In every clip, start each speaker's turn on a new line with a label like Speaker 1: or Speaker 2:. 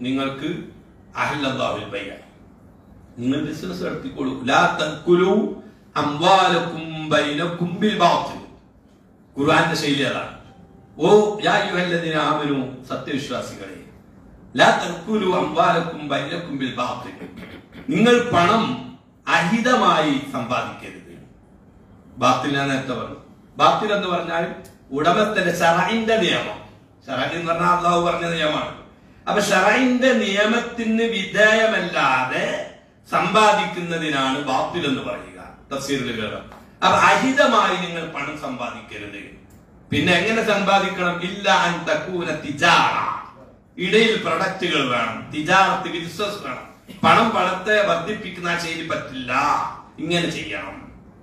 Speaker 1: നിങ്ങൾക്ക് അഹ്ലല്ലാഹുൽ ബൈഅ നിങ്ങൾ ബിസിനസ് നടത്തിക്കോളൂ ലാ തൻകുലു അംവാലക്കും ബൈനക്കും ബിൽ ബാത്തിൽ ഖുർആന്റെ ശൈലി അതാണ് ഓ യാ അയ്യുഹല്ലദീന ആമനു സത്യവിശ്വാസികളെ ലാ തൻകുലു അംവാലക്കും ബൈനക്കും ബിൽ ബാത്തിൽ നിങ്ങൾ പണം അഹിതമായി സമ്പാദിക്കരുത് ബാത്തിൽ ഞാൻ നേരത്തെ പറഞ്ഞു ബാത്തിൽ എന്ന് പറഞ്ഞാൽ ഉടമസ്ഥന്റെ ഷറൈന്റെ നിയമം ഷറൈൻ എന്ന് പറഞ്ഞാൽ അള്ളാഹു പറഞ്ഞ നിയമമാണ് അപ്പൊ ഷറൈന്റെ നിയമത്തിന് വിധേയമല്ലാതെ സമ്പാദിക്കുന്നതിനാണ് ബാത്തിൽ എന്ന് പറയുക തഫ്സീറിൽ കേറാം അപ്പൊ അഹിതമായി നിങ്ങൾ പണം സമ്പാദിക്കരുത് പിന്നെ എങ്ങനെ സമ്പാദിക്കണം ഇല്ല അൻ തക്കൂന തിജാറ ഇടയിൽ പ്രൊഡക്റ്റുകൾ വേണം തിജാറത്ത് ബിസിനസ് വേണം പണം പണത്തെ വർദ്ധിപ്പിക്കുന്ന ആ ശൈലി പറ്റില്ല ഇങ്ങനെ ചെയ്യണം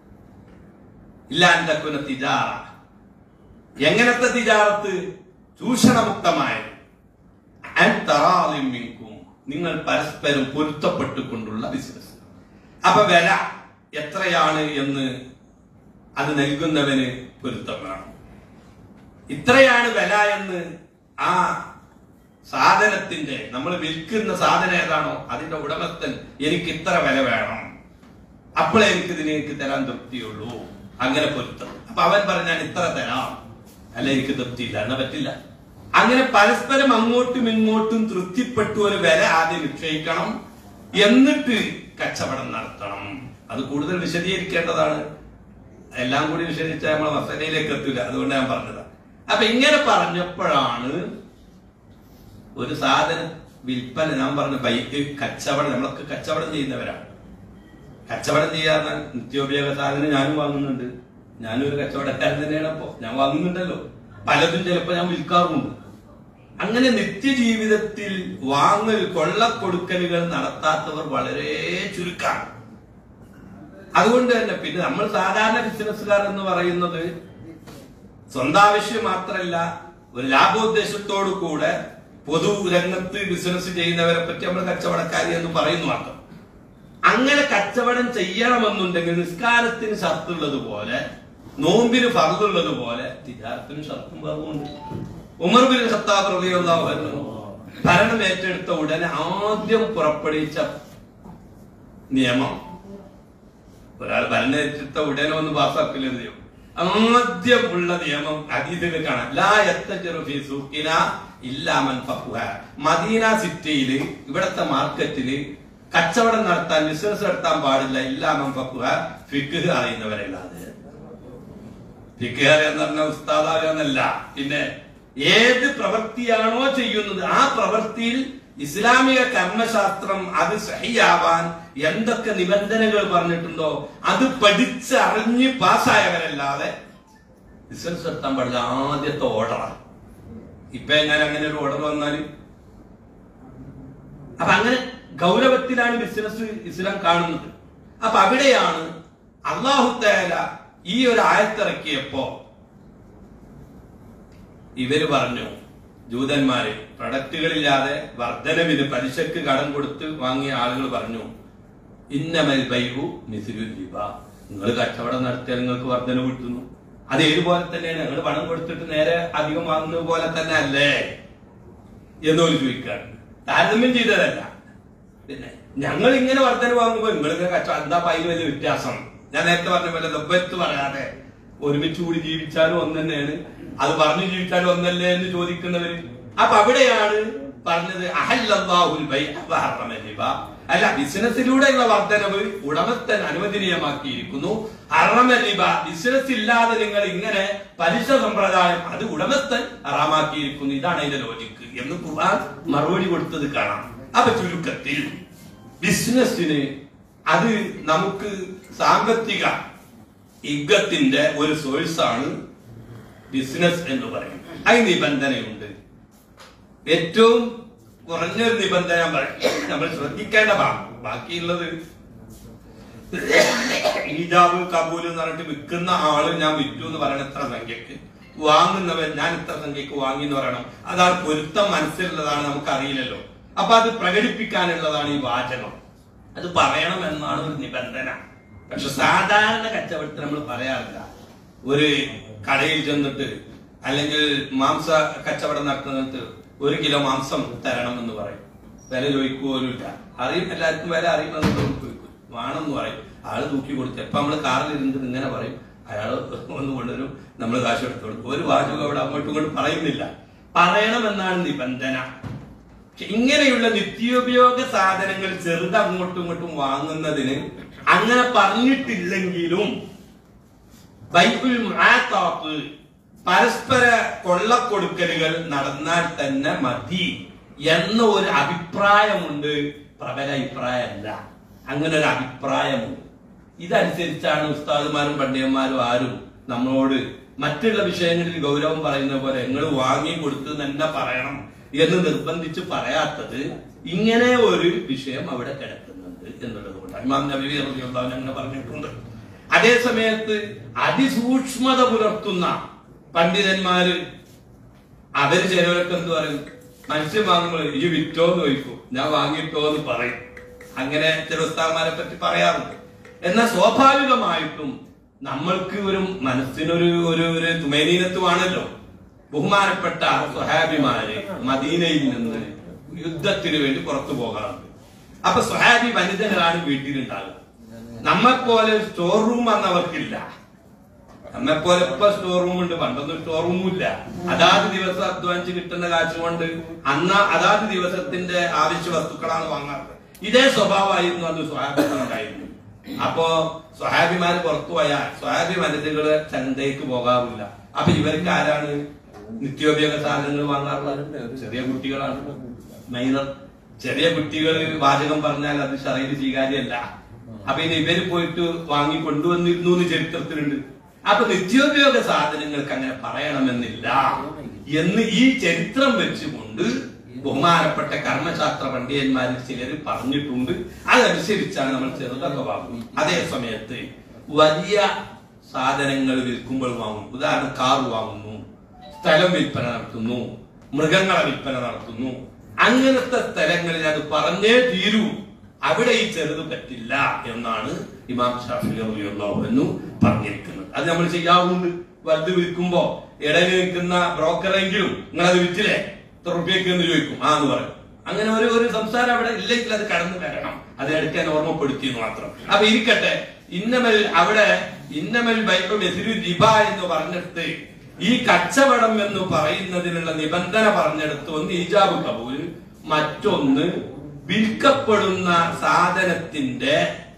Speaker 1: ഇല്ല അൻ തക്കൂന തിജാറ എങ്ങനത്തെ തിജാറത്ത് ചൂഷണമുക്തമായത് അൻ തറാളിം മിൻകും. നിങ്ങൾ പരസ്പരം പൊരുത്തപ്പെട്ടുകൊണ്ടുള്ള ബിസിനസ് അപ്പൊ വില എത്രയാണ് എന്ന് അത് നൽകുന്നവന് പൊരുത്തം വേണം ഇത്രയാണ് വില എന്ന് ആ സാധനത്തിന്റെ നമ്മൾ വിൽക്കുന്ന സാധനം ഏതാണോ അതിന്റെ ഉടമസ്ഥൻ എനിക്ക് ഇത്ര വില വേണം അപ്പോഴേ എനിക്ക് ഇതിന് എനിക്ക് തരാൻ തൃപ്തിയുള്ളൂ അങ്ങനെ പൊരുത്തം അപ്പൊ അവൻ പറഞ്ഞ ഞാൻ ഇത്ര തരാം അല്ല എനിക്ക് തൃപ്തിയില്ല എന്നാ പറ്റില്ല അങ്ങനെ പരസ്പരം അങ്ങോട്ടും ഇങ്ങോട്ടും തൃപ്തിപ്പെട്ടു ഒരു വില ആദ്യം നിശ്ചയിക്കണം എന്നിട്ട് കച്ചവടം നടത്തണം അത് കൂടുതൽ വിശദീകരിക്കേണ്ടതാണ് എല്ലാം കൂടി വിശദീകരിച്ചാൽ നമ്മളെ മസലയിലേക്ക് എത്തില്ല അതുകൊണ്ട് ഞാൻ പറഞ്ഞതാ അപ്പൊ ഇങ്ങനെ പറഞ്ഞപ്പോഴാണ് ഒരു സാധനം വിൽപ്പന ഞാൻ പറഞ്ഞ ബൈക്ക് കച്ചവടം നമ്മളൊക്കെ കച്ചവടം ചെയ്യുന്നവരാണ് കച്ചവടം ചെയ്യാന്ന നിത്യോപയോഗ സാധനം ഞാനും വാങ്ങുന്നുണ്ട് ഞാനും ഒരു കച്ചവടക്കാരൻ തന്നെയാണ് അപ്പോ ഞാൻ വാങ്ങുന്നുണ്ടല്ലോ പലതും ചിലപ്പോ ഞാൻ വിൽക്കാറുമുണ്ട് അങ്ങനെ നിത്യജീവിതത്തിൽ വാങ്ങൽ കൊള്ളക്കൊടുക്കലുകൾ നടത്താത്തവർ വളരെ ചുരുക്കമാണ് അതുകൊണ്ട് തന്നെ പിന്നെ നമ്മൾ സാധാരണ ബിസിനസ്സുകാർ എന്ന് പറയുന്നത് സ്വന്തം ആവശ്യം മാത്രമല്ല ഒരു ലാഭോദ്ദേശത്തോടു കൂടെ പൊതു രംഗത്ത് ബിസിനസ് ചെയ്യുന്നവരെ പറ്റി നമ്മൾ കച്ചവടക്കാരി എന്ന് പറയുന്നു മാത്രം അങ്ങനെ കച്ചവടം ചെയ്യണമെന്നുണ്ടെങ്കിൽ നിസ്കാരത്തിന് ഷർത്തുള്ളത് പോലെ നോമ്പിന് ഫർദുള്ളത് പോലെ തിജാരത്തിന് ഷർത്തും ഫർദുണ്ട് ഉമർ ബിൻ ഖത്താബ് റളിയല്ലാഹു അൻഹു ഭരണം ഏറ്റെടുത്ത ഉടനെ ആദ്യം പുറപ്പെടുവിച്ച നിയമം ഒരാൾ ഭരണം ഏറ്റെടുത്ത ഉടനെ ഒന്ന് പാസ്സാക്കില്ല നിയമം ആദ്യം ഉള്ള നിയമം അതീതിൽ കാണാം ലാ യത്തജറു ഫീ സൂഖിന ഇല്ലാ മൻ ഫഖുഹ മദീന സിറ്റിയില് ഇവിടത്തെ മാർക്കറ്റില് കച്ചവടം നടത്താൻ ബിസിനസ് നടത്താൻ പാടില്ല ഇല്ലാ മൻ ഫഖുഹ ഫിഖ് അറിയുന്നവരല്ലാതെ ഫിഖ് അറിയാന്ന് പറഞ്ഞ ഉസ്താദ് അറിയാന്നല്ല പിന്നെ ഏത് പ്രവൃത്തിയാണോ ചെയ്യുന്നത് ആ പ്രവൃത്തിയിൽ ഇസ്ലാമിക കർമ്മശാസ്ത്രം അത് സഹിയാവാൻ എന്തൊക്കെ നിബന്ധനകൾ പറഞ്ഞിട്ടുണ്ടോ അത് പഠിച്ച് അറിഞ്ഞ് പാസ്സായവരല്ലാതെ ബിസിനസ് നടത്താൻ പാടില്ല ആദ്യത്തെ ഓർഡറാണ് ഇപ്പൊ എങ്ങനെ അങ്ങനെ ഒരു ഓർഡർ വന്നാല് അപ്പൊ അങ്ങനെ ഗൗരവത്തിലാണ് ബിസിനസ് ഇസ്ലാം കാണുന്നത് അപ്പൊ അവിടെയാണ് അള്ളാഹുത്തേല ഈ ഒരു ആയത്തിറക്കിയപ്പോ ഇവര് പറഞ്ഞു ജൂതന്മാര് പ്രൊഡക്റ്റുകളില്ലാതെ വർധനവിന് പലിശക്ക് കടം കൊടുത്ത് വാങ്ങിയ ആളുകൾ പറഞ്ഞു ഇന്നമൽ ബൈവു മിസിലു ലിബ നിങ്ങൾ കച്ചവടം നടത്തിയാൽ നിങ്ങൾക്ക് വർധന കിട്ടുന്നു അത് ഏതുപോലെ തന്നെയാണ് നിങ്ങൾ പണം കൊടുത്തിട്ട് നേരെ അധികം വാങ്ങുന്നത് പോലെ തന്നെ അല്ലേ എന്നോട് ചോദിക്കാണ് താരതമ്യം ചെയ്തതല്ല പിന്നെ ഞങ്ങൾ ഇങ്ങനെ വർധന വാങ്ങുമ്പോൾ നിങ്ങൾക്ക് കച്ചവടം എന്താ അതിന് വലിയ വ്യത്യാസം ഞാൻ നേരത്തെ പറഞ്ഞ പോലെ ദബ്ബത്ത് പറയാതെ ഒരുമിച്ച് കൂടി ജീവിച്ചാലും ഒന്ന് തന്നെയാണ് അത് പറഞ്ഞു ജീവിച്ചാലും ഒന്നല്ലേ എന്ന് ചോദിക്കുന്നവര് അപ്പൊ അവിടെയാണ് പറഞ്ഞത് അഹല്ലല്ലാഹുൽ ബൈഅ വഹറമ റിബ. അല്ല ബിസിനസ്സിലൂടെയുള്ള വർധനവ് ഉടമസ്ഥൻ അനുവദനീയമാക്കിയിരിക്കുന്നു ഹറമ റിബ ബിസിനസ് ഇല്ലാതെ നിങ്ങൾ ഇങ്ങനെ പലിശ സമ്പ്രദായം അത് ഉടമസ്ഥൻ ഹറാമാക്കിയിരിക്കുന്നു ഇതാണ് അതിന്റെ ലോജിക്ക് എന്ന് ഖുർആൻ മറുപടി കൊടുത്തത് കാണാം അപ്പൊ ചുരുക്കത്തിൽ ബിസിനസ്സിന് അത് നമുക്ക് സാമ്പത്തിക ഇഗ്ഗത്തിന്റെ ഒരു സോഴ്സാണ് ബിസിനസ് എന്ന് പറയും അതിന് നിബന്ധനയുണ്ട് ഏറ്റവും കുറഞ്ഞൊരു നിബന്ധന ഞാൻ പറയും നമ്മൾ ശ്രദ്ധിക്കേണ്ട ഭാഗം ബാക്കിയുള്ളത് ഈജാബ് കബൂൽ എന്ന് പറഞ്ഞിട്ട് വിൽക്കുന്ന ആള് ഞാൻ വിറ്റു എന്ന് പറയണം എത്ര സംഖ്യക്ക് വാങ്ങുന്നവൻ ഞാൻ ഇത്ര സംഖ്യക്ക് വാങ്ങി എന്ന് പറയണം അതാണ് പൊരുത്തം മനസ്സിലുള്ളതാണ് നമുക്ക് അറിയില്ലല്ലോ അപ്പൊ അത് പ്രകടിപ്പിക്കാനുള്ളതാണ് ഈ വാചകം അത് പറയണം എന്നാണ് ഒരു നിബന്ധന പക്ഷെ സാധാരണ കച്ചവടത്തിൽ നമ്മൾ പറയാറില്ല ഒരു കടയിൽ ചെന്നിട്ട് അല്ലെങ്കിൽ മാംസ കച്ചവടം നടത്തുന്നിട്ട് ഒരു കിലോ മാംസം തരണം എന്ന് പറയും വില ചോദിക്കുപോലുമില്ല അറിയും എല്ലാവർക്കും വില അറിയുമെന്ന് ചോദിക്കും വേണമെന്ന് പറയും ആള് തൂക്കി കൊടുത്ത് എപ്പം നമ്മൾ കാറിൽ ഇരുന്നിട്ട് ഇങ്ങനെ പറയും അയാൾ ഒന്ന് കൊണ്ടുവരും നമ്മൾ കാശ് എടുത്തു കൊടുക്കും ഒരു വാചകം അവിടെ അങ്ങോട്ടും ഇങ്ങോട്ടും പറയുന്നില്ല പറയണമെന്നാണ് നിബന്ധന പക്ഷെ ഇങ്ങനെയുള്ള നിത്യോപയോഗ സാധനങ്ങൾ ചെറുത് അങ്ങോട്ടും ഇങ്ങോട്ടും വാങ്ങുന്നതിന് അങ്ങനെ പറഞ്ഞിട്ടില്ലെങ്കിലും ബൈബിൾ മുആത്താത്ത് പരസ്പര കൊള്ളക്കൊടുക്കലുകൾ നടന്നാൽ തന്നെ മതി എന്ന ഒരു അഭിപ്രായമുണ്ട് പ്രബല അഭിപ്രായമല്ല അങ്ങനെ ഒരു അഭിപ്രായമുണ്ട് ഇതനുസരിച്ചാണ് ഉസ്താദുമാരും പണ്ഡിതന്മാരും ആരും നമ്മളോട് മറ്റുള്ള വിഷയങ്ങളിൽ ഗൗരവം പറയുന്ന പോലെ നിങ്ങൾ വാങ്ങി കൊടുത്ത് തന്നെ പറയണം എന്ന് നിർബന്ധിച്ച് പറയാത്തത് ഇങ്ങനെ ഒരു വിഷയം അവിടെ കിടക്കുന്നുണ്ട് എന്നുള്ളത് കൊണ്ടാണ് ഇമാം നബി റളിയല്ലാഹു അൻഹു അങ്ങനെ പറഞ്ഞിട്ടുണ്ട് അതേ സമയത്ത് അതിസൂക്ഷ്മത പുലർത്തുന്ന പണ്ഡിതന്മാര് അവര് ചിലവരൊക്കെ എന്ത് പറയും മത്സ്യം വാങ്ങുമ്പോൾ ഈ വിറ്റോ എന്ന് ചോദിക്കും ഞാൻ വാങ്ങിയിട്ടോ എന്ന് പറയും അങ്ങനെ ചില ഉസ്താവന്മാരെ പറ്റി പറയാറുണ്ട് എന്നാൽ സ്വാഭാവികമായിട്ടും നമ്മൾക്ക് ഒരു മനസ്സിനൊരു ഒരു ഒരു തുമേനീനത്വമാണല്ലോ ബഹുമാനപ്പെട്ട സ്വഹാബിമാര് മദീനയിൽ നിന്ന് യുദ്ധത്തിന് വേണ്ടി പുറത്തു പോകാറുണ്ട് അപ്പൊ സ്വഹാബി വനിതകളാണ് വീട്ടിലുണ്ടാകുക നമ്മെപ്പോലെ സ്റ്റോർ റൂം അന്നവർക്കില്ല നമ്മെപ്പോലെ ഇപ്പൊ സ്റ്റോർ റൂം ഉണ്ട് പണ്ടൊന്നും സ്റ്റോർ റൂമും ഇല്ല അതാത് ദിവസം അധ്വാനിച്ച് കിട്ടുന്ന കാശ് കൊണ്ട് അന്ന് അതാത് ദിവസത്തിന്റെ ആവശ്യ വസ്തുക്കളാണ് വാങ്ങാറ് ഇതേ സ്വഭാവമായിരുന്നു അന്ന് സ്വഹാബികളുണ്ടായിരുന്നു അപ്പോ സ്വഹാബിമാര് പുറത്തു പോയാൽ സ്വഹാബി വനിതകള് ചന്തയ്ക്ക് പോകാറില്ല അപ്പൊ ഇവർക്ക് ആരാണ് നിത്യോപയോഗ സാധനങ്ങൾ വാങ്ങാറുള്ളത് ചെറിയ കുട്ടികളാണ് മൈനർ ചെറിയ കുട്ടികൾ വാചകം പറഞ്ഞാൽ അത് ശരീര സ്വീകാര്യമല്ല അപ്പൊ ഇനി ഇവര് പോയിട്ട് വാങ്ങി കൊണ്ടുവന്നിരുന്നു എന്ന് ചരിത്രത്തിലുണ്ട് അപ്പൊ നിത്യോപയോഗ സാധനങ്ങൾക്ക് അങ്ങനെ പറയണമെന്നില്ല എന്ന് ഈ ചരിത്രം വെച്ചുകൊണ്ട് ബഹുമാനപ്പെട്ട കർമ്മശാസ്ത്ര പണ്ഡിതന്മാരിൽ ചിലർ പറഞ്ഞിട്ടുണ്ട് അതനുസരിച്ചാണ് നമ്മൾ ചെറുതൊക്കെ വാങ്ങും അതേ സമയത്ത് വലിയ സാധനങ്ങൾ വിൽക്കുമ്പോൾ വാങ്ങും ഉദാഹരണം കാർ വാങ്ങുന്നു സ്ഥലം വിൽപ്പന നടത്തുന്നു മൃഗങ്ങളെ വിൽപ്പന നടത്തുന്നു അങ്ങനത്തെ സ്ഥലങ്ങളിൽ അത് പറഞ്ഞേ തീരൂ അവിടെ ഈ ചെറുത് പറ്റില്ല എന്നാണ് ഇമാം ഷാഫി റളിയല്ലാഹു പറഞ്ഞിരിക്കുന്നത് അത് നമ്മൾ ചെയ്യാവുന്നുണ്ട് വലുത് വിൽക്കുമ്പോ ഇടയിൽ നിൽക്കുന്ന ബ്രോക്കറെങ്കിലും നിങ്ങൾ അത് വിറ്റില്ലേ എത്ര റുപ്യക്ക് എന്ന് ചോദിക്കും ആ എന്ന് പറയും അങ്ങനെ ഒരു ഒരു സംസാരം അവിടെ ഇല്ലെങ്കിൽ അത് കടന്നു വരണം അത് എടുക്കാൻ ഓർമ്മപ്പെടുത്തിയെന്ന് മാത്രം അപ്പൊ ഇരിക്കട്ടെ ഇന്നമൽ അവിടെ ഇന്നമൽ ബൈക്കും എതിരു രിബ എന്ന് പറഞ്ഞിട്ട് ഈ കച്ചവടം എന്ന് പറയുന്നതിനുള്ള നിബന്ധന പറഞ്ഞെടുത്ത് ഒന്ന് ഈജാബ് കബൂൽ മറ്റൊന്ന് വിൽക്കപ്പെടുന്ന സാധനത്തിന്റെ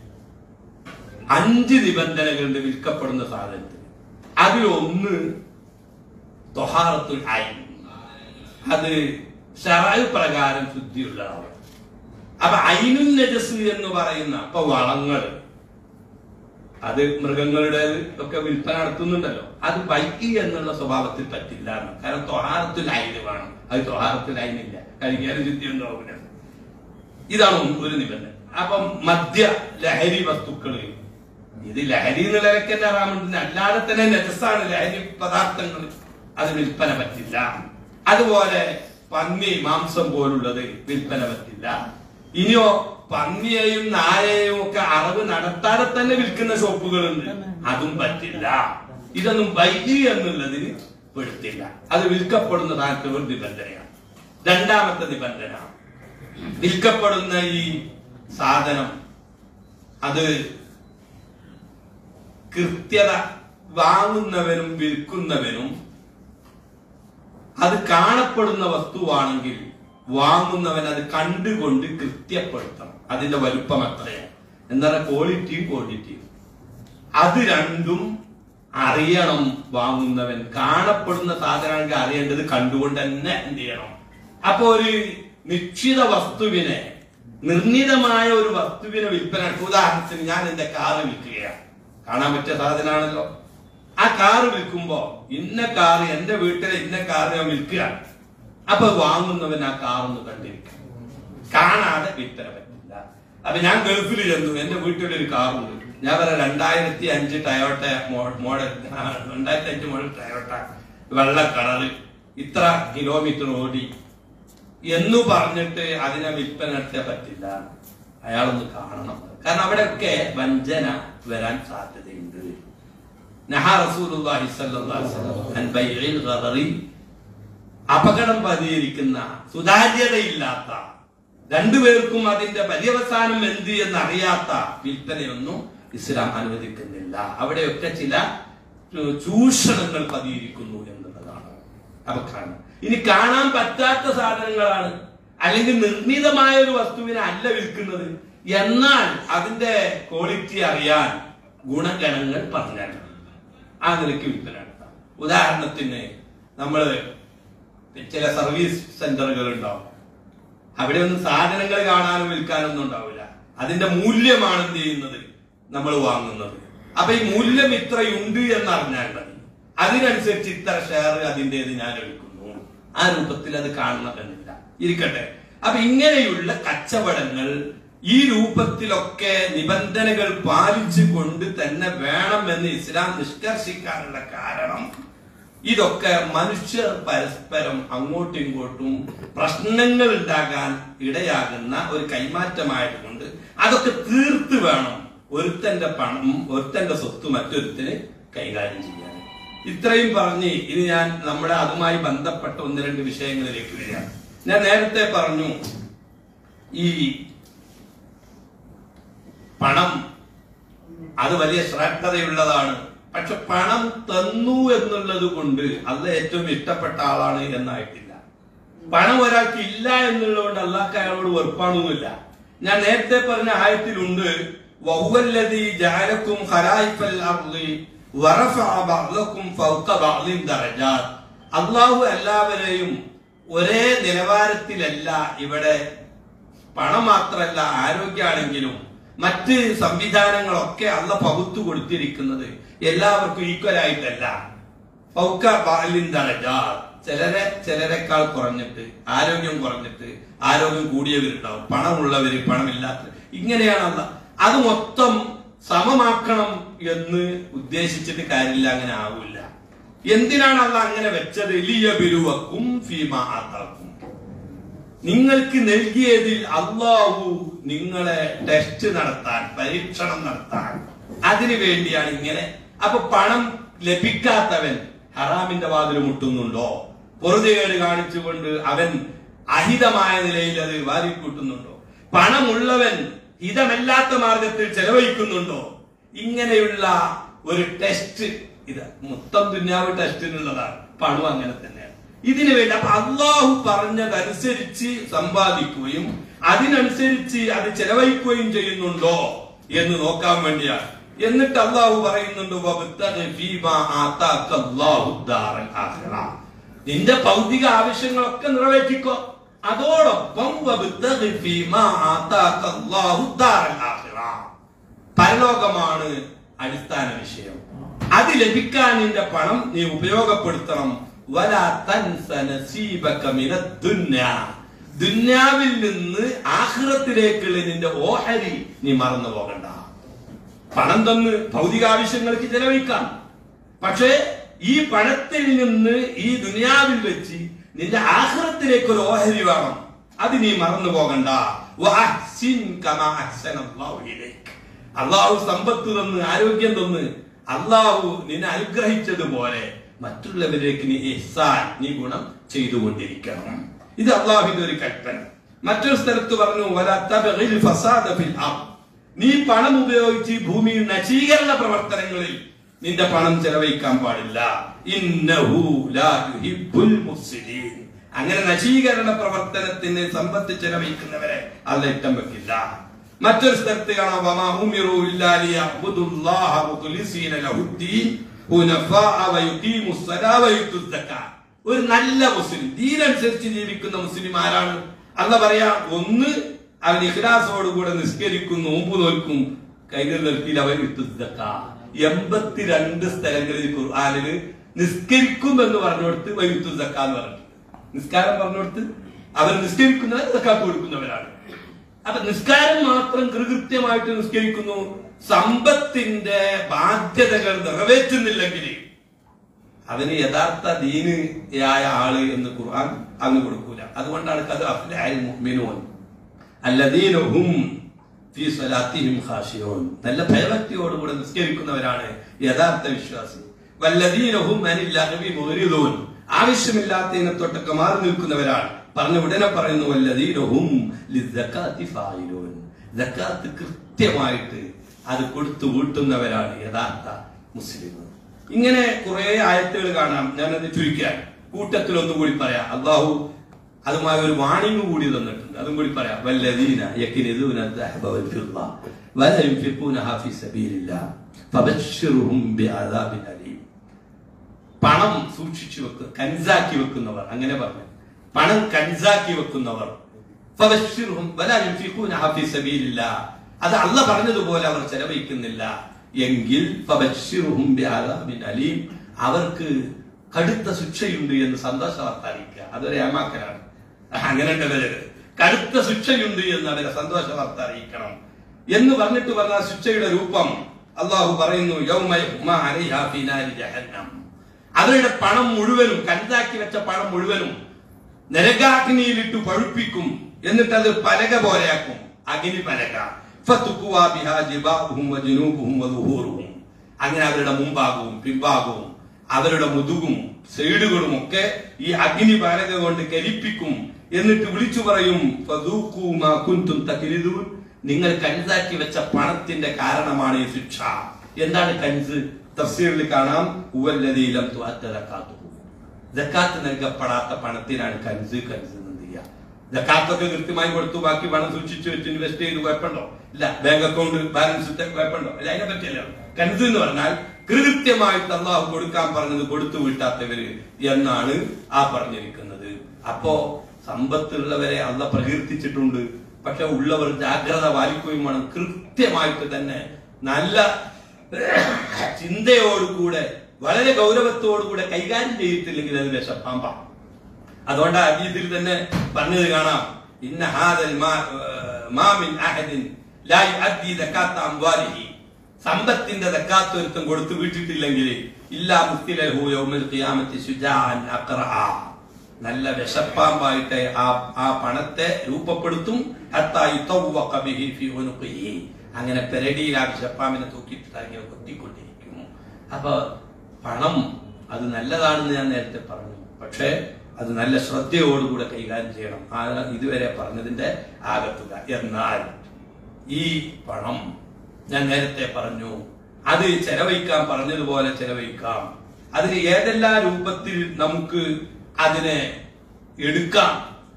Speaker 1: അഞ്ച് നിബന്ധനകളുണ്ട് വിൽക്കപ്പെടുന്ന സാധനത്തിന് അതിലൊന്ന് തൊഹാറത്തുൽ ഐൻ അത് ഷറായ് പ്രകാരം ശുദ്ധിയുള്ളതാണ് അപ്പൊ ഐനുൽ നജസ് എന്ന് പറയുന്ന ഇപ്പൊ വളങ്ങൾ അത് മൃഗങ്ങളുടെ ഒക്കെ വിൽപ്പന നടത്തുന്നുണ്ടല്ലോ അത് ബൈക്കി എന്നുള്ള സ്വഭാവത്തിൽ പറ്റില്ല എന്ന്. കാരണം തൊഹാറത്തിൽ അയിന് വേണം അത് തൊഹാറത്തിൽ അയിനില്ല കഴിക്കാൻ ശുദ്ധി ഉണ്ടാവില്ല ഇതാണ് ഒരു നിബന്ധന അപ്പം മദ്യ ലഹരി വസ്തുക്കൾ ഇത് ലഹരി എന്നുള്ള നിലയ്ക്ക് തന്നെ ആറാമുണ്ട് അല്ലാതെ തന്നെ നജസാണ് ലഹരി പദാർത്ഥങ്ങൾ അത് വിൽപ്പന പറ്റില്ല അതുപോലെ പന്നി മാംസം പോലുള്ളത് വിൽപ്പന പറ്റില്ല ഇനിയോ പന്നിയെയും നായയെയും ഒക്കെ അറവ് നടത്താതെ തന്നെ വിൽക്കുന്ന ഷോപ്പുകളുണ്ട് അതും പറ്റില്ല ഇതൊന്നും വൈകി എന്നുള്ളതിന് പെടുത്തില്ല അത് വിൽക്കപ്പെടുന്ന താഴത്തെ ഒരു നിബന്ധനയാണ് രണ്ടാമത്തെ നിബന്ധന വിൽക്കപ്പെടുന്ന ഈ സാധനം അത് കൃത്യത വാങ്ങുന്നവനും വിൽക്കുന്നവനും അത് കാണപ്പെടുന്ന വസ്തുവാണെങ്കിൽ വാങ്ങുന്നവൻ അത് കണ്ടുകൊണ്ട് കൃത്യപ്പെടുത്തണം അതിന്റെ വലുപ്പം എത്രയാണ് എന്താ പറയുക ക്വാളിറ്റിയും ക്വാണ്ടിറ്റിയും അത് രണ്ടും അറിയണം വാങ്ങുന്നവൻ കാണപ്പെടുന്ന സാധനങ്ങൾക്ക് അറിയേണ്ടത് കണ്ടുകൊണ്ട് തന്നെ എന്ത് ചെയ്യണം അപ്പൊ ഒരു നിശ്ചിത വസ്തുവിനെ നിർണിതമായ ഒരു വസ്തുവിനെ വിൽപ്പന ഉദാഹരണത്തിന് ഞാൻ എന്റെ കാറ് വിൽക്കുകയാണ് കാണാൻ പറ്റിയ സാധനമാണല്ലോ ആ കാറ് വിൽക്കുമ്പോ ഇന്ന കാറ് എന്റെ വീട്ടിലെ ഇന്ന കാറ് ഞാൻ വിൽക്കുകയാണ് അപ്പൊ വാങ്ങുന്നവൻ ആ കാറൊന്ന് കണ്ടിരിക്കും കാണാതെ വിൽപ്പന പറ്റില്ല അപ്പൊ ഞാൻ ഗൾഫിൽ ചെന്നു എന്റെ വീട്ടിലൊരു കാറുണ്ട് ഞാൻ പറയാം രണ്ടായിരത്തി അഞ്ച് ടയോട്ട മോ- മോഡൽ ആ, രണ്ടായിരത്തി അഞ്ച് മോഡൽ ടയോട്ട വെള്ള കളറ് ഇത്ര കിലോമീറ്റർ ഓടി എന്നു പറഞ്ഞിട്ട് അതിനെ വിൽപ്പന നടത്തിയാൽ പറ്റില്ല അയാളൊന്ന് കാണണം കാരണം അവിടെയൊക്കെ വഞ്ചന വരാൻ സാധ്യതയുണ്ട് നഹാ റസൂലുള്ളാഹി സ്വല്ലല്ലാഹു അലൈഹി വസല്ലം അൻ ബൈഇൽ ഗദറി അപകടം പതിയിരിക്കുന്ന സുതാര്യതയില്ലാത്ത രണ്ടുപേർക്കും അതിന്റെ പര്യവസാനം എന്ത് എന്ന് അറിയാത്ത വിൽപ്പനയൊന്നും ഇസ്ലാം അനുവദിക്കുന്നില്ല അവിടെയൊക്കെ ചില ഏഹ്, ചൂഷണങ്ങൾ പതിയിരിക്കുന്നു എന്നുള്ളതാണ് അവക്കാണ് ഇനി കാണാൻ പറ്റാത്ത സാധനങ്ങളാണ് അല്ലെങ്കിൽ നിർമ്മിതമായ ഒരു വസ്തുവിനെ അല്ല വിൽക്കുന്നത് എന്നാൽ അതിന്റെ ക്വാളിറ്റി അറിയാൻ ഗുണഗണങ്ങൾ പറഞ്ഞാൽ ആ നിലയ്ക്ക് വിൽപ്പന നടത്താം ഉദാഹരണത്തിന് നമ്മള് ചില സർവീസ് സെന്ററുകൾ ഉണ്ടാവും അവിടെ ഒന്നും സാധനങ്ങൾ കാണാനും വിൽക്കാനൊന്നും ഉണ്ടാവില്ല അതിന്റെ മൂല്യമാണ് എന്ത് ചെയ്യുന്നത് നമ്മൾ വാങ്ങുന്നത് അപ്പൊ ഈ മൂല്യം ഇത്രയുണ്ട് എന്നറിഞ്ഞാൽ മതി അതിനനുസരിച്ച് ഇത്ര ഷെയർ അതിൻ്റെത് ഞാൻ എടുക്കുന്നു ആ രൂപത്തിൽ അത് കാണണമെന്നില്ല ഇരിക്കട്ടെ അപ്പൊ ഇങ്ങനെയുള്ള കച്ചവടങ്ങൾ ഈ രൂപത്തിലൊക്കെ നിബന്ധനകൾ പാലിച്ചുകൊണ്ട് തന്നെ വേണമെന്ന് ഇസ്ലാം നിഷ്കർഷിക്കാനുള്ള കാരണം ഇതൊക്കെ മനുഷ്യർ പരസ്പരം അങ്ങോട്ടും ഇങ്ങോട്ടും പ്രശ്നങ്ങൾ ഉണ്ടാകാൻ ഇടയാകുന്ന ഒരു കൈമാറ്റമായതുകൊണ്ട് അതൊക്കെ തീർത്ത് വേണം ഒരുത്തന്റെ പണം ഒരുത്തന്റെ സ്വത്ത് മറ്റൊരുത്തിന് കൈകാര്യം ചെയ്യാൻ ഇത്രയും പറഞ്ഞ് ഇനി ഞാൻ നമ്മുടെ അതുമായി ബന്ധപ്പെട്ട ഒന്ന് രണ്ട് വിഷയങ്ങളിലേക്ക് വരികയാണ് ഞാൻ നേരത്തെ പറഞ്ഞു ഈ പണം അത് വലിയ ശ്രദ്ധതയുള്ളതാണ് പക്ഷെ പണം തന്നു എന്നുള്ളത് കൊണ്ട് അത് ഏറ്റവും ഇഷ്ടപ്പെട്ട ആളാണ് എന്നായിട്ടില്ല പണം ഒരാൾക്ക് ഇല്ല എന്നുള്ളതുകൊണ്ട് അള്ളാഹ് അയാളോട് വെറുപ്പാണൊന്നുമില്ല ഞാൻ നേരത്തെ പറഞ്ഞ ആയത്തിലുണ്ട് വഹുവല്ലദീ ജഅലക്കും ഖലായിഫൽ അർളി വറഫഅ ബഅദക്കും ഫൗക ബഅദിൻ ദറജാത്ത് അള്ളാഹു എല്ലാവരെയും ഒരേ നിലവാരത്തിലല്ല ഇവിടെ പണം മാത്രമല്ല ആരോഗ്യമാണെങ്കിലും മറ്റ് സംവിധാനങ്ങളൊക്കെ അല്ല പകുത്തു കൊടുത്തിരിക്കുന്നത് എല്ലാവർക്കും ഈക്വൽ ആയിട്ടല്ല ഫൗക ബഅദിൻ ദറജാത്ത് ചിലരെ ചിലരെക്കാൾ കുറഞ്ഞിട്ട് ആരോഗ്യം കുറഞ്ഞിട്ട് ആരോഗ്യം കൂടിയവരുണ്ടാവും പണമുള്ളവര് പണമില്ലാത്ത ഇങ്ങനെയാണ് അല്ല അത് മൊത്തം സമമാക്കണം എന്ന് ഉദ്ദേശിച്ചിട്ട് കാര്യമില്ല അങ്ങനെ ആവില്ല എന്തിനാണ് അല്ല അങ്ങനെ വെച്ചത് ലിയബിലുവക്കും ഫീമ ആത്താക്കും നിങ്ങൾക്ക് നൽകിയതിൽ അള്ളാഹു നിങ്ങളെ ടെസ്റ്റ് നടത്താൻ പരീക്ഷണം നടത്താൻ അതിനു വേണ്ടിയാണ് ഇങ്ങനെ അപ്പൊ പണം ലഭിക്കാത്തവൻ ഹറാമിന്റെ വാതിൽ മുട്ടുന്നുണ്ടോ പൊറുതികേട് കാണിച്ചുകൊണ്ട് അവൻ അഹിതമായ നിലയിൽ അത് വാരിക്കൂട്ടുന്നുണ്ടോ പണമുള്ളവൻ ഹിതമല്ലാത്ത മാർഗത്തിൽ ചെലവഴിക്കുന്നുണ്ടോ ഇങ്ങനെയുള്ള ഒരു ടെസ്റ്റ് ഇത് മൊത്തം ദുന്യാവ് ടെസ്റ്റിനുള്ളതാണ് പണം അങ്ങനെ തന്നെയാണ് ഇതിനു വേണ്ടി അപ്പൊ അള്ളാഹു പറഞ്ഞതനുസരിച്ച് സമ്പാദിക്കുകയും അതിനനുസരിച്ച് അത് ചെലവഴിക്കുകയും ചെയ്യുന്നുണ്ടോ എന്ന് നോക്കാൻ വേണ്ടിയാണ് എന്നിട്ട് അള്ളാഹു പറയുന്നുണ്ട് "വബ്തഗി ഫീമാ ആതാക അല്ലാഹു ദാറൽ ആഖിറ." നിന്റെ ഭൗതിക ആവശ്യങ്ങളൊക്കെ നിറവേറ്റിക്കോ അതോടൊപ്പം വബ്തഗി ഫീമാ ആതാക അല്ലാഹു ദാറൽ ആഖിറ. പരലോകമാണ് അടിസ്ഥാന വിഷയം അത് ലഭിക്കാൻ നിന്റെ പണം നീ ഉപയോഗപ്പെടുത്തണം വലാ തൻസ നസീബക മിനദ് ദുന്യാ. ദുന്യാവിൽ നിന്ന് ആഖിറത്തിലേക്കുള്ള നിന്റെ ഓഹരി നീ മറന്നു പോകണ്ട പണം തന്ന് ഭൗതിക ആവശ്യങ്ങൾക്ക് ചെലവഴിക്കാം പക്ഷേ ഈ പണത്തിൽ നിന്ന് ഈ ദുനിയാവിൽ വെച്ച് നിന്റെ ആഹ്റത്തിലേക്ക് ഒരു ഓഹരി വേണം അത് നീ മറന്നു പോകണ്ട വഅഹ്സിൻ കമാ അഹ്സനല്ലാഹു ഇലൈക്. അള്ളാഹു സമ്പത്ത് തന്ന് ആരോഗ്യം തന്ന് അള്ളാഹു നിന്നെ അനുഗ്രഹിച്ചതുപോലെ മറ്റുള്ളവരിലേക്ക് നീ ഇഹ്സാൻ നീ ഗുണം ചെയ്തുകൊണ്ടിരിക്കണം ഇത് അള്ളാഹുവിന്റെ ഒരു കൽപ്പന മറ്റൊരു സ്ഥലത്ത് പറഞ്ഞു "വലാ തബ്ഗിൽ ഫസാദ ഫിൽ അർദ്." നീ പണം ഉപയോഗിച്ച് ഭൂമിയിൽ നശീകരണ പ്രവർത്തനങ്ങളിൽ നിന്റെ പണം ചെലവഴിക്കാൻ പാടില്ല ഇന്നഹു ലാ യുഹിബ്ബുൽ മുഫ്സിദീൻ. അങ്ങനെ നശീകരണ പ്രവർത്തനത്തിന് സമ്പത്ത് ചെലവഴിക്കുന്നവരെ അല്ല ഇഷ്ടം വെക്കില്ല മറ്റൊരു സ്ഥലത്ത് കാണാം വമാ ഉമിറു ഇല്ലാ ലിയഅ്ബുദുല്ലാഹ മുഖ്ലിസീന ലഹുദ്ദീൻ ഹുനഫാഅ വയുഖീമുസ് സലാ വയുത്തുസ് സക്കാത്ത്. ഒരു നല്ല മുസ്ലിം ദീനനുസരിച്ച് ജീവിക്കുന്ന മുസ്ലിം ആരാണ് അല്ല പറയാ ഒന്ന് അവൻ ഇഖ്ലാസോടുകൂടെ നിസ്കരിക്കും നോമ്പ് നോൽക്കും കൈകൾ നിർത്തിയിൽ അവൻ വിത്തുസക്ക എൺപത്തിരണ്ട് സ്ഥലങ്ങളിൽ ഖുർആാനിൽ നിസ്കരിക്കും എന്ന് പറഞ്ഞുകൊടുത്ത് വൈവിത്തു സക്ക എന്ന് പറഞ്ഞിട്ടുണ്ട് നിസ്കാരം പറഞ്ഞുകൊടുത്ത് അവർ നിസ്കരിക്കുന്നവർ സക്കാത്ത് കൊടുക്കുന്നവരാണ് അപ്പൊ നിസ്കാരം മാത്രം കൃകൃത്യമായിട്ട് നിസ്കരിക്കുന്നു സമ്പത്തിന്റെ ബാധ്യതകൾ നിറവേറ്റുന്നില്ലെങ്കിൽ അവന് യഥാർത്ഥ ദീനിയായ ആള് എന്ന് ഖുർആൻ അങ്ങ് കൊടുക്കൂല അതുകൊണ്ടാണ് കഥ അഫ്ലാൽ മുഅ്മിനൂൻ അല്ലദീന ഹും ഫീ സ്വലാത്തിഹിം ഖാശിഊൻ നല്ല ഭയഭക്തിയോടുകൂടെ നിസ്കരിക്കുന്നവരാണ് യഥാർത്ഥ വിശ്വാസി വല്ലദീന ഹും അനിൽ ലഹവി മുഗ്രിദൂൻ ആവശ്യമില്ലാത്തതിനെ തൊട്ടൊക്കെ മാറി നിൽക്കുന്നവരാണ് പറഞ്ഞ ഉടനെ പറയുന്നു വല്ലദീനഹും ലിസ്സകാത്തി ഫായിലൂൻ സക്കാത്ത് കൃത്യമായിട്ട് അത് കൊടുത്തു വീട്ടുന്നവരാണ് യഥാർത്ഥ മുസ്ലിം ഇങ്ങനെ കുറെ ആയത്തുകൾ കാണാം ഞാനത് ചുരുക്കാൻ കൂട്ടത്തിൽ ഒന്നും കൂടി പറയാം അള്ളാഹു അതുമായി ഒരു വാണിംഗ് കൂടി തന്നിട്ടുണ്ട് അതും കൂടി പറയാം വല്ലദീന യക്കിനിദൂന الذهب والفضة ولا ينفقونها في سبيل الله فبشرهم بعذاب أليم പണം സൂക്ഷിച്ചു വെക്കുക കൻസാക്കി വെക്കുന്നവർ അങ്ങനെ പറഞ്ഞു പണം കൻസാക്കി വെക്കുന്നവർ ഫബശ്ശിർഹും വലാ യുൻഫിഖൂനഹ ഫീ സബീലില്ലാഹ്. അത് അല്ല പറഞ്ഞതുപോലെ അവർ ചെലവഴിക്കുന്നില്ല എങ്കിൽ ഫബശ്ശിർഹും ബിഅദാബിൻ അലീം. അവർക്ക് കടുത്ത ശിക്ഷയുണ്ട് എന്ന് സന്തോഷ വാർത്ത അറിയിക്കുക അതൊരു ഏമാക്കലാണ് അങ്ങനെ ഉണ്ടല്ലോ കടുത്ത ശിക്ഷയുണ്ട് എന്ന് അവരെ സന്തോഷ വാർത്ത അറിയിക്കണം എന്ന് പറഞ്ഞിട്ട് പറഞ്ഞ ആ ശിക്ഷയുടെ രൂപം അള്ളാഹു പറയുന്നു യൗമ യുഹ്മാ അലൈഹാ ഫീ നാരി ജഹന്നം അവരുടെ പണം മുഴുവനും കരുതാക്കി വെച്ച പണം മുഴുവനും നരകാഗ്നിയിലിട്ട് പഴുപ്പിക്കും എന്നിട്ട് അത് പലക പോലെയാക്കും അഗ്നി പലക ഫതുഖ്വാ ബിഹാ ജിബാഹും വജുനൂബുഹും വദുഹൂറുഹും. അങ്ങനെ അവരുടെ മുമ്പാകവും പിൻഭാഗവും അവരുടെ മുതുകും സൈഡുകളും ഒക്കെ ഈ അഗ്നി പലക കൊണ്ട് കരിപ്പിക്കും എന്നിട്ട് വിളിച്ചു പറയും ഫദൂഖൂ മാ കുന്തും തക്രിദൂൻ. നിങ്ങൾ കരുതാക്കി വെച്ച പണത്തിന്റെ കാരണമാണ് ഈ ശിക്ഷ എന്താണ് കൻസ് തഫ്സീറിൽ കാണാം ഉവല്ലതീലം ജക്കാത്ത് നൽകപ്പെടാത്ത പണത്തിനാണ് കൻസ് കൻസ് എന്ന് ചെയ്യുക ജക്കാത്തൊക്കെ കൃത്യമായി കൊടുത്തു ബാക്കി പണം സൂക്ഷിച്ചു വെച്ച് ഇൻവെസ്റ്റ് ചെയ്ത് കുഴപ്പമുണ്ടോ ഇല്ല ബാങ്ക് അക്കൗണ്ട് ബാലൻസ് ഇട്ട് കുഴപ്പമുണ്ടോ അല്ല അതിനെ പറ്റിയല്ല കൻസ് എന്ന് പറഞ്ഞാൽ കൃത്യമായിട്ട് അള്ളാഹു കൊടുക്കാൻ പറഞ്ഞത് കൊടുത്തു വീട്ടാത്തവര് എന്നാണ് ആ പറഞ്ഞിരിക്കുന്നത് അപ്പോ സമ്പത്തുള്ളവരെ അല്ല പ്രകീർത്തിച്ചിട്ടുണ്ട് പക്ഷെ ഉള്ളവർ ജാഗ്രത പാലിക്കുകയും വേണം കൃത്യമായിട്ട് തന്നെ നല്ല ചിന്തയോടുകൂടെ വളരെ ഗൗരവത്തോടുകൂടെ കൈകാര്യം ചെയ്തിട്ടില്ലെങ്കിൽ അത് വിഷപ്പാമ്പാണ് അതുകൊണ്ട് അജീതിൽ തന്നെ പറഞ്ഞത് കാണാം ഇന്ന ഹാദൽ മാ- ഏഹ് മാ മിൻ അഹദിൻ ലാ യുഅദ്ദി ദക്കാത്ത അംവാലിഹി സമ്പത്തിന്റെ ദക്കാത്ത് ഒരുത്തം കൊടുത്തു വീട്ടിട്ടില്ലെങ്കിൽ ഇല്ലാ മുസ്തിലഹു യൗമൽ ഖിയാമത്തി ശുജാഅൻ അഖറഅ നല്ല വിഷപ്പാമ്പായിട്ട് ആ ആ പണത്തെ രൂപപ്പെടുത്തും ഹത്താ യുതവ്വഖ ബിഹി ഫി ഉനുഖിഹി അങ്ങനെ പെരടിയിൽ ആ വിഷപ്പാമ്പിനെ തൂക്കിയിട്ട് ഇങ്ങനെ കൊത്തിക്കൊണ്ടിരിക്കും അപ്പൊ പണം അത് നല്ലതാണെന്ന് ഞാൻ നേരത്തെ പറഞ്ഞു പക്ഷേ അത് നല്ല ശ്രദ്ധയോടുകൂടെ കൈകാര്യം ചെയ്യണം ആ ഇതുവരെ പറഞ്ഞതിന്റെ ആകത്തുക എന്നാൽ ഈ പണം ഞാൻ നേരത്തെ പറഞ്ഞു അത് ചെലവഴിക്കാൻ പറഞ്ഞതുപോലെ ചെലവഴിക്കാം അതിന് ഏതെല്ലാം രൂപത്തിൽ നമുക്ക് അതിനെ എടുക്കാം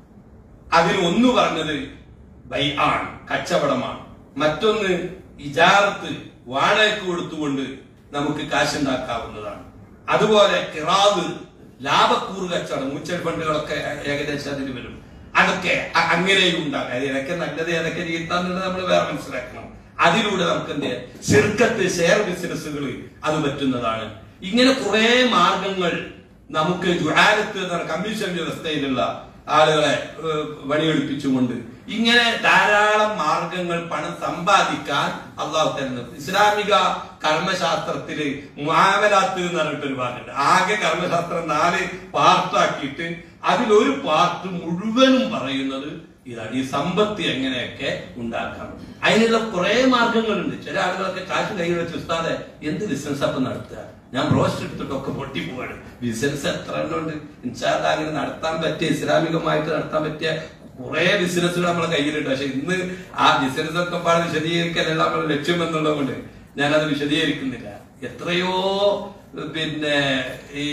Speaker 1: അതിന് ഒന്ന് പറഞ്ഞത് ബൈ ആണ് കച്ചവടമാണ് മറ്റൊന്ന് ഇജാറത്ത് വാടകയ്ക്ക് കൊടുത്തുകൊണ്ട് നമുക്ക് കാശുണ്ടാക്കാവുന്നതാണ് അതുപോലെ കിറാവ് ലാഭക്കൂറ് കച്ചവടം മ്യൂച്വൽ ഫണ്ടുകളൊക്കെ ഏകദേശം അതിന് വരും അതൊക്കെ അ- അങ്ങനെയും ഉണ്ടാകാം അത് ഏതൊക്കെ നല്ലത് ഏതൊക്കെ രീതിത്താന്നുള്ളത് നമ്മൾ വേറെ മനസ്സിലാക്കണം അതിലൂടെ നമുക്ക് എന്ത് ചെയ്യാം ചെറുക്കത്ത് ഷെയർ ബിസിനസ്സുകൾ അത് പറ്റുന്നതാണ് ഇങ്ങനെ കുറെ മാർഗങ്ങൾ നമുക്ക് ജുഹാലത്ത് എന്ന കമ്മീഷൻ വ്യവസ്ഥയിലുള്ള ആളുകളെ ഏഹ്, പണിയെടുപ്പിച്ചുകൊണ്ട് ഇങ്ങനെ ധാരാളം മാർഗങ്ങൾ പണം സമ്പാദിക്കാൻ അള്ളാഹു തരുന്നത് ഇസ്ലാമിക കർമ്മശാസ്ത്രത്തില് മുഹാമലാത്ത് എന്ന് പറഞ്ഞിട്ടൊരു ഭാഗമുണ്ട് ആകെ കർമ്മശാസ്ത്രം നാല് പാർട്ടാക്കിയിട്ട് അതിലൊരു പാർട്ട് മുഴുവനും പറയുന്നത് ഇതാണ് ഈ സമ്പത്ത് എങ്ങനെയൊക്കെ ഉണ്ടാക്കാം അതിനുള്ള കുറെ മാർഗങ്ങളുണ്ട് ചില ആളുകളൊക്കെ കാശ് കയ്യിൽ വെച്ച് ഉസ്താദെ എന്ത് ബിസിനസ് അപ്പം നടത്തുക ഞാൻ ബ്രോസ്റ്റ് എടുത്തിട്ടൊക്കെ പൊട്ടിപ്പോവാണ് ബിസിനസ് എത്ര എണ്ണമുണ്ട് ഇൻഷാല്ല അങ്ങനെ നടത്താൻ പറ്റിയ ഇസ്ലാമികമായിട്ട് നടത്താൻ പറ്റിയ കുറെ ബിസിനസ്സുകൾ നമ്മളെ കയ്യിലുണ്ട് പക്ഷെ ഇന്ന് ആ ബിസിനസ് ഒക്കെ പാടെ വിശദീകരിക്കലല്ല നമ്മുടെ ലക്ഷ്യം എന്നുള്ളത് കൊണ്ട് ഞാനത് വിശദീകരിക്കുന്നില്ല എത്രയോ പിന്നെ ഈ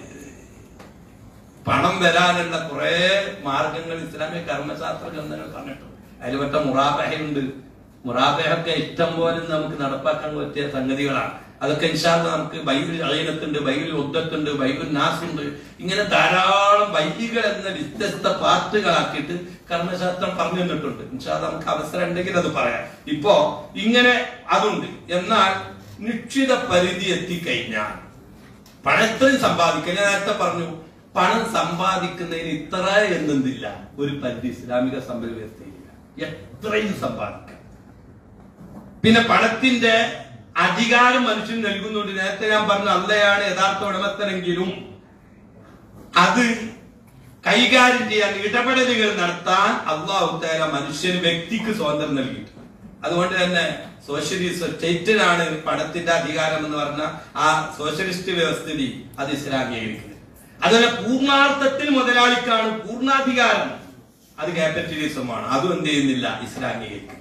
Speaker 1: പണം വരാനുള്ള കുറെ മാർഗങ്ങൾ ഇസ്ലാമിക കർമ്മശാസ്ത്ര ഗ്രന്ഥങ്ങൾ പറഞ്ഞിട്ടുണ്ട് അതിൽ പെട്ട മുറാബഹയുണ്ട് മുറാബഹൊക്കെ ഇഷ്ടം പോലെ നമുക്ക് നടപ്പാക്കാൻ പറ്റിയ സംഗതികളാണ് അതൊക്കെ ഇൻഷാല്ല നമുക്ക് ബൈബിൾ അയനത്തുണ്ട് ബൈബിൾ ഉദ്ദത്തുണ്ട് ബൈബിൾ നാസുണ്ട് ഇങ്ങനെ ധാരാളം വൈദികൾ എന്ന വ്യത്യസ്ത പാർട്ടുകളാക്കിയിട്ട് കർമ്മശാസ്ത്രം പറഞ്ഞു തന്നിട്ടുണ്ട് ഇൻഷാല്ല നമുക്ക് അവസരം ഉണ്ടെങ്കിൽ അത് പറയാം ഇപ്പോ ഇങ്ങനെ അതുണ്ട് എന്നാൽ നിശ്ചിത പരിധി എത്തിക്കഴിഞ്ഞാൽ പണത്രയും സമ്പാദിക്കുക ഞാൻ നേരത്തെ പറഞ്ഞു പണം സമ്പാദിക്കുന്നതിന് ഇത്ര എന്നൊന്നില്ല ഒരു പരിധി ഇസ്ലാമിക സമ്പദ് വ്യവസ്ഥയില്ല എത്രയും സമ്പാദിക്കാം പിന്നെ പണത്തിന്റെ അധികാരം മനുഷ്യൻ നൽകുന്നുണ്ട് നേരത്തെ ഞാൻ പറഞ്ഞു അല്ലയാണ് യഥാർത്ഥ ഉടമസ്ഥനെങ്കിലും അത് കൈകാര്യം ചെയ്യാൻ ഇടപെടലുകൾ നടത്താൻ അള്ളാഹു താല മനുഷ്യന് വ്യക്തിക്ക് സ്വാതന്ത്ര്യം നൽകിയിട്ടുണ്ട് അതുകൊണ്ട് തന്നെ സോഷ്യലിസ്റ്റ് സ്റ്റേറ്റിനാണ് പണത്തിന്റെ അധികാരം എന്ന് പറഞ്ഞ ആ സോഷ്യലിസ്റ്റ് വ്യവസ്ഥിതി അത് ഇസ്ലാമീകരിക്കുന്നത് അതുപോലെ പൂർണ്ണാർത്ഥത്തിൽ മുതലാളിക്കാണ് പൂർണ്ണാധികാരം അത് ക്യാപിറ്റലിസമാണ് അതും എന്ത് ചെയ്യുന്നില്ല ഇസ്ലാം അംഗീകരിക്കുന്നില്ല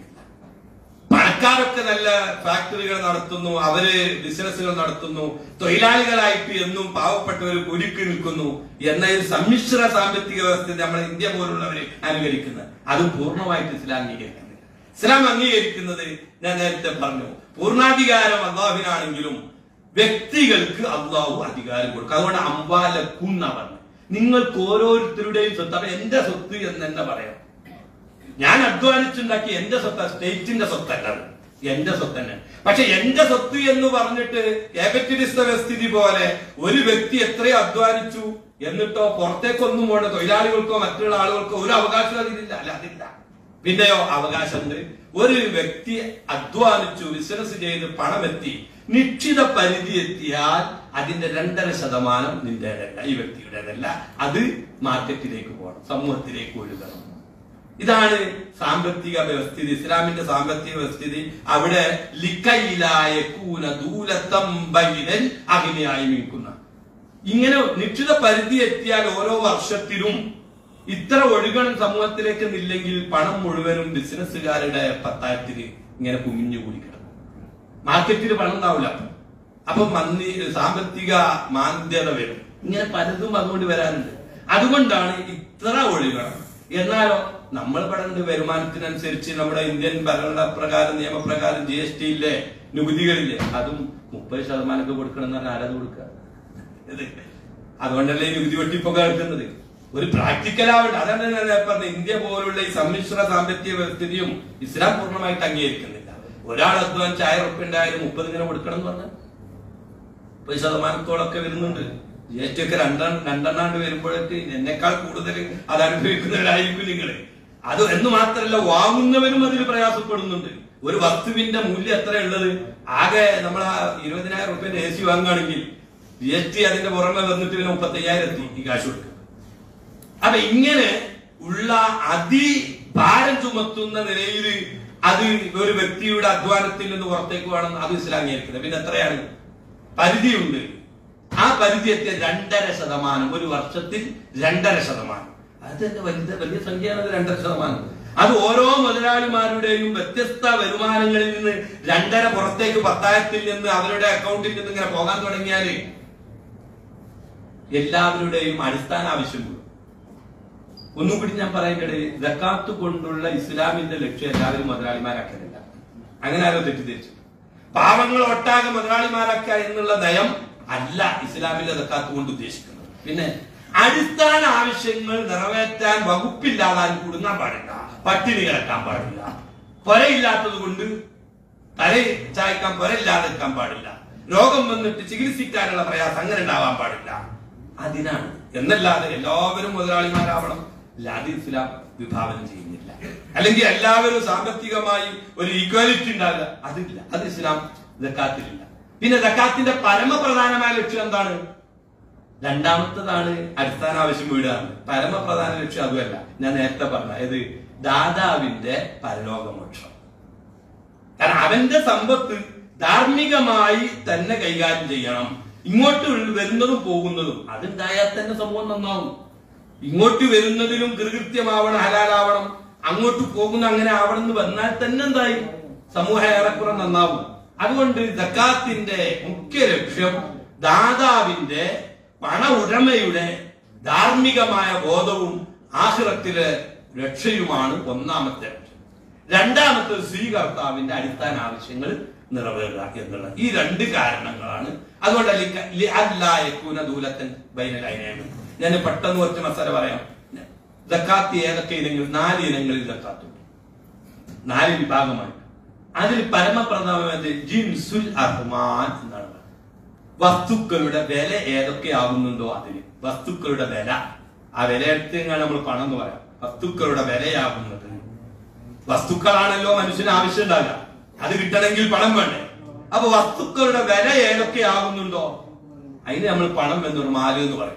Speaker 1: പണക്കാരൊക്കെ നല്ല ഫാക്ടറികൾ നടത്തുന്നു അവര് ബിസിനസ്സുകൾ നടത്തുന്നു തൊഴിലാളികളായിട്ട് എന്നും പാവപ്പെട്ടവർ കുരുക്കി നിൽക്കുന്നു എന്ന ഒരു സമ്മിശ്ര സാമ്പത്തിക വ്യവസ്ഥ നമ്മുടെ ഇന്ത്യ പോലുള്ളവര് അനുകരിക്കുന്നത് അതും പൂർണ്ണമായിട്ട് ഇസ്ലാം അംഗീകരിക്കുന്നില്ല ഇസ്ലാം അംഗീകരിക്കുന്നത് ഞാൻ നേരത്തെ പറഞ്ഞു പൂർണ്ണാധികാരം അള്ളാഹുവിനാണെങ്കിലും വ്യക്തികൾക്ക് അള്ളാഹു അധികാരം കൊടുക്കും അതുകൊണ്ട് അമ്പാലക്കുന്ന പറഞ്ഞു നിങ്ങൾക്ക് ഓരോരുത്തരുടെയും സ്വത്ത് അപ്പൊ എന്റെ സ്വത്ത് എന്ന് തന്നെ പറയാം ഞാൻ അധ്വാനിച്ചുണ്ടാക്കി എന്റെ സ്വത്ത് സ്റ്റേറ്റിന്റെ സ്വത്തല്ല അത്. എന്റെ സ്വത്ത് തന്നെ പക്ഷെ എന്റെ സ്വത്ത് എന്ന് പറഞ്ഞിട്ട് ക്യാപിറ്റലിസ്റ്റ് വ്യവസ്ഥിതി പോലെ ഒരു വ്യക്തി എത്രയോ അധ്വാനിച്ചു എന്നിട്ടോ പുറത്തേക്കൊന്നും പോകണ്ട തൊഴിലാളികൾക്കോ മറ്റുള്ള ആളുകൾക്കോ ഒരു അവകാശം അതിലില്ല അല്ല അതില്ല പിന്നെയോ അവകാശമുണ്ട് ഒരു വ്യക്തി അധ്വാനിച്ചു ബിസിനസ് ചെയ്ത് പണമെത്തി നിശ്ചിത പരിധി എത്തിയാൽ അതിന്റെ രണ്ടര ശതമാനം നിന്റേതല്ല ഈ വ്യക്തിയുടേതല്ല അത് മാർക്കറ്റിലേക്ക് പോകണം സമൂഹത്തിലേക്ക് ഒഴുകണം ഇതാണ് സാമ്പത്തിക വ്യവസ്ഥിതി ഇസ്ലാമിന്റെ സാമ്പത്തിക വ്യവസ്ഥിതി അവിടെ ലിക്കയിലായ കൂന ദൂലത്തം ബൈനൽ അഗ്നിയായി നിൽക്കുന്ന ഇങ്ങനെ നിശ്ചിത പരിധി എത്തിയാൽ ഓരോ വർഷത്തിലും ഇത്ര ഒഴുകണം സമൂഹത്തിലേക്ക് നില്ലെങ്കിൽ പണം മുഴുവനും ബിസിനസ്സുകാരുടെ പത്തായത്തിന് ഇങ്ങനെ കുമിഞ്ഞു കൂടി കിടക്കും മാർക്കറ്റിൽ പണം ഉണ്ടാവില്ല അപ്പൊ മന്ദി സാമ്പത്തിക മാന്ദ്യത വരും ഇങ്ങനെ പലതും അതുകൊണ്ട് വരാനുണ്ട് അതുകൊണ്ടാണ് ഇത്ര ഒഴുകണം എന്നാലോ നമ്മൾ പഠനത്തിന്റെ വരുമാനത്തിനനുസരിച്ച് നമ്മുടെ ഇന്ത്യൻ ഭരണപ്രകാരം നിയമപ്രകാരം ജി എസ് ടി ഇല്ലേ നികുതികളില്ലേ അതും മുപ്പത് ശതമാനമൊക്കെ കൊടുക്കണം എന്ന് പറഞ്ഞാൽ ആരത് കൊടുക്കുക ഇത് അതുകൊണ്ടല്ലേ ഈ നികുതി വെട്ടിപ്പൊക്കെ നടക്കുന്നത് ഒരു പ്രാക്ടിക്കൽ ആവണ്ട അതാണ് ഞാൻ പറഞ്ഞത് ഇന്ത്യ പോലുള്ള ഈ സമ്മിശ്ര സാമ്പത്തിക വ്യവസ്ഥിതിയും ഇസ്ലാം പൂർണ്ണമായിട്ട് അംഗീകരിക്കുന്നില്ല ഒരാൾ അധ്വാനിച്ച് ആയിരം ഉറുപ്പ്യ ഉണ്ടായാലും മുപ്പത് ഇങ്ങനെ കൊടുക്കണം എന്ന് പറഞ്ഞാൽ മുപ്പത് ശതമാനത്തോളൊക്കെ വരുന്നുണ്ട് ജി എസ് ടി ഒക്കെ രണ്ടെണ്ണം രണ്ടെണ്ണാണ്ട് വരുമ്പോഴേക്ക് എന്നെക്കാൾ കൂടുതൽ അത് അനുഭവിക്കുന്നവരായിരിക്കും നിങ്ങൾ അത് എന്ന് മാത്രമല്ല വാങ്ങുന്നവരും അതിൽ പ്രയാസപ്പെടുന്നുണ്ട് ഒരു വസ്തുവിന്റെ മൂല്യം എത്ര ഉള്ളത് ആകെ നമ്മൾ ആ ഇരുപതിനായിരം റുപ്യന്റെ എ സി വാങ്ങുകയാണെങ്കിൽ ജി എസ് ടി അതിന്റെ പുറമെ വന്നിട്ട് പിന്നെ മുപ്പത്തയ്യായിരം എത്തി ഈ കാശ് കൊടുക്കുക അപ്പൊ ഇങ്ങനെ ഉള്ള അതിഭാരം ചുമത്തുന്ന നിലയിൽ അത് ഒരു വ്യക്തിയുടെ അധ്വാനത്തിൽ നിന്ന് പുറത്തേക്ക് വേണം അത് ഇസ്ലാം അംഗീകരിക്കുന്നത് പിന്നെ എത്രയാണ് പരിധിയുണ്ട് ആ പരിധി എത്തിയ രണ്ടര ശതമാനം ഒരു വർഷത്തിൽ രണ്ടര ശതമാനം അത് തന്നെ വലിയ വലിയ സംഖ്യയാണ് അത് രണ്ടര ശതമാനം അത് ഓരോ മുതലാളിമാരുടെയും വ്യത്യസ്ത വരുമാനങ്ങളിൽ നിന്ന് രണ്ടര പുറത്തേക്ക് പത്തായിരത്തിൽ നിന്ന് അവരുടെ അക്കൗണ്ടിൽ നിന്ന് ഇങ്ങനെ പോകാൻ തുടങ്ങിയാല് എല്ലാവരുടെയും അടിസ്ഥാന ആവശ്യം കൂടും ഒന്നും കൂടി ഞാൻ പറയട്ടെ ജക്കാത്ത് കൊണ്ടുള്ള ഇസ്ലാമിന്റെ ലക്ഷ്യം എല്ലാവരും മുതലാളിമാരാക്കലില്ല അങ്ങനെ ആരോ തെറ്റിദ്ധരിച്ചു പാവങ്ങൾ ഒട്ടാകെ മുതലാളിമാരാക്കുക എന്നുള്ള നയം അല്ല ഇസ്ലാമിലെ ജക്കാത്ത് കൊണ്ട് ഉദ്ദേശിക്കുന്നത് പിന്നെ അടിസ്ഥാന ആവശ്യങ്ങൾ നിറവേറ്റാൻ വകുപ്പില്ലാതാൻ കുടുങ്ങാൻ പാടില്ല പട്ടിണി കിടക്കാൻ പാടില്ല പൊരയില്ലാത്തത് കൊണ്ട് തല ചായ്ക്കാൻ പൊരയില്ലാതെ നിൽക്കാൻ പാടില്ല രോഗം വന്നിട്ട് ചികിത്സിക്കാനുള്ള പ്രയാസം അങ്ങനെ ഉണ്ടാവാൻ പാടില്ല അതിനാണ് എന്നല്ലാതെ എല്ലാവരും മുതലാളിമാരാവണം അല്ലാതെ ഇസ്ലാം വിഭാവനം ചെയ്യുന്നില്ല അല്ലെങ്കിൽ എല്ലാവരും സാമ്പത്തികമായി ഒരു ഈക്വാലിറ്റി ഉണ്ടാവില്ല അതില്ല അത് ഇസ്ലാം ജക്കാത്തിലില്ല പിന്നെ ജക്കാത്തിന്റെ പരമപ്രധാനമായ ലക്ഷ്യം എന്താണ് രണ്ടാമത്തതാണ് അടിസ്ഥാന ആവശ്യം വീടാണ് പരമപ്രധാന ലക്ഷ്യം അതുമല്ല ഞാൻ നേരത്തെ പറഞ്ഞ ഏത് ദാതാവിന്റെ പരലോകമോക്ഷം കാരണം അവന്റെ സമ്പത്ത് ധാർമ്മികമായി തന്നെ കൈകാര്യം ചെയ്യണം ഇങ്ങോട്ട് വരുന്നതും പോകുന്നതും അതുണ്ടായാൽ തന്നെ സമൂഹം നന്നാവും ഇങ്ങോട്ട് വരുന്നതിലും കൃകൃത്യമാവണം ഹലാലാവണം അങ്ങോട്ട് പോകുന്ന അങ്ങനെ ആവണം എന്ന് വന്നാൽ തന്നെ എന്തായി സമൂഹം ഏറെക്കുറെ നന്നാവും അതുകൊണ്ട് ജക്കാത്തിന്റെ മുഖ്യ ലക്ഷ്യം ദാതാവിന്റെ പണ ഉടമയുടെ ധാർമ്മികമായ ബോധവും ആഹ്റത്തിലെ രക്ഷയുമാണ് ഒന്നാമത്തെ ലക്ഷ്യം രണ്ടാമത്തെ സ്വീകർത്താവിന്റെ അടിസ്ഥാന ആവശ്യങ്ങൾ നിറവേറുക എന്നുള്ളത് ഈ രണ്ട് കാരണങ്ങളാണ് അതുകൊണ്ട് ലി- ലി- അല്ലാ യകൂന ദൂലത്തൻ ബൈനൽ അയ്നൈനി. ഞാൻ പെട്ടെന്ന് കുറച്ച് മസാല പറയാം ജക്കാത്ത് ഏതൊക്കെ ഇനങ്ങൾ നാല് ഇനങ്ങളിൽ ജക്കാത്തുണ്ട് നാല് വിഭാഗമാണ് അതിൽ പരമപ്രധാനമായത് ജിൻസുൽ അഹ്മാൻ എന്നാണ് പറയുന്നത്. വസ്തുക്കളുടെ വില ഏതൊക്കെയാകുന്നുണ്ടോ അതിന് വസ്തുക്കളുടെ വില ആ വില എടുത്തെങ്ങാണ് നമ്മൾ പണം എന്ന് പറയാം വസ്തുക്കളുടെ വിലയാകുന്നത് വസ്തുക്കളാണല്ലോ മനുഷ്യന് ആവശ്യം ഉണ്ടാകുക അത് കിട്ടണമെങ്കിൽ പണം വേണ്ടേ അപ്പൊ വസ്തുക്കളുടെ വില ഏതൊക്കെയാകുന്നുണ്ടോ അതിന് നമ്മൾ പണം എന്നൊരു മാല് എന്ന് പറയും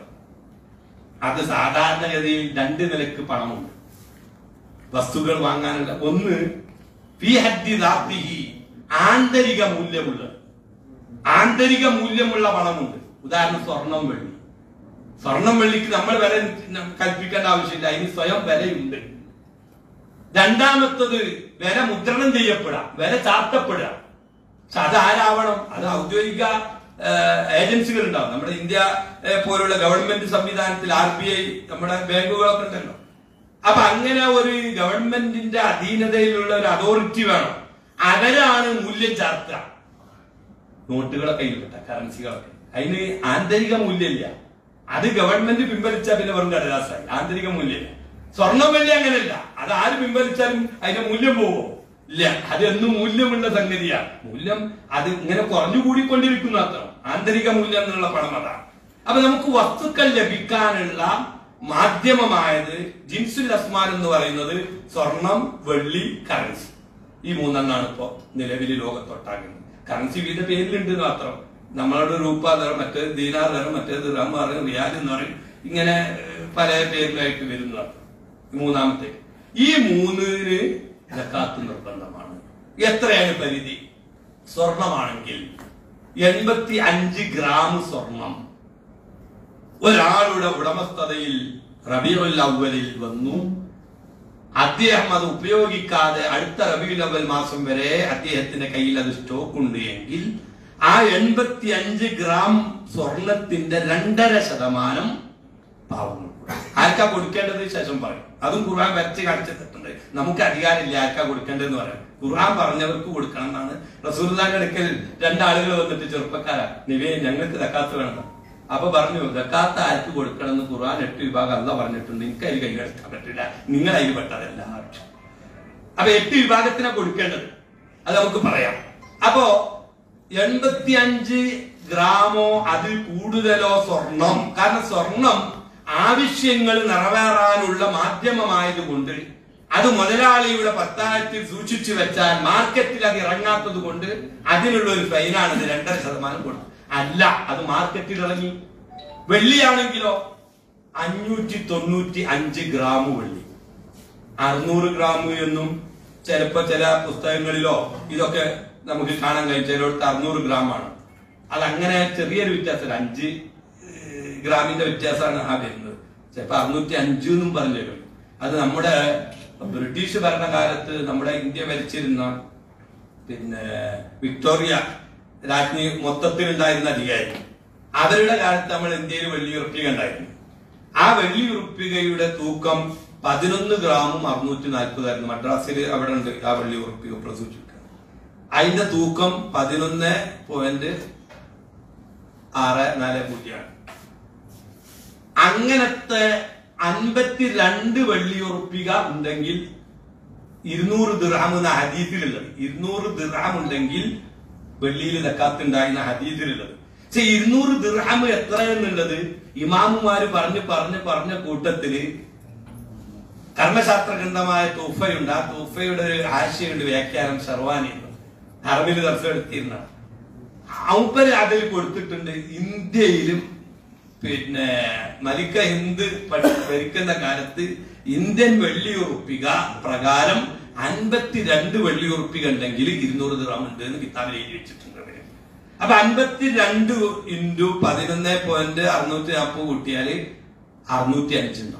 Speaker 1: അത് സാധാരണഗതിയിൽ രണ്ട് നിലക്ക് പണമുണ്ട് വസ്തുക്കൾ വാങ്ങാനുള്ള ഒന്ന് ഫി ഹദ്ദി ദാത്തിഹി ആന്തരിക മൂല്യമുള്ള ആന്തരിക മൂല്യമുള്ള പണമുണ്ട് ഉദാഹരണം സ്വർണം വെള്ളി സ്വർണം വെള്ളിക്ക് നമ്മൾ വില കൽപ്പിക്കേണ്ട ആവശ്യമില്ല അതിന് സ്വയം വിലയുണ്ട് രണ്ടാമത്തത് വില മുദ്രണം ചെയ്യപ്പെടാം വില ചാർത്തപ്പെടുക പക്ഷെ അത് ആരാവണം അത് ഔദ്യോഗിക ഏജൻസികൾ ഉണ്ടാവും നമ്മുടെ ഇന്ത്യ ഏഹ്, പോലുള്ള ഗവൺമെന്റ് സംവിധാനത്തിൽ ആർ ബി ഐ നമ്മുടെ ബാങ്കുകളൊക്കെ ഉണ്ടല്ലോ അപ്പൊ അങ്ങനെ ഒരു ഗവൺമെന്റിന്റെ അധീനതയിലുള്ള ഒരു അതോറിറ്റി വേണം അവരാണ് മൂല്യം ചാർത്തുക നോട്ടുകളൊക്കെ കയ്യിൽപ്പെട്ട കറൻസികളൊക്കെ അതിന് ആന്തരിക മൂല്യമില്ല അത് ഗവൺമെന്റ് പിൻവലിച്ചാൽ പിന്നെ വെറും കടലാസായി ആന്തരിക മൂല്യമില്ല സ്വർണം വെള്ളി അങ്ങനെയല്ല അത് ആര് പിൻവലിച്ചാലും അതിന്റെ മൂല്യം പോവോ ഇല്ല അത് എന്നും മൂല്യമുള്ള സംഗതിയാണ് മൂല്യം അത് ഇങ്ങനെ കുറഞ്ഞു കൂടിക്കൊണ്ടിരിക്കുന്നു അത്രം ആന്തരിക മൂല്യം എന്നുള്ള പണം അതാണ് അപ്പൊ നമുക്ക് വസ്തുക്കൾ ലഭിക്കാനുള്ള മാധ്യമമായത് ജിൻസുൽ അസ്മാൻ എന്ന് പറയുന്നത് സ്വർണം വെള്ളി കറൻസി ഈ മൂന്നെണ്ണാണ് ഇപ്പോ നിലവിൽ ലോകത്തൊട്ടാകുന്നത് കറൻസി വിവിധ പേരിലുണ്ട് എന്ന് മാത്രം നമ്മളുടെ രൂപ തരം മറ്റേത് ദീനാർ തരം മറ്റേത് റം പറയും റിയാൽ എന്ന് പറയും ഇങ്ങനെ ഏഹ്, പല പേരിലായിട്ട് വരുന്നു മൂന്നാമത്തെ ഈ മൂന്നിന് ജക്കാത്ത് നിർബന്ധമാണ് എത്രയാണ് പരിധി സ്വർണമാണെങ്കിൽ എൺപത്തി അഞ്ച് ഗ്രാം സ്വർണം ഒരാളുടെ ഉടമസ്ഥതയിൽ റബിയുൽ അവലിൽ വന്നു അദ്ദേഹം അത് ഉപയോഗിക്കാതെ അടുത്ത റബിയുൽ അവൽ മാസം വരെ അദ്ദേഹത്തിന്റെ കയ്യിൽ അത് സ്റ്റോക്ക് ഉണ്ട് എങ്കിൽ ആ എൺപത്തി അഞ്ച് ഗ്രാം സ്വർണത്തിന്റെ രണ്ടര ശതമാനം പാവങ്ങൾ ആർക്കാ കൊടുക്കേണ്ടത് ശേഷം പറയും അതും ഖുർആൻ വരച്ച് കാണിച്ചിട്ടുണ്ട് നമുക്ക് അധികാരമില്ല ആർക്കാ കൊടുക്കേണ്ടതെന്ന് പറയാം ഖുർആൻ പറഞ്ഞവർക്ക് കൊടുക്കണം എന്നാണ് റസൂർദാന്റെ അടുക്കൽ രണ്ടാളുകൾ വന്നിട്ട് ചെറുപ്പക്കാരാ നിവേ ഞങ്ങൾക്ക് തക്കാത്ത് വേണം അപ്പൊ പറഞ്ഞു ദക്കാത്ത ആർക്ക് കൊടുക്കണം എന്ന് ഖുർആൻ എട്ട് വിഭാഗം അല്ല പറഞ്ഞിട്ടുണ്ട് എനിക്ക് അതിൽ കൈകടത്താൻ പറ്റില്ല നിങ്ങൾ അതിൽ പെട്ടതല്ല അപ്പൊ എട്ട് വിഭാഗത്തിനാ കൊടുക്കേണ്ടത് അത് നമുക്ക് പറയാം അപ്പോ എൺപത്തിയഞ്ച് ഗ്രാമോ അതിൽ കൂടുതലോ സ്വർണം കാരണം സ്വർണം ആവശ്യങ്ങൾ നിറവേറാനുള്ള മാധ്യമമായതുകൊണ്ട് അത് മുതലാളിയുടെ പത്താഴത്തിൽ സൂക്ഷിച്ചു വെച്ചാൽ മാർക്കറ്റിൽ അത് ഇറങ്ങാത്തത് കൊണ്ട് അതിനുള്ള ഒരു ഫൈനാണ് ഇത് രണ്ടര ശതമാനം കൊടുത്തു അല്ല അത് മാർക്കറ്റിൽ ഇറങ്ങി വെള്ളിയാണെങ്കിലോ അഞ്ഞൂറ്റി തൊണ്ണൂറ്റി അഞ്ച് ഗ്രാം വെള്ളി അറുന്നൂറ് ഗ്രാം എന്നും ചിലപ്പോ ചില പുസ്തകങ്ങളിലോ ഇതൊക്കെ നമുക്ക് കാണാൻ കഴിയും ചിലയിടത്ത് അറുന്നൂറ് ഗ്രാം ആണ് അത് അങ്ങനെ ചെറിയൊരു വ്യത്യാസം അഞ്ച് ഏഹ്, ഗ്രാമിന്റെ വ്യത്യാസമാണ് ആ വരുന്നത് ചിലപ്പോ അറുന്നൂറ്റി അഞ്ച് എന്നും പറഞ്ഞു തരും അത് നമ്മുടെ ബ്രിട്ടീഷ് ഭരണകാലത്ത് നമ്മുടെ ഇന്ത്യ ഭരിച്ചിരുന്ന പിന്നെ വിക്ടോറിയ രാജ്ഞി മൊത്തത്തിലുണ്ടായിരുന്ന അധികാരി അവരുടെ കാലത്ത് നമ്മൾ ഇന്ത്യയിൽ വെള്ളി ഉറപ്പിക ഉണ്ടായിരുന്നു ആ വെള്ളി ഉറപ്പികയുടെ തൂക്കം പതിനൊന്ന് ഗ്രാമും അറുന്നൂറ്റി നാൽപ്പതായിരുന്നു മദ്രാസിൽ അവിടെ ഉണ്ട് ആ വെള്ളി ഉറപ്പിക പ്രസൂചിക്കുക അതിന്റെ തൂക്കം പതിനൊന്ന് പോയിന്റ് ആറ് നാല് പൂജ്യമാണ് അങ്ങനത്തെ അൻപത്തിരണ്ട് വെള്ളി ഉറപ്പിക ഉണ്ടെങ്കിൽ ഇരുന്നൂറ് ദിർഹം എന്ന ഹദീസിലുള്ളത് ഇരുന്നൂറ് ദിർഹം ഉണ്ടെങ്കിൽ വെള്ളിയിൽ തക്കാത്ത് ഉണ്ടായിരുന്ന ഹദീസിലുള്ളത് പക്ഷെ ഇരുന്നൂറ് ദിർഹം എത്ര എന്നുള്ളത് ഇമാമുമാര് പറഞ്ഞ് പറഞ്ഞ് പറഞ്ഞ കൂട്ടത്തില് കർമ്മശാസ്ത്ര ഗ്രന്ഥമായ തൂഫയുണ്ട് ആ തൂഫയുടെ ഒരു ആശയുണ്ട് വ്യാഖ്യാനം ഷർവാനി അറബിൽ ദർശനം എടുത്തിരുന്ന ഔപ്പര് അതിൽ കൊടുത്തിട്ടുണ്ട് ഇന്ത്യയിലും പിന്നെ മലിക്ക ഹിന്ദ് പഠി- ഭരിക്കുന്ന കാലത്ത് ഇന്ത്യൻ വെള്ളി ഉറപ്പിക പ്രകാരം അൻപത്തിരണ്ട് വെള്ളി ഉറപ്പിക ഉണ്ടെങ്കിൽ ഇരുന്നൂറ് ദിറാം ഉണ്ട് എന്ന് കിതാബിൽ എഴുതി വെച്ചിട്ടുണ്ട് അവര്. അപ്പൊ അൻപത്തിരണ്ട് ഇൻറ്റു പതിനൊന്ന് പോയിന്റ് അറുന്നൂറ്റി നാൽപ്പത് കൂട്ടിയാല് അറുന്നൂറ്റി അഞ്ചുണ്ടാവും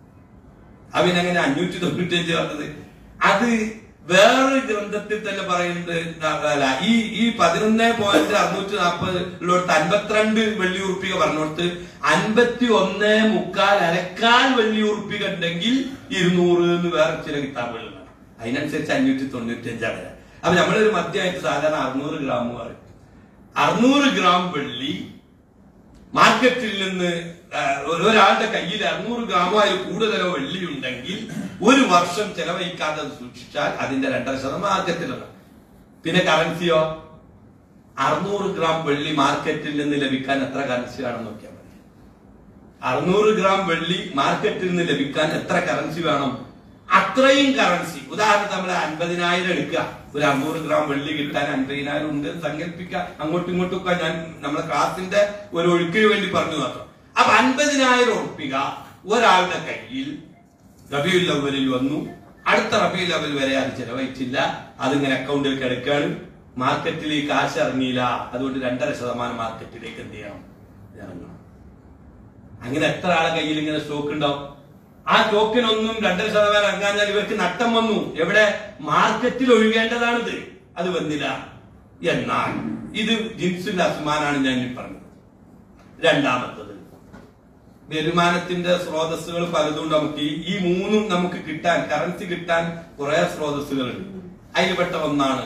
Speaker 1: അത് പിന്നെ അങ്ങനെ അഞ്ഞൂറ്റി തൊണ്ണൂറ്റി അഞ്ച് പറഞ്ഞത് അത് വേറൊരു ഗ്രന്ഥത്തിൽ തന്നെ പറയുന്നത് ന- അല്ല, ഈ ഈ പതിനൊന്ന് പോയിന്റ് അറുന്നൂറ്റി നാൽപ്പത് ഉള്ളടത്ത് അൻപത്തിരണ്ട് വെള്ളി ഉറുപ്പിക പറഞ്ഞോടത്ത് അൻപത്തി ഒന്ന് മുക്കാൽ അരക്കാൽ വെള്ളി ഉറുപ്പിക ഉണ്ടെങ്കിൽ ഇരുന്നൂറ് എന്ന് വേറെ ചില കിതാബുകളുണ്ട് അതിനനുസരിച്ച് അഞ്ഞൂറ്റി തൊണ്ണൂറ്റി അഞ്ചാണ് അപ്പൊ നമ്മളൊരു മദ്യമായിട്ട് സാധാരണ അറുന്നൂറ് ഗ്രാം പറയും അറുന്നൂറ് ഗ്രാം വെള്ളി മാർക്കറ്റിൽ നിന്ന് ആ, ഒരാളുടെ കയ്യിൽ അറുന്നൂറ് ഗ്രാമോ അതിൽ കൂടുതലോ വെള്ളി ഉണ്ടെങ്കിൽ ഒരു വർഷം ചെലവഴിക്കാതെ അത് സൂക്ഷിച്ചാൽ അതിന്റെ രണ്ടര ശതമാനം മാർക്കറ്റിലാണ് പിന്നെ കറൻസിയോ അറുന്നൂറ് ഗ്രാം വെള്ളി മാർക്കറ്റിൽ നിന്ന് ലഭിക്കാൻ എത്ര കറൻസി വേണം നോക്കിയാൽ മതി അറുന്നൂറ് ഗ്രാം വെള്ളി മാർക്കറ്റിൽ നിന്ന് ലഭിക്കാൻ എത്ര കറൻസി വേണം അത്രയും കറൻസി ഉദാഹരണത്തിന് നമ്മൾ അൻപതിനായിരം എടുക്കുക ഒരു അറുന്നൂറ് ഗ്രാം വെള്ളി കിട്ടാൻ അൻപതിനായിരം ഉണ്ട് എന്ന് സങ്കല്പിക്കുക അങ്ങോട്ടും ഇങ്ങോട്ടും ഒക്കെ ഞാൻ നമ്മുടെ ക്ലാസിന്റെ ഒരു ഒഴുക്കിന് വേണ്ടി പറഞ്ഞു മാത്രം അപ്പൊ അൻപതിനായിരം ഉറപ്പിക ഒരാളുടെ കയ്യിൽ റബിയുൽ അവലിൽ വന്നു അടുത്ത റബിയുൽ അവൽ വരെ അത് ചെലവഴിച്ചില്ല അതിങ്ങനെ അക്കൗണ്ടിൽ കിടക്കാണ് മാർക്കറ്റിൽ ഈ കാശ് ഇറങ്ങിയില്ല അതുകൊണ്ട് രണ്ടര ശതമാനം മാർക്കറ്റിലേക്ക് എന്ത് ചെയ്യണം ഇറങ്ങണം അങ്ങനെ എത്ര ആളെ കയ്യിൽ ഇങ്ങനെ സ്റ്റോക്ക് ഉണ്ടാവും ആ സ്റ്റോക്കിനൊന്നും രണ്ടര ശതമാനം ഇറങ്ങാഞ്ഞാൽ ഇവർക്ക് നട്ടം വന്നു എവിടെ മാർക്കറ്റിൽ ഒഴുകേണ്ടതാണിത് അത് വന്നില്ല എന്നാൽ ഇത് ജിൻസുൽ അസ്മാനാണ് ഞാൻ ഈ പറഞ്ഞത് രണ്ടാമത്തത് വരുമാനത്തിന്റെ സ്രോതസ്സുകൾ പലതും നമുക്ക് ഈ- ഈ മൂന്നും നമുക്ക് കിട്ടാൻ കറൻസി കിട്ടാൻ കുറെ സ്രോതസ്സുകളുണ്ട് അതിൽപ്പെട്ട ഒന്നാണ്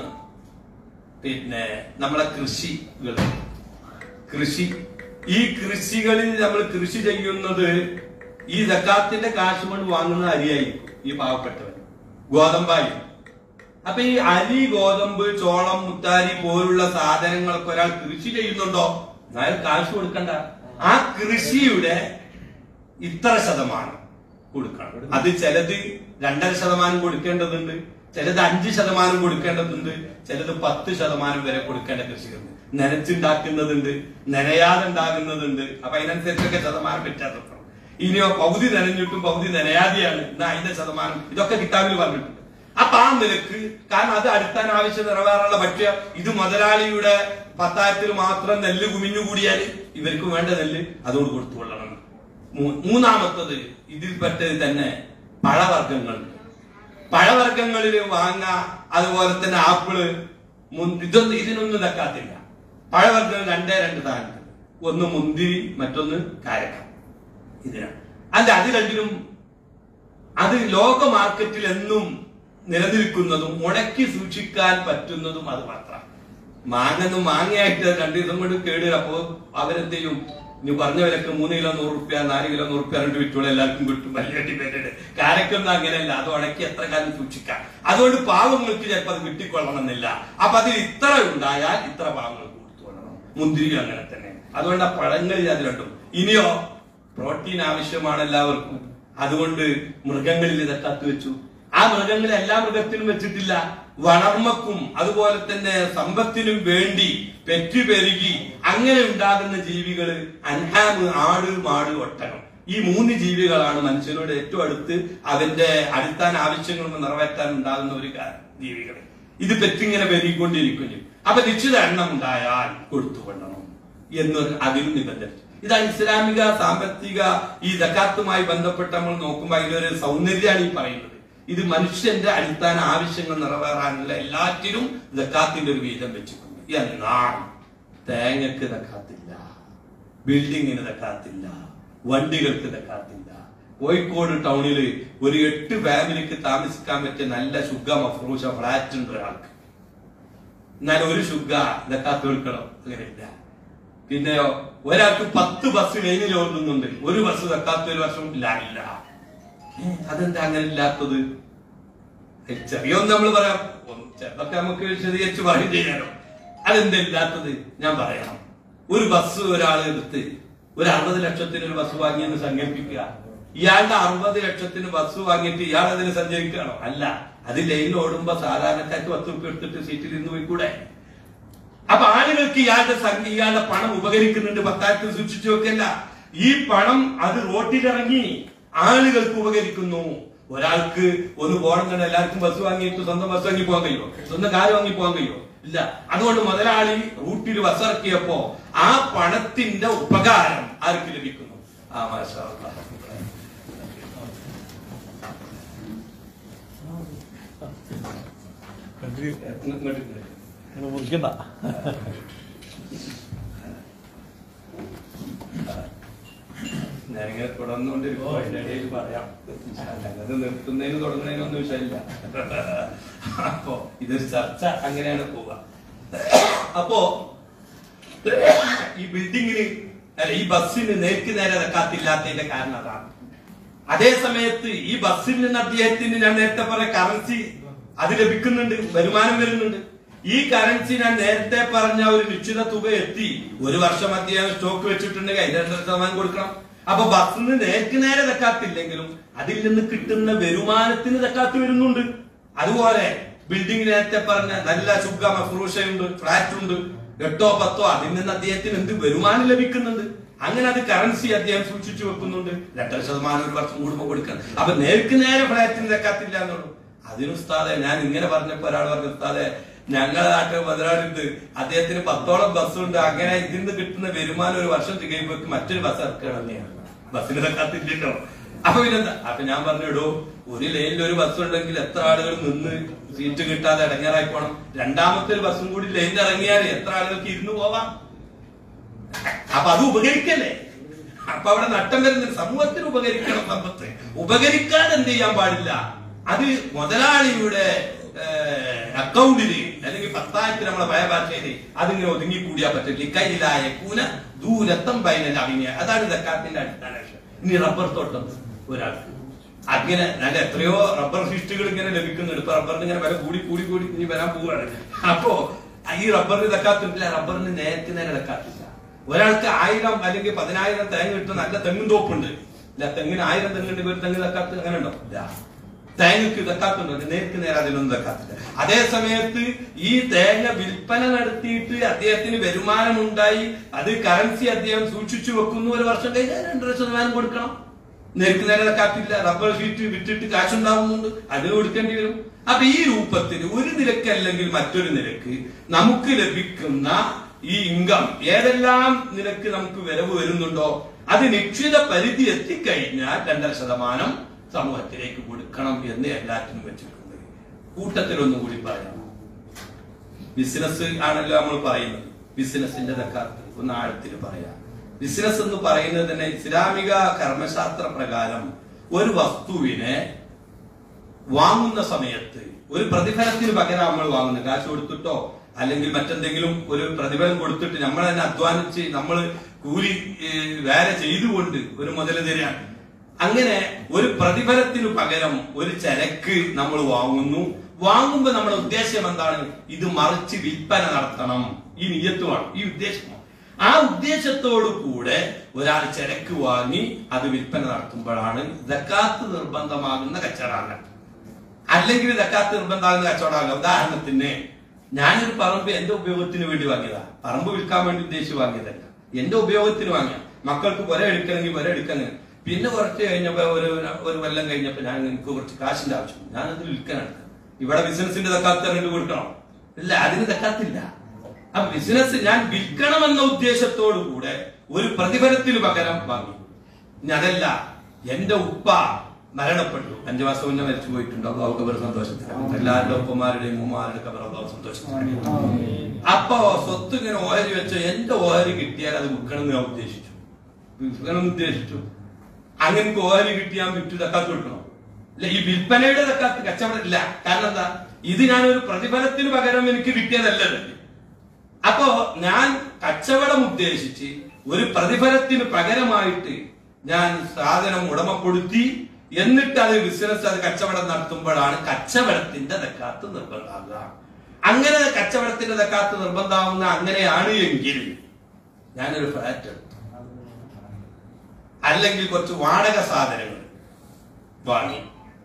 Speaker 1: പിന്നെ നമ്മളെ കൃഷികൾ കൃഷി ഈ കൃഷികളിൽ നമ്മൾ കൃഷി ചെയ്യുന്നത് ഈ സക്കാത്തിന്റെ കാശ് കൊണ്ട് വാങ്ങുന്ന അരിയായിരിക്കും ഈ പാവപ്പെട്ടവൻ ഗോതമ്പായി അപ്പൊ ഈ അരി ഗോതമ്പ് ചോളം മുത്താരി പോലുള്ള സാധനങ്ങളൊക്കെ ഒരാൾ കൃഷി ചെയ്യുന്നുണ്ടോ അയാൾ കാശ് കൊടുക്കണ്ട ആ കൃഷിയുടെ ഇത്ര ശതമാനം കൊടുക്കണം അത് ചിലത് രണ്ടര ശതമാനം കൊടുക്കേണ്ടതുണ്ട് ചിലത് അഞ്ച് ശതമാനം കൊടുക്കേണ്ടതുണ്ട് ചിലത് പത്ത് ശതമാനം വരെ കൊടുക്കേണ്ട കൃഷികളുണ്ട് നനച്ചുണ്ടാക്കുന്നതുണ്ട് നനയാതെ ഉണ്ടാകുന്നതുണ്ട് അപ്പൊ അതിനനുസരിച്ചൊക്കെ ശതമാനം വ്യത്യാസപ്പെടണം ഇനിയോ പകുതി നനഞ്ഞിട്ടും പകുതി നനയാതെയാണ് എന്നാ അതിന്റെ ശതമാനം ഇതൊക്കെ കിതാബിൽ പറഞ്ഞിട്ടുണ്ട് അപ്പൊ ആ നിലക്ക് കാരണം അത് അടുത്താൻ ആവശ്യം നിറവേറാനുള്ള ഭക്ഷ്യ ഇത് മുതലാളിയുടെ പത്തായത്തിൽ മാത്രം നെല്ല് കുമിഞ്ഞുകൂടിയാൽ ഇവർക്ക് വേണ്ട നെല്ല് അതോട് കൊടുത്തു കൊള്ളണം മൂ- മൂന്നാമത്തത് ഇതിൽപ്പെട്ടത് തന്നെ പഴവർഗ്ഗങ്ങൾ പഴവർഗ്ഗങ്ങളിൽ വാങ്ങ അതുപോലെ തന്നെ ആപ്പിള് മുൻ- ഇതൊന്നും ഇതിനൊന്നും തക്കാത്തില്ല പഴവർഗ്ഗങ്ങൾ രണ്ടേ രണ്ട് സാധനങ്ങൾ ഒന്ന് മുന്തിരി മറ്റൊന്ന് കാരക്ക ഇതിനാണ് അല്ല അത് രണ്ടിലും അത് ലോക മാർക്കറ്റിൽ എന്നും നിലനിൽക്കുന്നതും മുടക്കി സൂക്ഷിക്കാൻ പറ്റുന്നതും അത് മാത്രം മാങ്ങൊന്നും മാങ്ങയായിട്ട് രണ്ടു ദിവസം കൊണ്ട് കേട് അപ്പോ അവരെന്ത് ചെയ്യും ഇനി പറഞ്ഞ വിലക്ക് മൂന്ന് കിലോ നൂറ് റുപ്യ നാല് കിലോ നൂറ് റുപ്യ രണ്ട് വിറ്റോളം എല്ലാവർക്കും കിട്ടും വലിയ ഡിപെൻഡ് കാരക്കൊന്നും അങ്ങനെയല്ല അത് ഉണക്കി എത്ര കാലം സൂക്ഷിക്കാം അതുകൊണ്ട് പാവങ്ങൾക്ക് ചിലപ്പോൾ അത് കിട്ടിക്കൊള്ളണമെന്നില്ല അപ്പൊ അതിൽ ഇത്ര ഉണ്ടായാൽ ഇത്ര പാവങ്ങൾക്ക് കൊടുത്തുകൊള്ളണം മുന്തിരി അങ്ങനെ തന്നെ അതുകൊണ്ട് ആ പഴങ്ങളിൽ അത് രണ്ടും ഇനിയോ പ്രോട്ടീൻ ആവശ്യമാണ് എല്ലാവർക്കും അതുകൊണ്ട് മൃഗങ്ങളിൽ ഇതൊക്കെ വെച്ചു ആ മൃഗങ്ങൾ എല്ലാ മൃഗത്തിനും വെച്ചിട്ടില്ല വളർമ്മക്കും അതുപോലെ തന്നെ സമ്പത്തിനും വേണ്ടി പെറ്റുപെരുകി അങ്ങനെ ഉണ്ടാകുന്ന ജീവികള് അൻഹാമ് ആട് മാട് ഒട്ടകം ഈ മൂന്ന് ജീവികളാണ് മനുഷ്യനോട് ഏറ്റവും അടുത്ത് അവന്റെ അടിസ്ഥാന ആവശ്യങ്ങൾ നിറവേറ്റാൻ ഉണ്ടാകുന്ന ഒരു കാ- ജീവികൾ ഇത് പെറ്റിങ്ങനെ പെരുകിക്കൊണ്ടിരിക്കും ചെയ്യും. അപ്പൊ നിശ്ചിത എണ്ണം ഉണ്ടായാൽ കൊടുത്തുകൊള്ളണം എന്നൊരു അതിലും നിബന്ധന ഇതാണ് ഇസ്ലാമിക സാമ്പത്തിക ഈ ദക്കാത്തുമായി ബന്ധപ്പെട്ട് നമ്മൾ നോക്കുമ്പോൾ അതിലൊരു സൗന്ദര്യമാണ് ഈ പറയുന്നത് ഇത് മനുഷ്യന്റെ അടിസ്ഥാന ആവശ്യങ്ങൾ നിറവേറാനുള്ള എല്ലാറ്റിനും ദക്കാത്തിന്റെ ഒരു വീതം വെച്ചിട്ടുണ്ട് എന്നാൽ തേങ്ങക്ക് ദക്കാത്തില്ല ബിൽഡിങ്ങിന് ദക്കാത്തില്ല വണ്ടികൾക്ക് ദക്കാത്തില്ല കോഴിക്കോട് ടൗണില് ഒരു എട്ട് ഫാമിലിക്ക് താമസിക്കാൻ പറ്റിയ നല്ല ശുദ്ധ മഫ്രൂഷ ഫ്ലാറ്റ് ഉണ്ട് ഒരാൾക്ക് എന്നാൽ ഒരു ശുദ്ധ ദക്കാത്ത് കൊടുക്കണം അങ്ങനെയില്ല പിന്നെയോ ഒരാൾക്ക് പത്ത് ബസ് ലൈനിൽ ഓടുന്നുണ്ട് ഒരു ബസ് ദക്കാത്ത ഒരു വർഷം ഇല്ല ഇല്ല ഏ, അതെന്താ അങ്ങനെ ഇല്ലാത്തത് ഏ, ചെറിയൊന്ന് നമ്മൾ പറയാം ഒന്ന് ചെറുതൊക്കെ നമുക്ക് വിശദീകരിച്ച് പറയും ചെയ്യാനോ അതെന്താ ഇല്ലാത്തത് ഞാൻ പറയാം ഒരു ബസ് ഒരാൾ എടുത്ത് ഒരു അറുപത് ലക്ഷത്തിന് ഒരു ബസ് വാങ്ങിയെന്ന് സങ്കല്പിക്കുക ഇയാളുടെ അറുപത് ലക്ഷത്തിന് ബസ് വാങ്ങിയിട്ട് ഇയാൾ അതിന് സഞ്ചരിക്കണോ അല്ല അത് ലൈനിൽ ഓടുമ്പോ സാധാരണക്കാർക്ക് പത്ത് റുപ്യ എടുത്തിട്ട് സീറ്റിൽ ഇരുന്ന് പോയിക്കൂടെ അപ്പൊ ആളുകൾക്ക് ഇയാളുടെ സംഖ്യ ഇയാളുടെ പണം ഉപകരിക്കുന്നുണ്ട് പത്തായിരത്തിൽ സൂക്ഷിച്ചു വെക്കല്ല ഈ പണം അത് റോട്ടിലിറങ്ങി ആളുകൾക്ക് ഉപകരിക്കുന്നു ഒരാൾക്ക് ഒന്ന് പോകണം തന്നെ എല്ലാവർക്കും ബസ് വാങ്ങിയിട്ട് സ്വന്തം ബസ് വാങ്ങി പോകാൻ കഴിയോ സ്വന്തം കാറ് വാങ്ങി പോകാൻ കഴിയോ ഇല്ല അതുകൊണ്ട് മുതലാളി റൂട്ടിൽ ബസ് ഇറക്കിയപ്പോ ആ പണത്തിന്റെ ഉപകാരം ആർക്ക് ലഭിക്കുന്നു ആ മാഷാ അല്ലാ. ഇങ്ങോട്ട് ഇങ്ങോട്ട്.
Speaker 2: മുറിക്കണ്ട
Speaker 1: ഞാനിങ്ങനെ തുടർന്നുകൊണ്ടിരിക്കും അതിന്റെ ഇടയിൽ പറയാം അത് നിർത്തുന്നതിന് തുടങ്ങുന്നതിനൊന്നും വിഷയമില്ല അപ്പോ ഇതൊരു ചർച്ച അങ്ങനെയാണ് പോവുക അപ്പോ ഈ ബിൽഡിങ്ങിന് അല്ല ഈ ബസ്സിന് നേർക്ക് നേരെ വെക്കാത്തില്ലാത്തതിന്റെ കാരണം അതാണ് അതേ സമയത്ത് ഈ ബസ്സിൽ നിന്ന് അദ്ദേഹത്തിന് ഞാൻ നേരത്തെ പറഞ്ഞ കറൻസി അത് ലഭിക്കുന്നുണ്ട് വരുമാനം വരുന്നുണ്ട് ഈ കറൻസി ഞാൻ നേരത്തെ പറഞ്ഞ ഒരു നിശ്ചിത തുക എത്തി ഒരു വർഷം അദ്ദേഹം സ്റ്റോക്ക് വെച്ചിട്ടുണ്ടെങ്കിൽ അതിന്റെ രണ്ടര ശതമാനം കൊടുക്കണം അപ്പൊ ബസ്സിന് നേർക്ക് നേരെ തക്കാത്തില്ലെങ്കിലും അതിൽ നിന്ന് കിട്ടുന്ന വരുമാനത്തിന് തക്കാത്ത് വരുന്നുണ്ട് അതുപോലെ ബിൽഡിംഗ് നേരത്തെ പറഞ്ഞ നല്ല സുഖ മഫ്രൂഷയുണ്ട് ഫ്ലാറ്റ് ഉണ്ട് എട്ടോ പത്തോ അതിൽ നിന്ന് അദ്ദേഹത്തിന് എന്ത് വരുമാനം ലഭിക്കുന്നുണ്ട് അങ്ങനെ അത് കറൻസി അദ്ദേഹം സൂക്ഷിച്ചു വെക്കുന്നുണ്ട് രണ്ടര ശതമാനം ഒരു വർഷം കൂടുമ്പോൾ കൊടുക്കണം അപ്പൊ നേർക്ക് നേരെ ഫ്ലാറ്റിന് തക്കാത്തില്ല എന്നുള്ളൂ അതിന് ഉസ്താദെ ഞാൻ ഇങ്ങനെ പറഞ്ഞപ്പോ ഒരാൾ പറഞ്ഞു ഉസ്താദെ ഞങ്ങളുടെ നാട്ടിൽ മുതലാളിണ്ട് അദ്ദേഹത്തിന് പത്തോളം ബസ്സുണ്ട് അങ്ങനെ ഇതിൽ നിന്ന് കിട്ടുന്ന വരുമാനം ഒരു വർഷം തികയുമ്പോഴേക്ക് മറ്റൊരു ബസ് ഇറക്കണം തന്നെയാണ് ബസ്സിന് തക്കാത്തില്ലല്ലോ അപ്പൊ പിന്നെന്താ അപ്പൊ ഞാൻ പറഞ്ഞിടൂ ഒരു ലൈനിൽ ഒരു ബസ് ഉണ്ടെങ്കിൽ എത്ര ആളുകൾ നിന്ന് സീറ്റ് കിട്ടാതെ ഇടങ്ങേറായി പോണം രണ്ടാമത്തെ ഒരു ബസ്സും കൂടി ലൈനിൽ ഇറങ്ങിയാൽ എത്ര ആളുകൾക്ക് ഇരുന്ന് പോവാം അപ്പൊ അത് ഉപകരിക്കല്ലേ അപ്പൊ അവിടെ നട്ടം വരുന്ന സമൂഹത്തിന് ഉപകരിക്കണം സമ്പത്ത് ഉപകരിക്കാതെ എന്ത് ചെയ്യാൻ പാടില്ല അത് മുതലാളിയുടെ അക്കൗണ്ടില് അല്ലെങ്കിൽ പത്തായത്തിന് നമ്മളെ പഴയ ഭാഷയില് അതിങ്ങനെ ഒതുങ്ങിക്കൂടിയാ പറ്റില്ല കയ്യിലായ കൂന ദൂരത്തം പൈനൽ അവിങ്ങിയ അതാണ് ദക്കാത്തിന്റെ അടിസ്ഥാന ലക്ഷ്യം ഇനി റബ്ബർ തോട്ടം ഒരാൾക്ക് അങ്ങനെ നല്ല എത്രയോ റബ്ബർ ഷിസ്റ്റുകൾ ഇങ്ങനെ ലഭിക്കുന്നുണ്ട് ഇപ്പൊ റബ്ബറിന് ഇങ്ങനെ വില കൂടി കൂടി കൂടി ഇനി വരാൻ പോവുകയാണ് അപ്പോ ഈ റബ്ബറിന് തക്കാത്തില്ല റബ്ബറിന് നേരത്തെ നേരെ തക്കാത്തില്ല ഒരാൾക്ക് ആയിരം അല്ലെങ്കിൽ പതിനായിരം തേങ്ങ കിട്ടുന്ന നല്ല തെങ്ങും തോപ്പുണ്ട് ഇല്ല തെങ്ങിന് ആയിരം തെങ്ങുണ്ട് ഒരു തെങ്ങ് തക്കാത്ത് അങ്ങനെ ഉണ്ടോ ഇല്ല തേങ്ങക്ക് തക്കാത്തുണ്ടോ നേർക്ക് നേരെ അതിനൊന്നും തക്കാത്തില്ല അതേ സമയത്ത് ഈ തേങ്ങ വിൽപ്പന നടത്തിയിട്ട് അദ്ദേഹത്തിന് വരുമാനമുണ്ടായി അത് കറൻസി അദ്ദേഹം സൂക്ഷിച്ചു വെക്കുന്നു ഒരു വർഷം കഴിഞ്ഞാൽ രണ്ടര ശതമാനം കൊടുക്കണം നേർക്ക് നേരെ തക്കാത്തില്ല റബ്ബർ ഷീറ്റ് വിറ്റിട്ട് കാശുണ്ടാവുന്നുണ്ട് അത് കൊടുക്കേണ്ടി വരും അപ്പൊ ഈ രൂപത്തിൽ ഒരു നിരക്ക് അല്ലെങ്കിൽ മറ്റൊരു നിരക്ക് നമുക്ക് ലഭിക്കുന്ന ഈ ഇൻകം ഏതെല്ലാം നിരക്ക് നമുക്ക് വരവ് വരുന്നുണ്ടോ അത് നിശ്ചിത പരിധി എത്തിക്കഴിഞ്ഞാൽ രണ്ടര ശതമാനം സമൂഹത്തിലേക്ക് കൊടുക്കണം എന്ന് എല്ലാറ്റിനും വെച്ചിട്ടുണ്ട് കൂട്ടത്തിലൊന്നും കൂടി പറയാം ബിസിനസ് ആണല്ലോ നമ്മൾ പറയുന്നത് ബിസിനസിന്റെ തക്കാത്ത് ഒന്ന് ആഴത്തിൽ പറയാം ബിസിനസ് എന്ന് പറയുന്നത് തന്നെ ഇസ്ലാമിക കർമ്മശാസ്ത്ര പ്രകാരം ഒരു വസ്തുവിനെ വാങ്ങുന്ന സമയത്ത് ഒരു പ്രതിഫലത്തിന് പകരം നമ്മൾ വാങ്ങുന്നത് കാശ് കൊടുത്തിട്ടോ അല്ലെങ്കിൽ മറ്റെന്തെങ്കിലും ഒരു പ്രതിഫലം കൊടുത്തിട്ട് നമ്മൾ തന്നെ അധ്വാനിച്ച് നമ്മൾ കൂലി ഏഹ്, വേറെ ചെയ്തുകൊണ്ട് ഒരു മുതൽ തരാണ് അങ്ങനെ ഒരു പ്രതിഫലത്തിനു പകരം ഒരു ചരക്ക് നമ്മൾ വാങ്ങുന്നു വാങ്ങുമ്പോ നമ്മുടെ ഉദ്ദേശം എന്താണ് ഇത് മറിച്ച് വിൽപ്പന നടത്തണം ഈ നിയത്തുമാണ് ഈ ഉദ്ദേശമാണ് ആ ഉദ്ദേശത്തോടു കൂടെ ഒരാൾ ചരക്ക് വാങ്ങി അത് വിൽപ്പന നടത്തുമ്പോഴാണ് ജക്കാത്ത് നിർബന്ധമാകുന്ന കച്ചവടം അല്ലെങ്കിൽ ജക്കാത്ത് നിർബന്ധമാകുന്ന കച്ചവടമാകുക ഉദാഹരണത്തിന് ഞാനൊരു പറമ്പ് എന്റെ ഉപയോഗത്തിന് വേണ്ടി വാങ്ങിയതാ പറമ്പ് വിൽക്കാൻ വേണ്ടി ഉദ്ദേശിച്ച് വാങ്ങിയതല്ല എന്റെ ഉപയോഗത്തിന് വാങ്ങിയ മക്കൾക്ക് പുര എടുക്കണമെങ്കിൽ പുര എടുക്കണം പിന്നെ കുറച്ച് കഴിഞ്ഞപ്പോ ഒരു ഒരു കൊല്ലം കഴിഞ്ഞപ്പോ ഞാൻ എനിക്ക് കുറച്ച് കാശിന്റെ ആവശ്യം ഞാൻ അത് വിൽക്കാനാണ് ഇവിടെ ബിസിനസിന്റെ തക്കാത്ത് കണ്ടു കൊടുക്കണം ഇല്ല അതിന് തക്കാത്തില്ല ആ ബിസിനസ് ഞാൻ വിൽക്കണമെന്ന ഉദ്ദേശത്തോടു കൂടെ ഒരു പ്രതിഫലത്തിന് പകരം വാങ്ങി ഇനി അതല്ല എന്റെ ഉപ്പ മരണപ്പെട്ടു അഞ്ചു മാസം മുന്നേ മരിച്ചു പോയിട്ടുണ്ടോ അള്ളാഹു കബർ സന്തോഷത്തിലാണ് എല്ലാവരുടെ ഉപ്പമാരുടെയും ഉമ്മമാരുടെ കബർ അള്ളാഹു സന്തോഷത്തിലാണ് അപ്പൊ സ്വത്ത് ഇങ്ങനെ ഓഹരി വെച്ച എന്റെ ഓഹരി കിട്ടിയാൽ അത് വിൽക്കണം എന്ന് ഞാൻ ഉദ്ദേശിച്ചു വിൽക്കണം എന്ന് ഉദ്ദേശിച്ചു അങ്ങനെ എനിക്ക് ഓഹരി കിട്ടിയാൽ വിറ്റു തക്കാത്ത് കൊടുക്കണോ ഇല്ല ഈ വിൽപ്പനയുടെ തക്കാത്ത് കച്ചവടം ഇല്ല കാരണം എന്താ ഇത് ഞാനൊരു പ്രതിഫലത്തിന് പകരം എനിക്ക് കിട്ടിയതല്ലല്ലോ അപ്പോ ഞാൻ കച്ചവടം ഉദ്ദേശിച്ച് ഒരു പ്രതിഫലത്തിന് പകരമായിട്ട് ഞാൻ സാധനം ഉടമപ്പെടുത്തി എന്നിട്ട് അത് ബിസിനസ് അത് കച്ചവടം നടത്തുമ്പോഴാണ് കച്ചവടത്തിന്റെ തക്കാത്ത് നിർബന്ധമാകുക അങ്ങനെ കച്ചവടത്തിന്റെ തക്കാത്ത് നിർബന്ധമാവുന്ന അങ്ങനെയാണ് എങ്കിൽ ഞാനൊരു ഫ്ലാറ്റ് എടുത്തു അല്ലെങ്കിൽ കുറച്ച് വാടക സാധനങ്ങൾ വാങ്ങി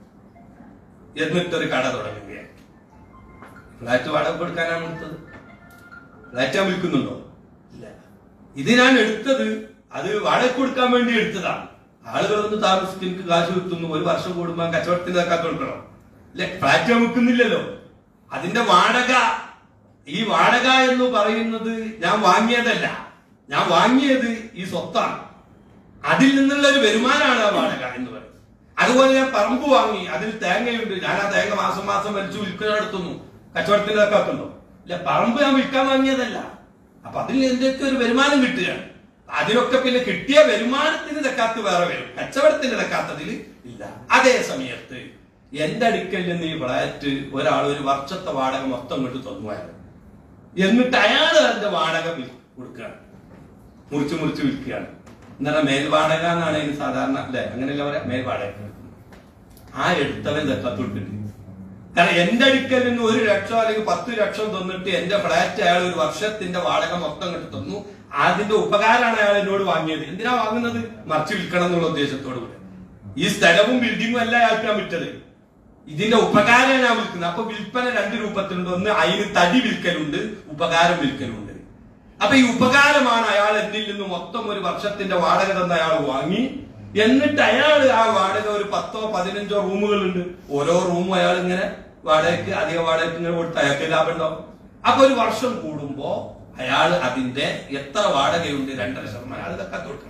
Speaker 1: എന്നിട്ടൊരു കട തുടങ്ങുകയാണ് ഫ്ലാറ്റ് വാടക കൊടുക്കാനാണ് എടുത്തത് ഫ്ലാറ്റ് ഞാൻ വിൽക്കുന്നുണ്ടോ ഇല്ല ഇത് ഞാൻ എടുത്തത് അത് വാടക കൊടുക്കാൻ വേണ്ടി എടുത്തതാണ് ആളുകൾ ഒന്ന് താമസിച്ച് എനിക്ക് കാശ് കിട്ടുന്നു ഒരു വർഷം കൂടുമ്പോ കച്ചവടത്തിന്റെ തക്കാത്ത കൊടുക്കണം ഇല്ല ഫ്ലാറ്റ് ഞാൻ വിൽക്കുന്നില്ലല്ലോ അതിന്റെ വാടക ഈ വാടക എന്ന് പറയുന്നത് ഞാൻ വാങ്ങിയതല്ല ഞാൻ വാങ്ങിയത് ഈ സ്വത്താണ് അതിൽ നിന്നുള്ള ഒരു വരുമാനമാണ് ആ വാടക എന്ന് പറയുന്നത് അതുപോലെ ഞാൻ പറമ്പ് വാങ്ങി അതിൽ തേങ്ങയുണ്ട് ഞാൻ ആ തേങ്ങ മാസം മാസം വലിച്ചു വിൽക്കുന്ന നടത്തുന്നു കച്ചവടത്തിന്റെ തക്കാത്തുണ്ടോ ഇല്ല പറമ്പ് ഞാൻ വിൽക്കാൻ വാങ്ങിയതല്ല അപ്പൊ അതിൽ എന്തൊക്കെ ഒരു വരുമാനം കിട്ടുകയാണ് അതിനൊക്കെ പിന്നെ കിട്ടിയ വരുമാനത്തിന് തക്കാത്ത് വേറെ വരും കച്ചവടത്തിന്റെ തക്കാത്തതിൽ ഇല്ല അതേ സമയത്ത് എന്റെ അടുക്കൽ നിന്ന് ഈ ഫ്ലാറ്റ് ഒരാൾ ഒരു വർഷത്തെ വാടക മൊത്തം കൊണ്ട് തന്നുമായിരുന്നു എന്നിട്ട് അയാൾ അതിന്റെ വാടക വിൽ- കൊടുക്കുകയാണ് മുറിച്ച് മുറിച്ച് വിൽക്കുകയാണ് എന്താണ് മേൽവാടക എന്നാണ് ഇതിന് സാധാരണ അല്ലെ അങ്ങനെയല്ല പറയാ മേൽവാടക ആ എടുത്തവൻ തക്കത്തൊട്ടിട്ട് കാരണം എന്റെ അടുക്കൽ നിന്ന് ഒരു ലക്ഷം അല്ലെങ്കിൽ പത്ത് ലക്ഷം തന്നിട്ട് എന്റെ ഫ്ലാറ്റ് അയാൾ ഒരു വർഷത്തിന്റെ വാടക മൊത്തം കിട്ടി തന്നു അതിന്റെ ഉപകാരമാണ് അയാൾ എന്നോട് വാങ്ങിയത് എന്തിനാ വാങ്ങുന്നത് മറിച്ച് വിൽക്കണം എന്നുള്ള ഉദ്ദേശത്തോടു കൂടെ ഈ സ്ഥലവും ബിൽഡിങ്ങും അല്ല അയാൾക്ക് ഞാൻ വിറ്റത് ഇതിന്റെ ഉപകാരം ഞാൻ വിൽക്കുന്നത് അപ്പൊ വിൽപ്പന രണ്ട് രൂപത്തിലുണ്ട് ഒന്ന് അതിന് തടി വിൽക്കലുണ്ട് ഉപകാരം വിൽക്കലുണ്ട് അപ്പൊ ഈ ഉപകാരമാണ് അയാൾ എന്നിൽ നിന്ന് മൊത്തം ഒരു വർഷത്തിന്റെ വാടക തന്ന അയാൾ വാങ്ങി എന്നിട്ട് അയാൾ ആ വാടക ഒരു പത്തോ പതിനഞ്ചോ റൂമുകളുണ്ട് ഓരോ റൂമും അയാൾ ഇങ്ങനെ വാടകയ്ക്ക് അധിക വാടകയ്ക്ക് ഇങ്ങനെ കൊടുത്ത് അയാൾക്ക് ലാഭം ഉണ്ടാവും അപ്പൊ ഒരു വർഷം കൂടുമ്പോ അയാൾ അതിന്റെ എത്ര വാടകയുണ്ട് രണ്ടര ശതമാനം അയാൾ തക്കാത്ത കൊടുക്കണം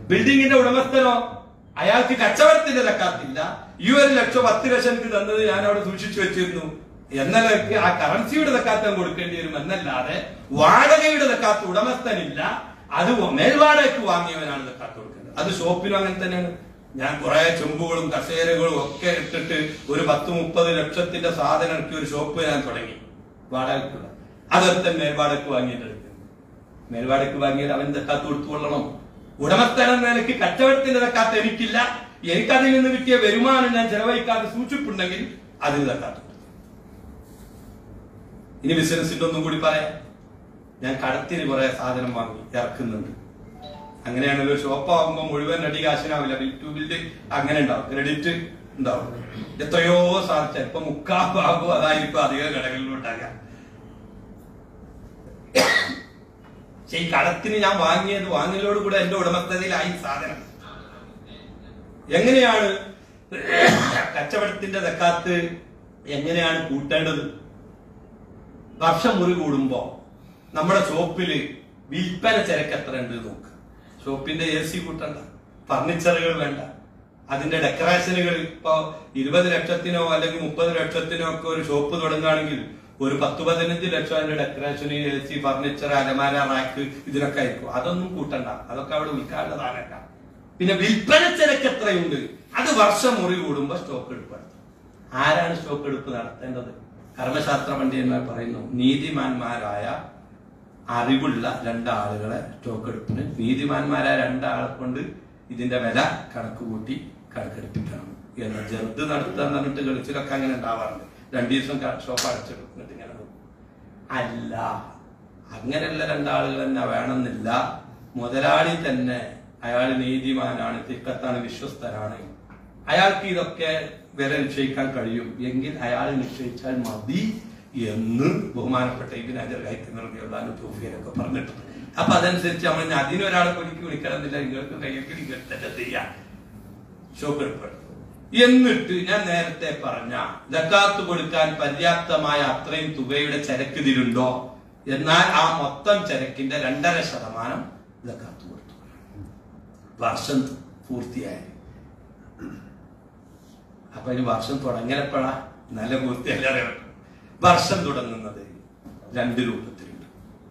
Speaker 1: ബിൽഡിങ്ങിന്റെ ഉടമസ്ഥനോ അയാൾക്ക് കച്ചവടത്തിന്റെ തക്കാത്തില്ല ഈ ഒരു ലക്ഷം പത്ത് ലക്ഷം എനിക്ക് തന്നത് ഞാൻ അവിടെ സൂക്ഷിച്ചു വെച്ചിരുന്നു എന്നതൊക്കെ ആ കറൻസിയുടെ തക്കാത്തം കൊടുക്കേണ്ടി വരും എന്നല്ലാതെ വാടകയുടെ തക്കാത്ത ഉടമസ്ഥനില്ല അത് മേൽവാടകയ്ക്ക് വാങ്ങിയവനാണ് തക്കാത്ത കൊടുക്കേണ്ടത് അത് ഷോപ്പിലും അങ്ങനെ തന്നെയാണ് ഞാൻ കുറെ ചെമ്പുകളും കസേരകളും ഒക്കെ ഇട്ടിട്ട് ഒരു പത്ത് മുപ്പത് ലക്ഷത്തിന്റെ സാധനം ഇറക്കി ഒരു ഷോപ്പ് ഞാൻ തുടങ്ങി വാടകയ്ക്കുള്ള അതൊക്കെ മേൽവാടകയ്ക്ക് വാങ്ങിയിട്ട് മേൽവാടകയ്ക്ക് വാങ്ങിയത് അവൻ തക്കാത്ത് കൊടുത്തുകൊള്ളണം ഉടമസ്ഥൻ എന്ന നിലയ്ക്ക് കച്ചവടത്തിന്റെ തക്കാത്ത എനിക്കില്ല എനിക്കതിൽ നിന്ന് കിട്ടിയ വരുമാനം ഞാൻ ചെലവഴിക്കാതെ സൂക്ഷിപ്പുണ്ടെങ്കിൽ അതിന് തക്കാത്ത ഇനി ബിസിനസിന്റെ ഒന്നും കൂടി പറയാം ഞാൻ കടത്തിന് കുറെ സാധനം വാങ്ങി ഇറക്കുന്നുണ്ട് അങ്ങനെയാണല്ലോ ഷോപ്പ് ആകുമ്പോൾ മുഴുവൻ അടി കാശിനാവില്ല ബിൽ ടു ബിൽഡ് അങ്ങനെ ഉണ്ടാവും ക്രെഡിറ്റ് ഉണ്ടാവും എത്രയോ സാധനം ചിലപ്പോ മുക്കാ ഭാഗവും അതായിരിക്കും അധിക കടകളിലോട്ടാകാം പക്ഷെ ഈ കടത്തിന് ഞാൻ വാങ്ങിയത് വാങ്ങലോട് കൂടെ എന്റെ ഉടമസ്ഥതയിലായി സാധനം എങ്ങനെയാണ് കച്ചവടത്തിന്റെ തക്കാത്ത് എങ്ങനെയാണ് കൂട്ടേണ്ടത് വർഷം മുറി കൂടുമ്പോ നമ്മുടെ ഷോപ്പില് വിൽപ്പന ചരക്ക് എത്ര ഉണ്ട് നോക്ക് ഷോപ്പിന്റെ എ സി കൂട്ടണ്ട ഫർണിച്ചറുകൾ വേണ്ട അതിന്റെ ഡെക്കറേഷനുകൾ ഇപ്പോ ഇരുപത് ലക്ഷത്തിനോ അല്ലെങ്കിൽ മുപ്പത് ലക്ഷത്തിനോ ഒക്കെ ഒരു ഷോപ്പ് തുടങ്ങുകയാണെങ്കിൽ ഒരു പത്ത് പതിനഞ്ച് ലക്ഷം അതിന്റെ ഡെക്കറേഷൻ എ സി ഫർണിച്ചർ അലമാര റാക്ക് ഇതിനൊക്കെ ആയിരിക്കും അതൊന്നും കൂട്ടണ്ട അതൊക്കെ അവിടെ വിൽക്കാനുള്ളതാനല്ല പിന്നെ വിൽപ്പന ചരക്ക് എത്രയുണ്ട് അത് വർഷം മുറി കൂടുമ്പോ സ്റ്റോക്ക് എടുപ്പ് നടത്തും ആരാണ് സ്റ്റോക്ക് എടുപ്പ് നടത്തേണ്ടത് കർമ്മശാസ്ത്ര പണ്ഡിതന്മാർ പറയുന്നു നീതിമാന്മാരായ അറിവുള്ള രണ്ടാളുകളെ സ്റ്റോക്ക് എടുപ്പിന് നീതിമാന്മാരായ രണ്ടാളെ കൊണ്ട് ഇതിന്റെ വില കണക്ക് കൂട്ടി കണക്കെടുപ്പിക്കണം എന്ന് ചെറുത് നടത്താൻ പറഞ്ഞിട്ട് ഗൾഫിലൊക്കെ അങ്ങനെ ഉണ്ടാവാറുണ്ട് രണ്ടു ദിവസം ഷോപ്പ് അടച്ചെടുത്തിട്ട് ഇങ്ങനെ പോകും. അല്ല അങ്ങനെയുള്ള രണ്ടാളുകൾ തന്നെ വേണമെന്നില്ല മുതലാളി തന്നെ അയാൾ നീതിമാനാണ് തിക്കത്താണ് വിശ്വസ്തനാണ് അയാൾക്ക് ഇതൊക്കെ വില നിശ്ചയിക്കാൻ കഴിയും എങ്കിൽ അയാൾ നിശ്ചയിച്ചാൽ മതി എന്ന് ബഹുമാനപ്പെട്ട ഇതിന് അജർ കഴിക്കുന്നവർക്ക് തൂഫിയനൊക്കെ പറഞ്ഞിട്ടുണ്ട് അപ്പൊ അതനുസരിച്ച് നമ്മൾ ഇനി അതിനൊരാളെ കൊലിക്ക് വിളിക്കണമെന്നില്ല നിങ്ങൾക്ക് കയ്യൊക്കെ നിങ്ങൾ തന്നെ ചെയ്യാം ഷോപ്പ് എടുപ്പെടും എന്നിട്ട് ഞാൻ നേരത്തെ പറഞ്ഞ ജക്കാത്ത് കൊടുക്കാൻ പര്യാപ്തമായ അത്രയും തുകയുടെ ചരക്ക് ഇതിലുണ്ടോ എന്നാൽ ആ മൊത്തം ചരക്കിന്റെ രണ്ടര ശതമാനം ജക്കാത്ത് കൊടുത്തു വർഷം പൂർത്തിയായി അപ്പൊ ഇനി വർഷം തുടങ്ങലപ്പോഴാ നല്ല പൂർത്തിയല്ല അറിയാം വർഷം തുടങ്ങുന്നത് രണ്ട് രൂപത്തിലുണ്ട്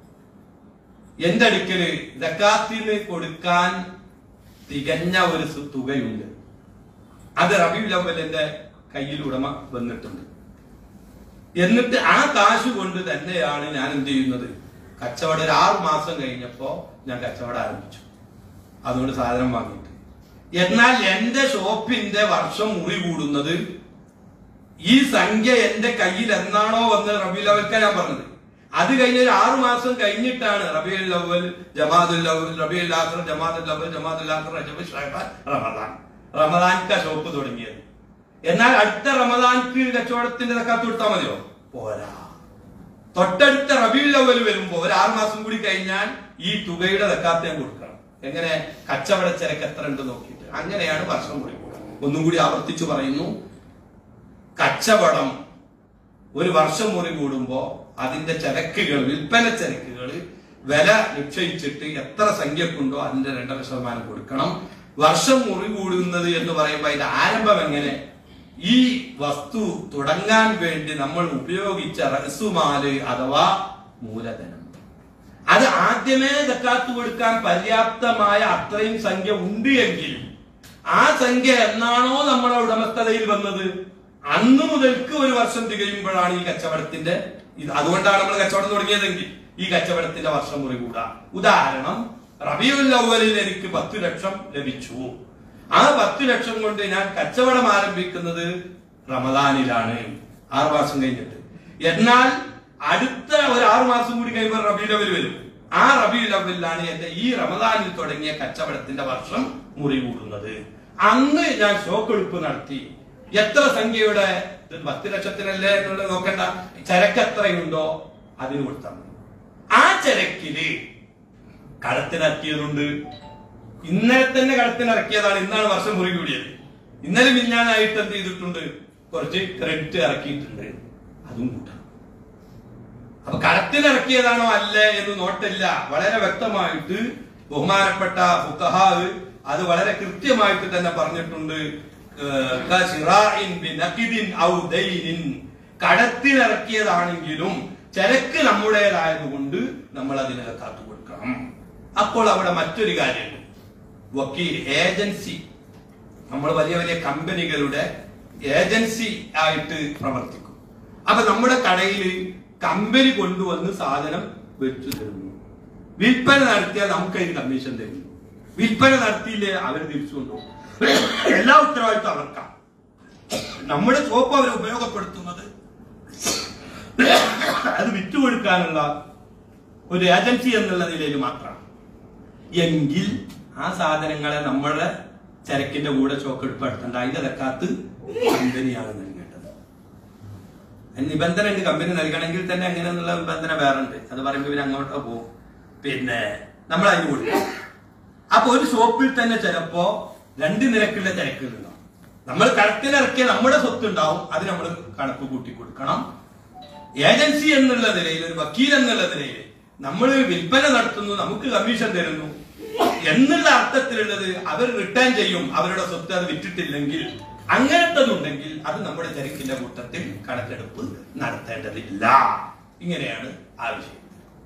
Speaker 1: എന്റെ അടുക്കല് ജക്കാത്തിന് കൊടുക്കാൻ തികഞ്ഞ ഒരു സു- തുകയുണ്ട് അത് റബീബ് ലവലിന്റെ കയ്യിൽ ഉടമ വന്നിട്ടുണ്ട് എന്നിട്ട് ആ കാശ് കൊണ്ട് തന്നെയാണ് ഞാൻ എന്ത് ചെയ്യുന്നത് കച്ചവടം ഒരു ആറ് മാസം കഴിഞ്ഞപ്പോ ഞാൻ കച്ചവടം ആരംഭിച്ചു അതുകൊണ്ട് സാധനം വാങ്ങിയിട്ട് എന്നാൽ എന്റെ ഷോപ്പിന്റെ വർഷം മുറി കൂടുന്നത് ഈ സംഖ്യ എന്റെ കയ്യിൽ എന്നാണോ വന്ന് റബീൽ അവൽക്ക ഞാൻ പറഞ്ഞത് അത് കഴിഞ്ഞ ഒരു ആറു മാസം കഴിഞ്ഞിട്ടാണ് റബീൽ അവൽ ജമാദുൽ അവൽ റബീൽ ആഖർ ജമാദുൽ അവൽ ജമാദുൽ ആഖർ റജബ് ഷഅബാൻ റമദാൻ റമദാൻക്ക ഷോപ്പ് തുടങ്ങിയത് എന്നാൽ അടുത്ത റമദാൻക്ക് കച്ചവടത്തിന്റെ തക്കാത്ത് കൊടുത്താൽ മതിയോ പോരാ തൊട്ടടുത്ത റബീൽ അവൽ വരുമ്പോ ഒരു ആറ് മാസം കൂടി കഴിഞ്ഞാൽ ഈ തുകയുടെ തക്കാത്ത് ഞാൻ കൊടുക്കണം എങ്ങനെ കച്ചവട ചരക്ക് എത്ര ഉണ്ട് നോക്കിയിട്ട് അങ്ങനെയാണ് വർഷം കൂടി കൂടുക ഒന്നും കൂടി ആവർത്തിച്ചു പറയുന്നു കച്ചവടം ഒരു വർഷം മുറി കൂടുമ്പോ അതിന്റെ ചരക്കുകൾ വിൽപ്പന ചരക്കുകൾ വില നിശ്ചയിച്ചിട്ട് എത്ര സംഖ്യക്കുണ്ടോ അതിന്റെ രണ്ടര ശതമാനം കൊടുക്കണം വർഷം മുറി കൂടുന്നത് എന്ന് പറയുമ്പോൾ അതിന്റെ ആരംഭം എങ്ങനെ ഈ വസ്തു തുടങ്ങാൻ വേണ്ടി നമ്മൾ ഉപയോഗിച്ച റസുമാല് അഥവാ മൂലധനം അത് ആദ്യമേ തക്കാത്ത് കൊടുക്കാൻ പര്യാപ്തമായ അത്രയും സംഖ്യ ഉണ്ട് എങ്കിൽ ആ സംഖ്യ എന്നാണോ നമ്മുടെ ഉടമസ്ഥതയിൽ വന്നത് അന്ന് മുതൽക്ക് ഒരു വർഷം തികയുമ്പോഴാണ് ഈ കച്ചവടത്തിന്റെ ഇത് അതുകൊണ്ടാണ് നമ്മൾ കച്ചവടം തുടങ്ങിയതെങ്കിൽ ഈ കച്ചവടത്തിന്റെ വർഷം മുറി കൂടാ ഉദാഹരണം റബിയുൽ അവലിൽ എനിക്ക് പത്ത് ലക്ഷം ലഭിച്ചു ആ പത്ത് ലക്ഷം കൊണ്ട് ഞാൻ കച്ചവടം ആരംഭിക്കുന്നത് റമദാനിലാണ് ആറ് മാസം കഴിഞ്ഞിട്ട് എന്നാൽ അടുത്ത ഒരു ആറു മാസം കൂടി കഴിയുമ്പോൾ റബി ലവൽ വരും ആ റബി ലവലിലാണ് എന്റെ ഈ റമദാനിൽ തുടങ്ങിയ കച്ചവടത്തിന്റെ വർഷം മുറി കൂടുന്നത് അന്ന് ഞാൻ ഷോക്കെടുപ്പ് നടത്തി എത്ര സംഖ്യയുടെ ഇത് പത്ത് ലക്ഷത്തിനല്ലേ എന്നുള്ളത് നോക്കണ്ട ചരക്ക് എത്രയുണ്ടോ അതിന് കൊടുത്താൽ മതി ആ ചരക്കില് കടത്തിനിറക്കിയതുണ്ട് ഇന്നലെ തന്നെ കടത്തിനിറക്കിയതാണ് ഇന്നാണ് വർഷം മുറി കൂടിയത് ഇന്നലെ മിഞ്ഞാനായിട്ട് എന്ത് ചെയ്തിട്ടുണ്ട് കുറച്ച് ക്രെഡിറ്റ് ഇറക്കിയിട്ടുണ്ട് അതും കൂട്ടാം അപ്പൊ കടത്തിനിറക്കിയതാണോ അല്ലേ എന്ന് നോട്ടില്ല വളരെ വ്യക്തമായിട്ട് ബഹുമാനപ്പെട്ട ഫുക്കഹാവ് അത് വളരെ കൃത്യമായിട്ട് തന്നെ പറഞ്ഞിട്ടുണ്ട് ഏഹ്, കശിറാഇൻ ബിനഖിദിൻ ഔ ദൈനിൻ. കടത്തിലിറക്കിയതാണെങ്കിലും ചരക്ക് നമ്മുടേതായതുകൊണ്ട് നമ്മൾ അതിനെ കാത്തു കൊടുക്കണം അപ്പോൾ അവിടെ മറ്റൊരു കാര്യമുണ്ട് വക്കീൽ ഏജൻസി നമ്മൾ വലിയ വലിയ കമ്പനികളുടെ ഏജൻസി ആയിട്ട് പ്രവർത്തിക്കും അപ്പൊ നമ്മുടെ കടയിൽ കമ്പനി കൊണ്ടുവന്ന് സാധനം വെച്ചു തരുന്നു വിൽപ്പന നടത്തിയാൽ നമുക്ക് അതിന് കമ്മീഷൻ തരുന്നു വിൽപ്പന നടത്തിയില്ലേ അവർ തിരിച്ചു കൊണ്ടുപോകും എല്ലാ ഉത്തരവാദിത്വം അവർക്കാണ് നമ്മുടെ സോപ്പ് അവർ ഉപയോഗപ്പെടുത്തുന്നത് അത് വിറ്റുകൊടുക്കാനുള്ള ഒരു ഏജൻസി എന്നുള്ള നിലയിൽ മാത്രമാണ് എങ്കിൽ ആ സാധനങ്ങളെ നമ്മുടെ ചരക്കിന്റെ കൂടെ ചോക്കെടുപ്പ് എടുത്തേണ്ട അതിന്റെ തക്കാത്ത് കമ്പനിയാണ് നൽകേണ്ടത് അതിന് നിബന്ധന ഉണ്ട് കമ്പനി നൽകണമെങ്കിൽ തന്നെ അങ്ങനെയുള്ള നിബന്ധന വേറെ ഉണ്ട് അത് പറയുമ്പോൾ പിന്നെ അങ്ങോട്ടോ പോകും പിന്നെ നമ്മൾ അതിന് കൊടുക്കും അപ്പൊ ഒരു ഷോപ്പിൽ തന്നെ ചിലപ്പോ രണ്ട് നിരക്കുള്ള തിരക്കുകളുണ്ടാവും നമ്മൾ കടത്തിലിറക്കിയ നമ്മുടെ സ്വത്ത് ഉണ്ടാവും അത് നമ്മൾ കണക്ക് കൂട്ടി കൊടുക്കണം ഏജൻസി എന്നുള്ള നിലയിൽ ഒരു വക്കീൽ എന്നുള്ള നിലയിൽ നമ്മൾ വിൽപ്പന നടത്തുന്നു നമുക്ക് കമ്മീഷൻ തരുന്നു എന്നുള്ള അർത്ഥത്തിലുള്ളത് അവർ റിട്ടേൺ ചെയ്യും അവരുടെ സ്വത്ത് അത് വിറ്റിട്ടില്ലെങ്കിൽ അങ്ങനത്തതുണ്ടെങ്കിൽ അത് നമ്മുടെ ചരക്കിന്റെ കൂട്ടത്തിൽ കണക്കെടുപ്പ് നടത്തേണ്ടതില്ല ഇങ്ങനെയാണ് ആവശ്യം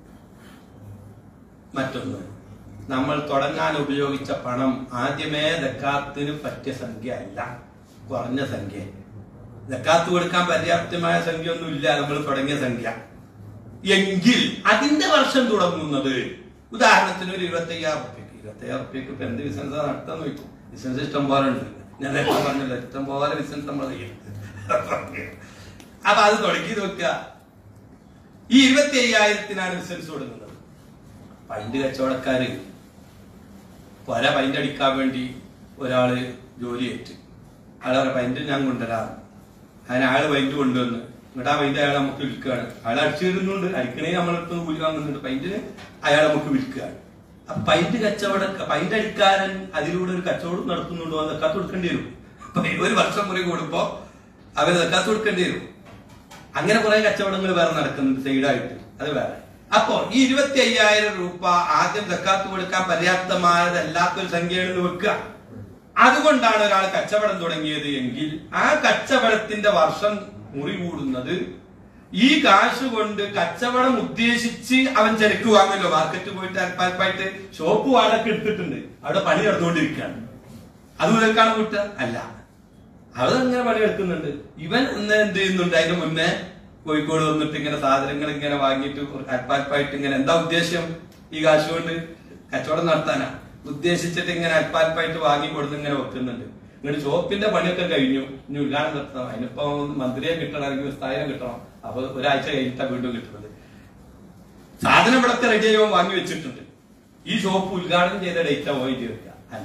Speaker 1: മറ്റൊന്ന് നമ്മൾ തുടങ്ങാൻ ഉപയോഗിച്ച പണം ആദ്യമേ ദക്കാത്തിന് പറ്റിയ സംഖ്യ അല്ല കുറഞ്ഞ സംഖ്യ ദക്കാത്ത് കൊടുക്കാൻ പര്യാപ്തമായ സംഖ്യ ഒന്നും ഇല്ല നമ്മൾ തുടങ്ങിയ സംഖ്യ എങ്കിൽ അതിന്റെ വർഷം തുടങ്ങുന്നത് ഉദാഹരണത്തിന് ഒരു ഇരുപത്തി അയ്യായിരം റുപ്യക്ക് ഇരുപത്തി അയ്യായിരം റുപ്യക്ക് ഇപ്പൊ എന്ത് ബിസിനസ് നടത്താൻ നോക്കും ബിസിനസ് ഇഷ്ടം പോലെ ഉണ്ട് ഞാൻ നേരത്തെ പറഞ്ഞല്ലോ ഇഷ്ടം പോലെ ബിസിനസ് നമ്മൾ ചെയ്യും അപ്പൊ അത് തുടങ്ങി നോക്കുക ഈ ഇരുപത്തി അയ്യായിരത്തിനാണ് ബിസിനസ് തുടങ്ങുന്നത് പൈന്റ് കച്ചവടക്കാര് പൊര പൈന്റ് അടിക്കാൻ വേണ്ടി ഒരാള് ജോലി ഏറ്റ് അയാളെ പൈന്റ് ഞാൻ കൊണ്ടുവരാം അതിന് അയാള് പൈന്റ് കൊണ്ടുവന്ന് എന്നിട്ട് ആ പൈന്റ് അയാൾ നമുക്ക് വിൽക്കുകയാണ് അയാൾ അടിച്ചു തരുന്നുണ്ട് അടിക്കണേ നമ്മളടുത്ത് കൂലി വാങ്ങുന്നുണ്ട് പൈന്റിന് അയാൾ നമുക്ക് വിൽക്കുകയാണ് അപ്പൊ പൈന്റ് കച്ചവട പൈന്റ് അടിക്കാരൻ അതിലൂടെ ഒരു കച്ചവടം നടത്തുന്നുണ്ടോ അത് തക്കാത്ത് കൊടുക്കേണ്ടി വരും അപ്പൊ ഒരു വർഷം മുറി കൂടുമ്പോ അവര് തക്കാത്ത് കൊടുക്കേണ്ടി വരും അങ്ങനെ കുറെ കച്ചവടങ്ങൾ വേറെ നടക്കുന്നുണ്ട് സൈഡായിട്ട് അത് വേറെ അപ്പോ ഈ ഇരുപത്തി അയ്യായിരം രൂപ ആദ്യം തക്കാത്ത് കൊടുക്കാൻ പര്യാപ്തമായതല്ലാത്തൊരു സംഖ്യയാണെന്ന് വെക്കുക അതുകൊണ്ടാണ് ഒരാൾ കച്ചവടം തുടങ്ങിയത് എങ്കിൽ ആ കച്ചവടത്തിന്റെ വർഷം മുറി കൂടുന്നത് ഈ കാശ് കൊണ്ട് കച്ചവടം ഉദ്ദേശിച്ച് അവൻ ചരക്ക് വാങ്ങുമല്ലോ മാർക്കറ്റ് പോയിട്ട് അൽപ്പാൽപ്പായിട്ട് ഷോപ്പ് വാടക എടുത്തിട്ടുണ്ട് അവിടെ പണി നടന്നുകൊണ്ടിരിക്കുകയാണ് അത് മുതൽക്കാണ് കൂട്ടുക അല്ല അവരങ്ങനെ പണിയെടുക്കുന്നുണ്ട് ഇവൻ ഇന്ന് എന്ത് ചെയ്യുന്നുണ്ട് അതിന് മുന്നേ കോഴിക്കോട് വന്നിട്ട് ഇങ്ങനെ സാധനങ്ങൾ ഇങ്ങനെ വാങ്ങിയിട്ട് അൽപ്പാൽപ്പായിട്ട് ഇങ്ങനെ എന്താ ഉദ്ദേശം ഈ കാശ് കൊണ്ട് കച്ചവടം നടത്താനാ ഉദ്ദേശിച്ചിട്ട് ഇങ്ങനെ അൽപ്പാൽപ്പായിട്ട് വാങ്ങി കൊടുത്ത് ഇങ്ങനെ വെക്കുന്നുണ്ട് ഇങ്ങോട്ട് ഷോപ്പിന്റെ പണിയൊക്കെ കഴിഞ്ഞു ഇനി ഉദ്ഘാടനം നടത്തണം അതിനിപ്പോ മന്ത്രിയെ കിട്ടണം അല്ലെങ്കിൽ സ്ഥാനം കിട്ടണം അപ്പൊ ഒരാഴ്ച കഴിഞ്ഞിട്ടാ വീണ്ടും കിട്ടുന്നത് സാധനം ഇവിടൊക്കെ റെഡി ആയോ വാങ്ങി വെച്ചിട്ടുണ്ട് ഈ ഷോപ്പ് ഉദ്ഘാടനം ചെയ്ത ഡേറ്റാ പോയി തീർക്കുക അല്ല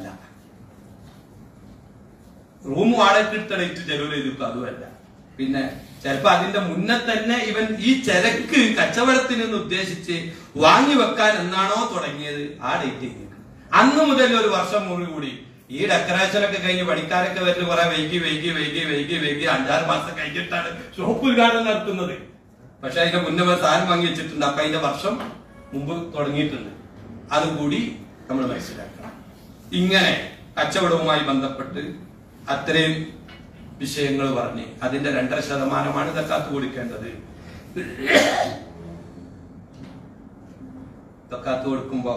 Speaker 1: റൂം വാടക എടുത്ത ഡേറ്റ് ചെലവ് ചെയ്തിപ്പോ അതുമല്ല പിന്നെ ചിലപ്പോ അതിന്റെ മുന്നേ തന്നെ ഇവൻ ഈ ചരക്ക് കച്ചവടത്തിന് എന്ന് ഉദ്ദേശിച്ച് വാങ്ങി വെക്കാൻ എന്നാണോ തുടങ്ങിയത് ആ ഡേറ്റ് അന്ന് മുതൽ ഒരു വർഷം മുറി കൂടി ഈ ഡെക്കറേഷൻ ഒക്കെ കഴിഞ്ഞ് പണിക്കാരൊക്കെ വരുന്ന കുറെ വൈകി വൈകി വൈകി വൈകി വൈകി അഞ്ചാറ് മാസം കഴിഞ്ഞിട്ടാണ് ഷോപ്പ് ഉദ്ഘാടനം നടത്തുന്നത് പക്ഷെ അതിന്റെ മുന്നേ ഒരു സാധനം വാങ്ങി വെച്ചിട്ടുണ്ട് അപ്പൊ അതിന്റെ വർഷം മുമ്പ് തുടങ്ങിയിട്ടുണ്ട് അതുകൂടി നമ്മൾ മനസ്സിലാക്കണം ഇങ്ങനെ കച്ചവടവുമായി ബന്ധപ്പെട്ട് അത്രയും വിഷയങ്ങൾ പറഞ്ഞ് അതിന്റെ രണ്ടര ശതമാനമാണ് തക്കാത്ത് കൊടുക്കേണ്ടത് തക്കാത്ത് കൊടുക്കുമ്പോ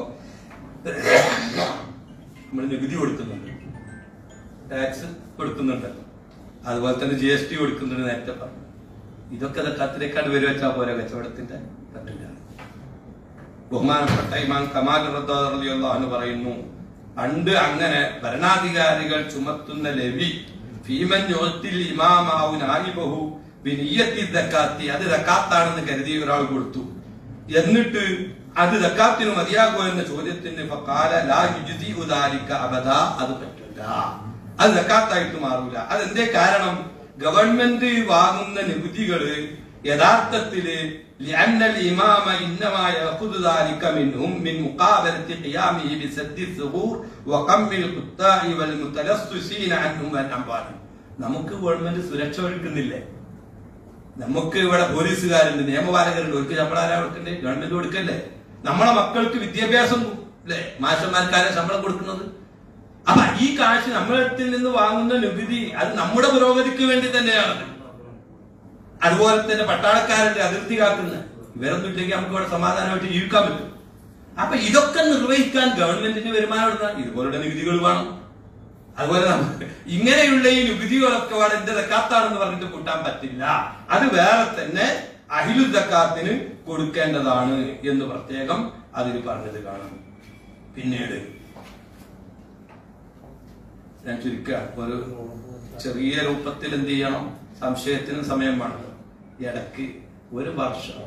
Speaker 1: നമ്മൾ നികുതി കൊടുക്കുന്നുണ്ട് ടാക്സ് കൊടുക്കുന്നുണ്ടല്ലോ അതുപോലെ തന്നെ ജി എസ് ടി കൊടുക്കുന്നുണ്ട് നേരത്തെ പറഞ്ഞു ഇതൊക്കെ തക്കാത്തിലേക്കാണ് വരും വെച്ചാൽ പോരാ കച്ചവടത്തിന്റെ പറ്റില്ല ബഹുമാനപ്പെട്ട ഇമാം കമാൽ റദ്ദാഹു പറയുന്നു പണ്ട് അങ്ങനെ ഭരണാധികാരികൾ ചുമത്തുന്ന ലവി ഫീമൻ യോത്തിൽ ഇമാമാവു നായിബഹു ബിനിയത്തി ദക്കാത്തി അത് ദക്കാത്താണെന്ന് കരുതി ഒരാൾ കൊടുത്തു എന്നിട്ട് അത് ദക്കാത്തിന് മതിയാകുമോ എന്ന ചോദ്യത്തിന് ഫഖാല ലാ യുജ്ദി ഉദാലിക അബദ അത് പറ്റില്ല അത് ദക്കാത്തായിട്ട് മാറൂല അതെന്തേ കാരണം ഗവൺമെന്റ് വാങ്ങുന്ന നികുതികള് യഥാർത്ഥത്തില് لأن الإمام إنما يأخذ ذلك منهم من مقابلة قيامه بسد الثغور وقم القطاع والمتلصصين عنهم والأموال നമുക്ക് ഗവൺമെന്റ് സുരക്ഷ ഒരുക്കുന്നില്ലേ നമുക്ക് ഇവിടെ പോലീസുകാരുണ്ട് നിയമപാലകരുണ്ട് അവർക്ക് ശമ്പളം ആരാ കൊടുക്കണ്ടേ ഗവൺമെന്റ് കൊടുക്കല്ലേ നമ്മളെ മക്കൾക്ക് വിദ്യാഭ്യാസം അല്ലേ മാഷന്മാർക്കാരെ ശമ്പളം കൊടുക്കുന്നത് അപ്പൊ ഈ കാശ് നമ്മളിടത്തിൽ നിന്ന് വാങ്ങുന്ന നികുതി അത് നമ്മുടെ പുരോഗതിക്ക് വേണ്ടി തന്നെയാണ് അതുപോലെ തന്നെ പട്ടാളക്കാരുടെ അതിർത്തി കാക്കുന്ന ഇവരൊന്നും ഇല്ലെങ്കിൽ നമുക്ക് ഇവിടെ സമാധാനമായിട്ട് ജീവിക്കാൻ പറ്റും അപ്പൊ ഇതൊക്കെ നിർവഹിക്കാൻ ഗവൺമെന്റിന് വരുമാനം എടുത്താൽ ഇതുപോലുള്ള നികുതികൾ വേണം അതുപോലെ നമുക്ക് ഇങ്ങനെയുള്ള ഈ നികുതികളൊക്കെ വേണം എന്റെ ദക്കാത്താണെന്ന് പറഞ്ഞിട്ട് കൂട്ടാൻ പറ്റില്ല അത് വേറെ തന്നെ അഹിലു ദക്കാത്തിന് കൊടുക്കേണ്ടതാണ് എന്ന് പ്രത്യേകം അതിൽ പറഞ്ഞത് കാണാം പിന്നീട് ഞാൻ ചുരുക്കുക ഒരു ചെറിയ രൂപത്തിൽ എന്ത് ചെയ്യണം സംശയത്തിന് സമയം വേണം ഇടയ്ക്ക് ഒരു വർഷം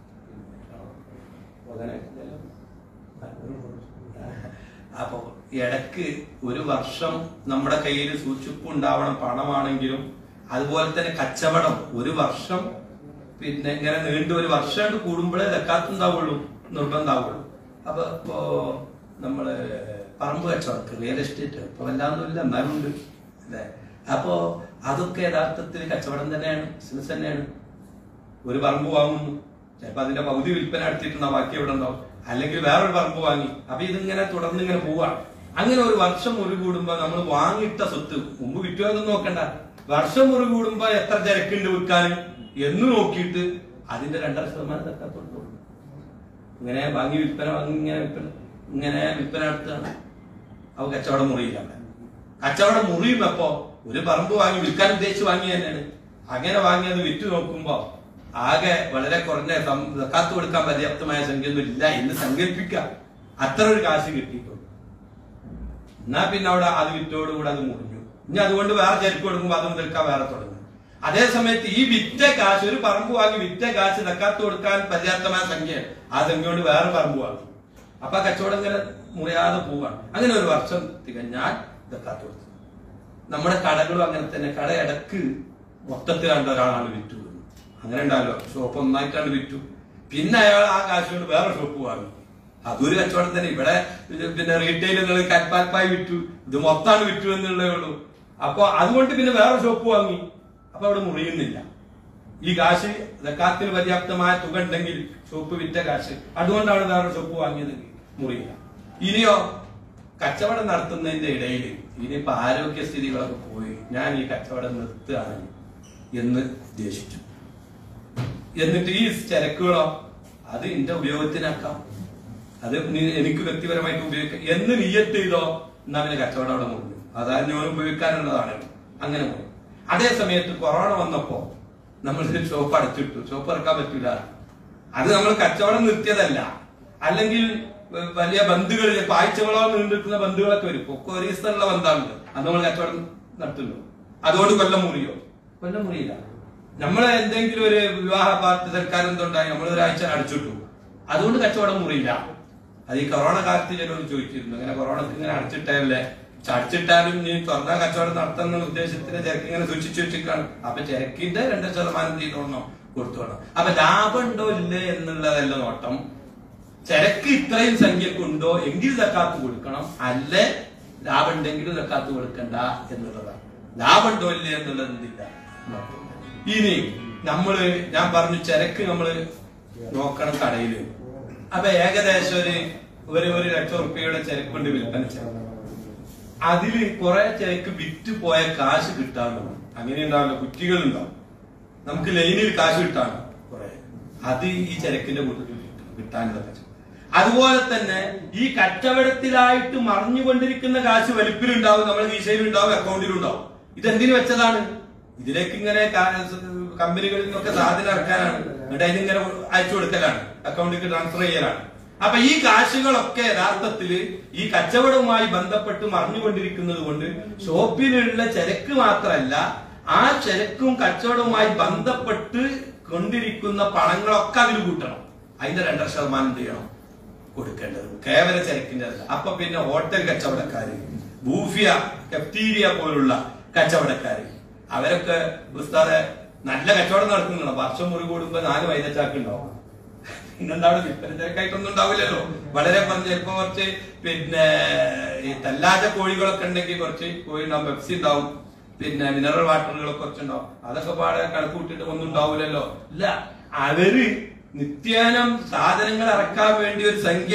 Speaker 1: അപ്പൊ ഇടയ്ക്ക് ഒരു വർഷം നമ്മുടെ കയ്യിൽ സൂക്ഷിപ്പ് ഉണ്ടാവണം പണമാണെങ്കിലും അതുപോലെ തന്നെ കച്ചവടം ഒരു വർഷം പിന്നെ ഇങ്ങനെ നീണ്ടു ഒരു വർഷം കൂടുമ്പോഴേ ദക്കാത്തുണ്ടാവുള്ളൂ നിർബന്ധമാവുള്ളൂ അപ്പൊ ഇപ്പോ നമ്മള് പറമ്പ് കച്ചവടം റിയൽ എസ്റ്റേറ്റ് ഇപ്പൊ വല്ലാതൊന്നുമില്ല എന്നാലും ഉണ്ട് അല്ലേ അപ്പോ അതൊക്കെ യഥാർത്ഥത്തിൽ കച്ചവടം തന്നെയാണ് ബിസിനസ് തന്നെയാണ് ഒരു പറമ്പ് വാങ്ങുന്നു ചിലപ്പോ അതിന്റെ പകുതി വിൽപ്പന നടത്തിയിട്ടുണ്ടാവും ബാക്കി എവിടെ ഉണ്ടാവും അല്ലെങ്കിൽ വേറൊരു പറമ്പ് വാങ്ങി അപ്പൊ ഇതിങ്ങനെ തുടർന്ന് ഇങ്ങനെ പോവാണ് അങ്ങനെ ഒരു വർഷം ഒരു കൂടുമ്പോ നമ്മൾ വാങ്ങിയിട്ട സ്വത്ത് മുമ്പ് വിറ്റുവാന്നും നോക്കണ്ട വർഷം ഒരു കൂടുമ്പോ എത്ര ചരക്കുണ്ട് വിൽക്കാൻ എന്ന് നോക്കിയിട്ട് അതിന്റെ രണ്ടര ശതമാനം തക്കാത്തോളൂ ഇങ്ങനെ വാങ്ങി വിൽപ്പന വാങ്ങി ഇങ്ങനെ വിൽപ്പന ഇങ്ങനെ വിൽപ്പന നടത്തുകയാണ് അവ കച്ചവടം മുറിയില്ല കച്ചവടം മുറിയും അപ്പോ ഒരു പറമ്പ് വാങ്ങി വിൽക്കാൻ ഉദ്ദേശിച്ച് വാങ്ങിയ തന്നെയാണ് അങ്ങനെ വാങ്ങി അത് വിറ്റ് നോക്കുമ്പോ ആകെ വളരെ കുറഞ്ഞ കാത്തു കൊടുക്കാൻ പര്യാപ്തമായ സംഖ്യയൊന്നും ഇല്ല എന്ന് സങ്കല്പിക്കാം അത്ര ഒരു കാശ് കിട്ടിയിട്ടുണ്ട് എന്നാ പിന്നെ അവിടെ അത് വിറ്റോടുകൂടെ അത് മുറിഞ്ഞു ഇനി അതുകൊണ്ട് വേറെ ചരക്ക് കൊടുക്കുമ്പോ അതും തീർക്കാൻ വേറെ തുടങ്ങും അതേ സമയത്ത് ഈ വിറ്റ കാശ് ഒരു പറമ്പ് വാങ്ങി വിറ്റ കാശ് തക്കാത്ത് കൊടുക്കാൻ പര്യാപ്തമായ സംഖ്യ ആ സംഖ്യ കൊണ്ട് വേറെ പറമ്പ് വാങ്ങി അപ്പൊ ആ കച്ചവടം ഇങ്ങനെ മുറിയാതെ പോവാണ് അങ്ങനെ ഒരു വർഷം തികഞ്ഞാൽ തക്കാത്ത് കൊടുത്തു നമ്മുടെ കടകളും അങ്ങനെ തന്നെ കട ഇടക്ക് മൊത്തത്തിൽ കണ്ട ഒരാളാണ് വിറ്റു അങ്ങനെ ഉണ്ടാവല്ലോ ഷോപ്പ് ഒന്നായിട്ടാണ് വിറ്റു പിന്നെ അയാൾ ആ കാശ് കൊണ്ട് വേറെ ഷോപ്പ് വാങ്ങി അതൊരു കച്ചവടം തന്നെ ഇവിടെ ഇത് പിന്നെ റീറ്റെയിൽ എന്നുള്ളത് കൽപ്പാൽപ്പായി വിറ്റു ഇത് മൊത്തമാണ് വിറ്റു എന്നുള്ളതേ ഉള്ളൂ അപ്പൊ അതുകൊണ്ട് പിന്നെ വേറെ ഷോപ്പ് വാങ്ങി അപ്പൊ അവിടെ മുറിയുന്നില്ല ഈ കാശ് സക്കാത്തിന് പര്യാപ്തമായ തുക ഉണ്ടെങ്കിൽ ഷോപ്പ് വിറ്റ കാശ് അതുകൊണ്ടാണ് വേറെ ഷോപ്പ് വാങ്ങിയതെങ്കിൽ മുറിയില്ല ഇനിയോ കച്ചവടം നടത്തുന്നതിന്റെ ഇടയിൽ ഇനിയിപ്പോ ആരോഗ്യസ്ഥിതികളൊക്കെ പോയി ഞാൻ ഈ കച്ചവടം നിർത്തുകയാണ് എന്ന് ഉദ്ദേശിച്ചു എന്നിട്ട് ഈ ചരക്കുകളോ അത് എന്റെ ഉപയോഗത്തിനാക്കാം അത് നീ- എനിക്ക് വ്യക്തിപരമായിട്ട് ഉപയോഗിക്കാം എന്ന് നീയത്ത് ചെയ്തോ എന്നാ പിന്നെ കച്ചവടം അവിടെ മുറിഞ്ഞു അതായത് ഞാൻ ഉപയോഗിക്കാനുള്ളതാണ് അങ്ങനെ പോയി അതേ സമയത്ത് കൊറോണ വന്നപ്പോ നമ്മൾ ഷോപ്പ് അടച്ചിട്ടു ഷോപ്പ് ഇറക്കാൻ പറ്റൂല അത് നമ്മൾ കച്ചവടം നിർത്തിയതല്ല അല്ലെങ്കിൽ വ- വലിയ ബന്ധുകൾ ചിലപ്പോ ആഴ്ചകളോ നീണ്ടിരിക്കുന്ന ബന്ധുകളൊക്കെ വരും ഒക്കെ ഒരു ദിവസമുള്ള ബന്ധമാണല്ലോ അത് നമ്മൾ കച്ചവടം നടത്തുന്നു അതുകൊണ്ട് കൊല്ലം മുറിയോ കൊല്ലം മുറിയില്ല നമ്മൾ എന്തെങ്കിലും ഒരു വിവാഹ പാർട്ടി സർക്കാർ എന്തുണ്ടായി നമ്മൾ ഒരാഴ്ച അടച്ചിട്ടു അതുകൊണ്ട് കച്ചവടം മുറിയില്ല അത് ഈ കൊറോണ കാലത്ത് ചിലർ ചോദിച്ചിരുന്നു അങ്ങനെ കൊറോണക്ക് ഇങ്ങനെ അടച്ചിട്ടല്ലേ പക്ഷെ അടച്ചിട്ടാലും നീ തുറന്ന കച്ചവടം നടത്തുന്ന ഉദ്ദേശത്തിന് ചരക്ക് ഇങ്ങനെ സൂക്ഷിച്ചു വെച്ചിട്ടാണ് അപ്പൊ ചരക്കിന്റെ രണ്ട് ശതമാനം ചെയ്തോണോ കൊടുത്തോണം അപ്പൊ ലാഭം ഉണ്ടോ ഇല്ലേ എന്നുള്ളതല്ല നോട്ടം ചരക്ക് ഇത്രയും സംഖ്യക്ക് ഉണ്ടോ എങ്കിൽ സക്കാത്ത് കൊടുക്കണം അല്ലേ ലാഭം ഉണ്ടെങ്കിലും സക്കാത്ത് കൊടുക്കണ്ട എന്നുള്ളതാണ് ലാഭം ഉണ്ടോ ഇല്ലേ എന്നുള്ളത് എന്തില്ല ഇനി നമ്മള് ഞാൻ പറഞ്ഞു ചരക്ക് നമ്മള് നോക്കണം കടയില് അപ്പൊ ഏകദേശം ഒരു ഒരു ഒരു ലക്ഷം റുപ്യയുടെ ചരക്കുണ്ട് വിൽപ്പന ചരക്ക് അതില് കുറെ ചരക്ക് വിറ്റ് പോയ കാശ് കിട്ടാറുണ്ട് അങ്ങനെ ഉണ്ടാവില്ല കുറ്റികൾ ഉണ്ടാവും നമുക്ക് ലൈനിൽ കാശ് കിട്ടാണ് കുറെ അത് ഈ ചരക്കിന്റെ കൂട്ടത്തിൽ കിട്ടും കിട്ടാനുള്ളതൊക്കെ അതുപോലെ തന്നെ ഈ കച്ചവടത്തിലായിട്ട് മറിഞ്ഞുകൊണ്ടിരിക്കുന്ന കാശ് വലിപ്പിലുണ്ടാവും നമ്മുടെ കീശയിലുണ്ടാവും അക്കൗണ്ടിലുണ്ടാവും ഇതെന്തിനു വെച്ചതാണ് ഇതിലേക്ക് ഇങ്ങനെ കാ- കമ്പനികളിൽ നിന്നൊക്കെ സാധനം ഇറക്കാനാണ് എന്നിട്ട് അതിനിങ്ങനെ അയച്ചു കൊടുക്കലാണ് അക്കൗണ്ടിലേക്ക് ട്രാൻസ്ഫർ ചെയ്യലാണ് അപ്പൊ ഈ കാശുകളൊക്കെ യഥാർത്ഥത്തില് ഈ കച്ചവടവുമായി ബന്ധപ്പെട്ട് മറിഞ്ഞുകൊണ്ടിരിക്കുന്നത് കൊണ്ട് ഷോപ്പിലുള്ള ചരക്ക് മാത്രമല്ല ആ ചരക്കും കച്ചവടവുമായി ബന്ധപ്പെട്ട് കൊണ്ടിരിക്കുന്ന പണങ്ങളൊക്കെ അതിൽ കൂട്ടണം അതിന്റെ രണ്ടര ശതമാനം എന്ത് ചെയ്യണം കൊടുക്കേണ്ടത് കേവല ചരക്കിന്റെ അല്ല അപ്പൊ പിന്നെ ഹോട്ടൽ കച്ചവടക്കാര് ബൂഫിയ കെപ്റ്റീരിയ പോലുള്ള കച്ചവടക്കാര് അവരൊക്കെ ഉസ്താദെ നല്ല കച്ചവടം നടത്തുന്നുണ്ടോ വർഷം മുറി കൂടുമ്പോ നാല് വൈദ്യച്ചാക്ക് ഉണ്ടാവും പിന്നെന്താണ് വിൽപ്പന തിരക്കായിട്ടൊന്നും ഉണ്ടാവില്ലല്ലോ വളരെ പറഞ്ഞ ചിലപ്പോ കുറച്ച് പിന്നെ ഈ തല്ലാജ കോഴികളൊക്കെ ഉണ്ടെങ്കിൽ കുറച്ച് കോഴി ഉണ്ടാവും പെപ്സി ഉണ്ടാവും പിന്നെ മിനറൽ വാട്ടറുകളൊക്കെ കുറച്ചുണ്ടാവും അതൊക്കെ പാടെ കണക്ക് കൂട്ടിട്ട് ഒന്നും ഉണ്ടാവില്ലല്ലോ ഇല്ല അവര് നിത്യേനം സാധനങ്ങൾ ഇറക്കാൻ വേണ്ടി ഒരു സംഖ്യ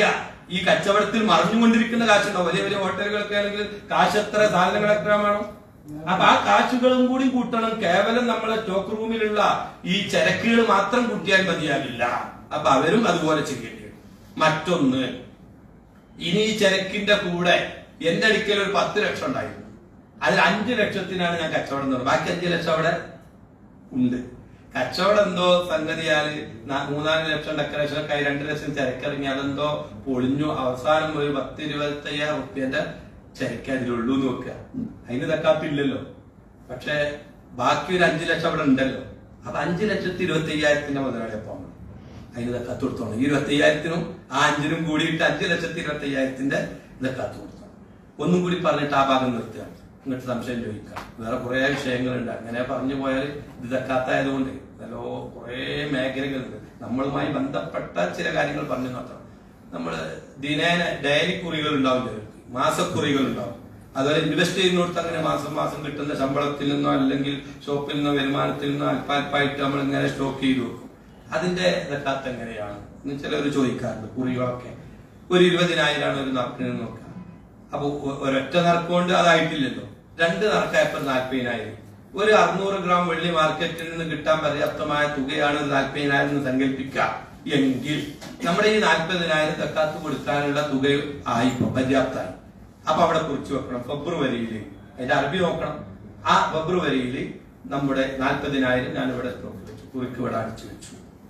Speaker 1: ഈ കച്ചവടത്തിൽ മറിഞ്ഞുകൊണ്ടിരിക്കുന്ന കാശുണ്ടാവും വലിയ വലിയ ഹോട്ടലുകളൊക്കെ ആണെങ്കിൽ കാശ് എത്ര സാധനങ്ങൾ എത്ര വേണം അപ്പൊ ആ കാശുകളും കൂടി കൂട്ടണം കേവലം നമ്മളെ സ്റ്റോക്ക് റൂമിലുള്ള ഈ ചരക്കുകൾ മാത്രം കൂട്ടിയാൽ മതിയാകില്ല അപ്പൊ അവരും അതുപോലെ ചെയ്യേണ്ടി വരും മറ്റൊന്ന് ഇനി ഈ ചരക്കിന്റെ കൂടെ എന്റെ അടുക്കൽ ഒരു പത്ത് ലക്ഷം ഉണ്ടായിരുന്നു അതിൽ അഞ്ചു ലക്ഷത്തിനാണ് ഞാൻ കച്ചവടം തുടങ്ങുന്നത് ബാക്കി അഞ്ചു ലക്ഷം അവിടെ ഉണ്ട് കച്ചവടം എന്തോ സംഗതിയാല് നാ- മൂന്നാല് ലക്ഷം ഡെക്കറേഷൻ ഒക്കെ ആയി രണ്ട് ലക്ഷം ചരക്കിറങ്ങി അതെന്തോ പൊളിഞ്ഞു അവസാനം ഒരു പത്ത് ഇരുപത്തി അയ്യായിരം റുപ്യന്റെ ചരക്ക് അതിലുള്ളൂ എന്ന് വെക്കുക അതിന് തക്കാത്തില്ലല്ലോ പക്ഷെ ബാക്കി ഒരു അഞ്ചു ലക്ഷം അവിടെ ഉണ്ടല്ലോ അപ്പൊ അഞ്ചു ലക്ഷത്തി ഇരുപത്തി അയ്യായിരത്തിന്റെ മുതലാളി അപ്പം അതിന് തക്കാത്ത് കൊടുത്തോണം ഈ ഇരുപത്തി അയ്യായിരത്തിനും ആ അഞ്ചിനും കൂടിയിട്ട് അഞ്ചു ലക്ഷത്തി ഇരുപത്തി അയ്യായിരത്തിന്റെ തക്കാത്ത് കൊടുത്തോണം ഒന്നും കൂടി പറഞ്ഞിട്ട് ആ ഭാഗം നിർത്തുക ഇങ്ങോട്ട് സംശയം ചോദിക്കാം വേറെ കുറെ വിഷയങ്ങളുണ്ട് അങ്ങനെ പറഞ്ഞു പോയാൽ ഇത് തക്കാത്തായതുകൊണ്ട് നല്ലോ കുറെ മേഖലകളുണ്ട് നമ്മളുമായി ബന്ധപ്പെട്ട ചില കാര്യങ്ങൾ പറഞ്ഞു മാത്രം നമ്മള് ദിനേന ഡയലി കുറികൾ ഉണ്ടാവും ചിലർക്ക് മാസക്കുറികൾ ഉണ്ടാവും അതുപോലെ ഇൻവെസ്റ്റ് ചെയ്യുന്നിടത്ത് അങ്ങനെ മാസം മാസം കിട്ടുന്ന ശമ്പളത്തിൽ നിന്നോ അല്ലെങ്കിൽ ഷോപ്പിൽ നിന്നോ വരുമാനത്തിൽ നിന്നോ അല്പാൽപ്പായിട്ട് നമ്മൾ ഇങ്ങനെ സ്റ്റോക്ക് ചെയ്ത് വെക്കും അതിന്റെ തക്കാത്ത് എങ്ങനെയാണ് എന്ന് ചിലർ ചോദിക്കാറുണ്ട് കുറികളൊക്കെ ഒരു ഇരുപതിനായിരമാണ് ഒരു നറുക്കിന് നോക്കുക അപ്പൊ ഒ- ഒരൊറ്റ നറുക്ക് കൊണ്ട് അതായിട്ടില്ലല്ലോ രണ്ട് നറുക്കായപ്പോ നാൽപ്പതിനായിരം ഒരു അറുന്നൂറ് ഗ്രാം വെള്ളി മാർക്കറ്റിൽ നിന്ന് കിട്ടാൻ പര്യാപ്തമായ തുകയാണ് ഒരു നാൽപ്പതിനായിരം എന്ന് സങ്കല്പിക്കുക എങ്കിൽ നമ്മുടെ ഈ നാൽപ്പതിനായിരം തക്കാത്ത് കൊടുക്കാനുള്ള തുക ആയി ഇപ്പൊ പര്യാപ്തമായി അപ്പൊ അവിടെ കുറിച്ച് വെക്കണം ഫെബ്രുവരിയിൽ അതിന്റെ അറബി നോക്കണം ആ ഫെബ്രുവരിയിൽ നമ്മുടെ നാൽപ്പതിനായിരം ഞാൻ ഇവിടെ സ്റ്റോക്ക് വെച്ചു കുറിക്ക് ഇവിടെ അടിച്ചു വെച്ചു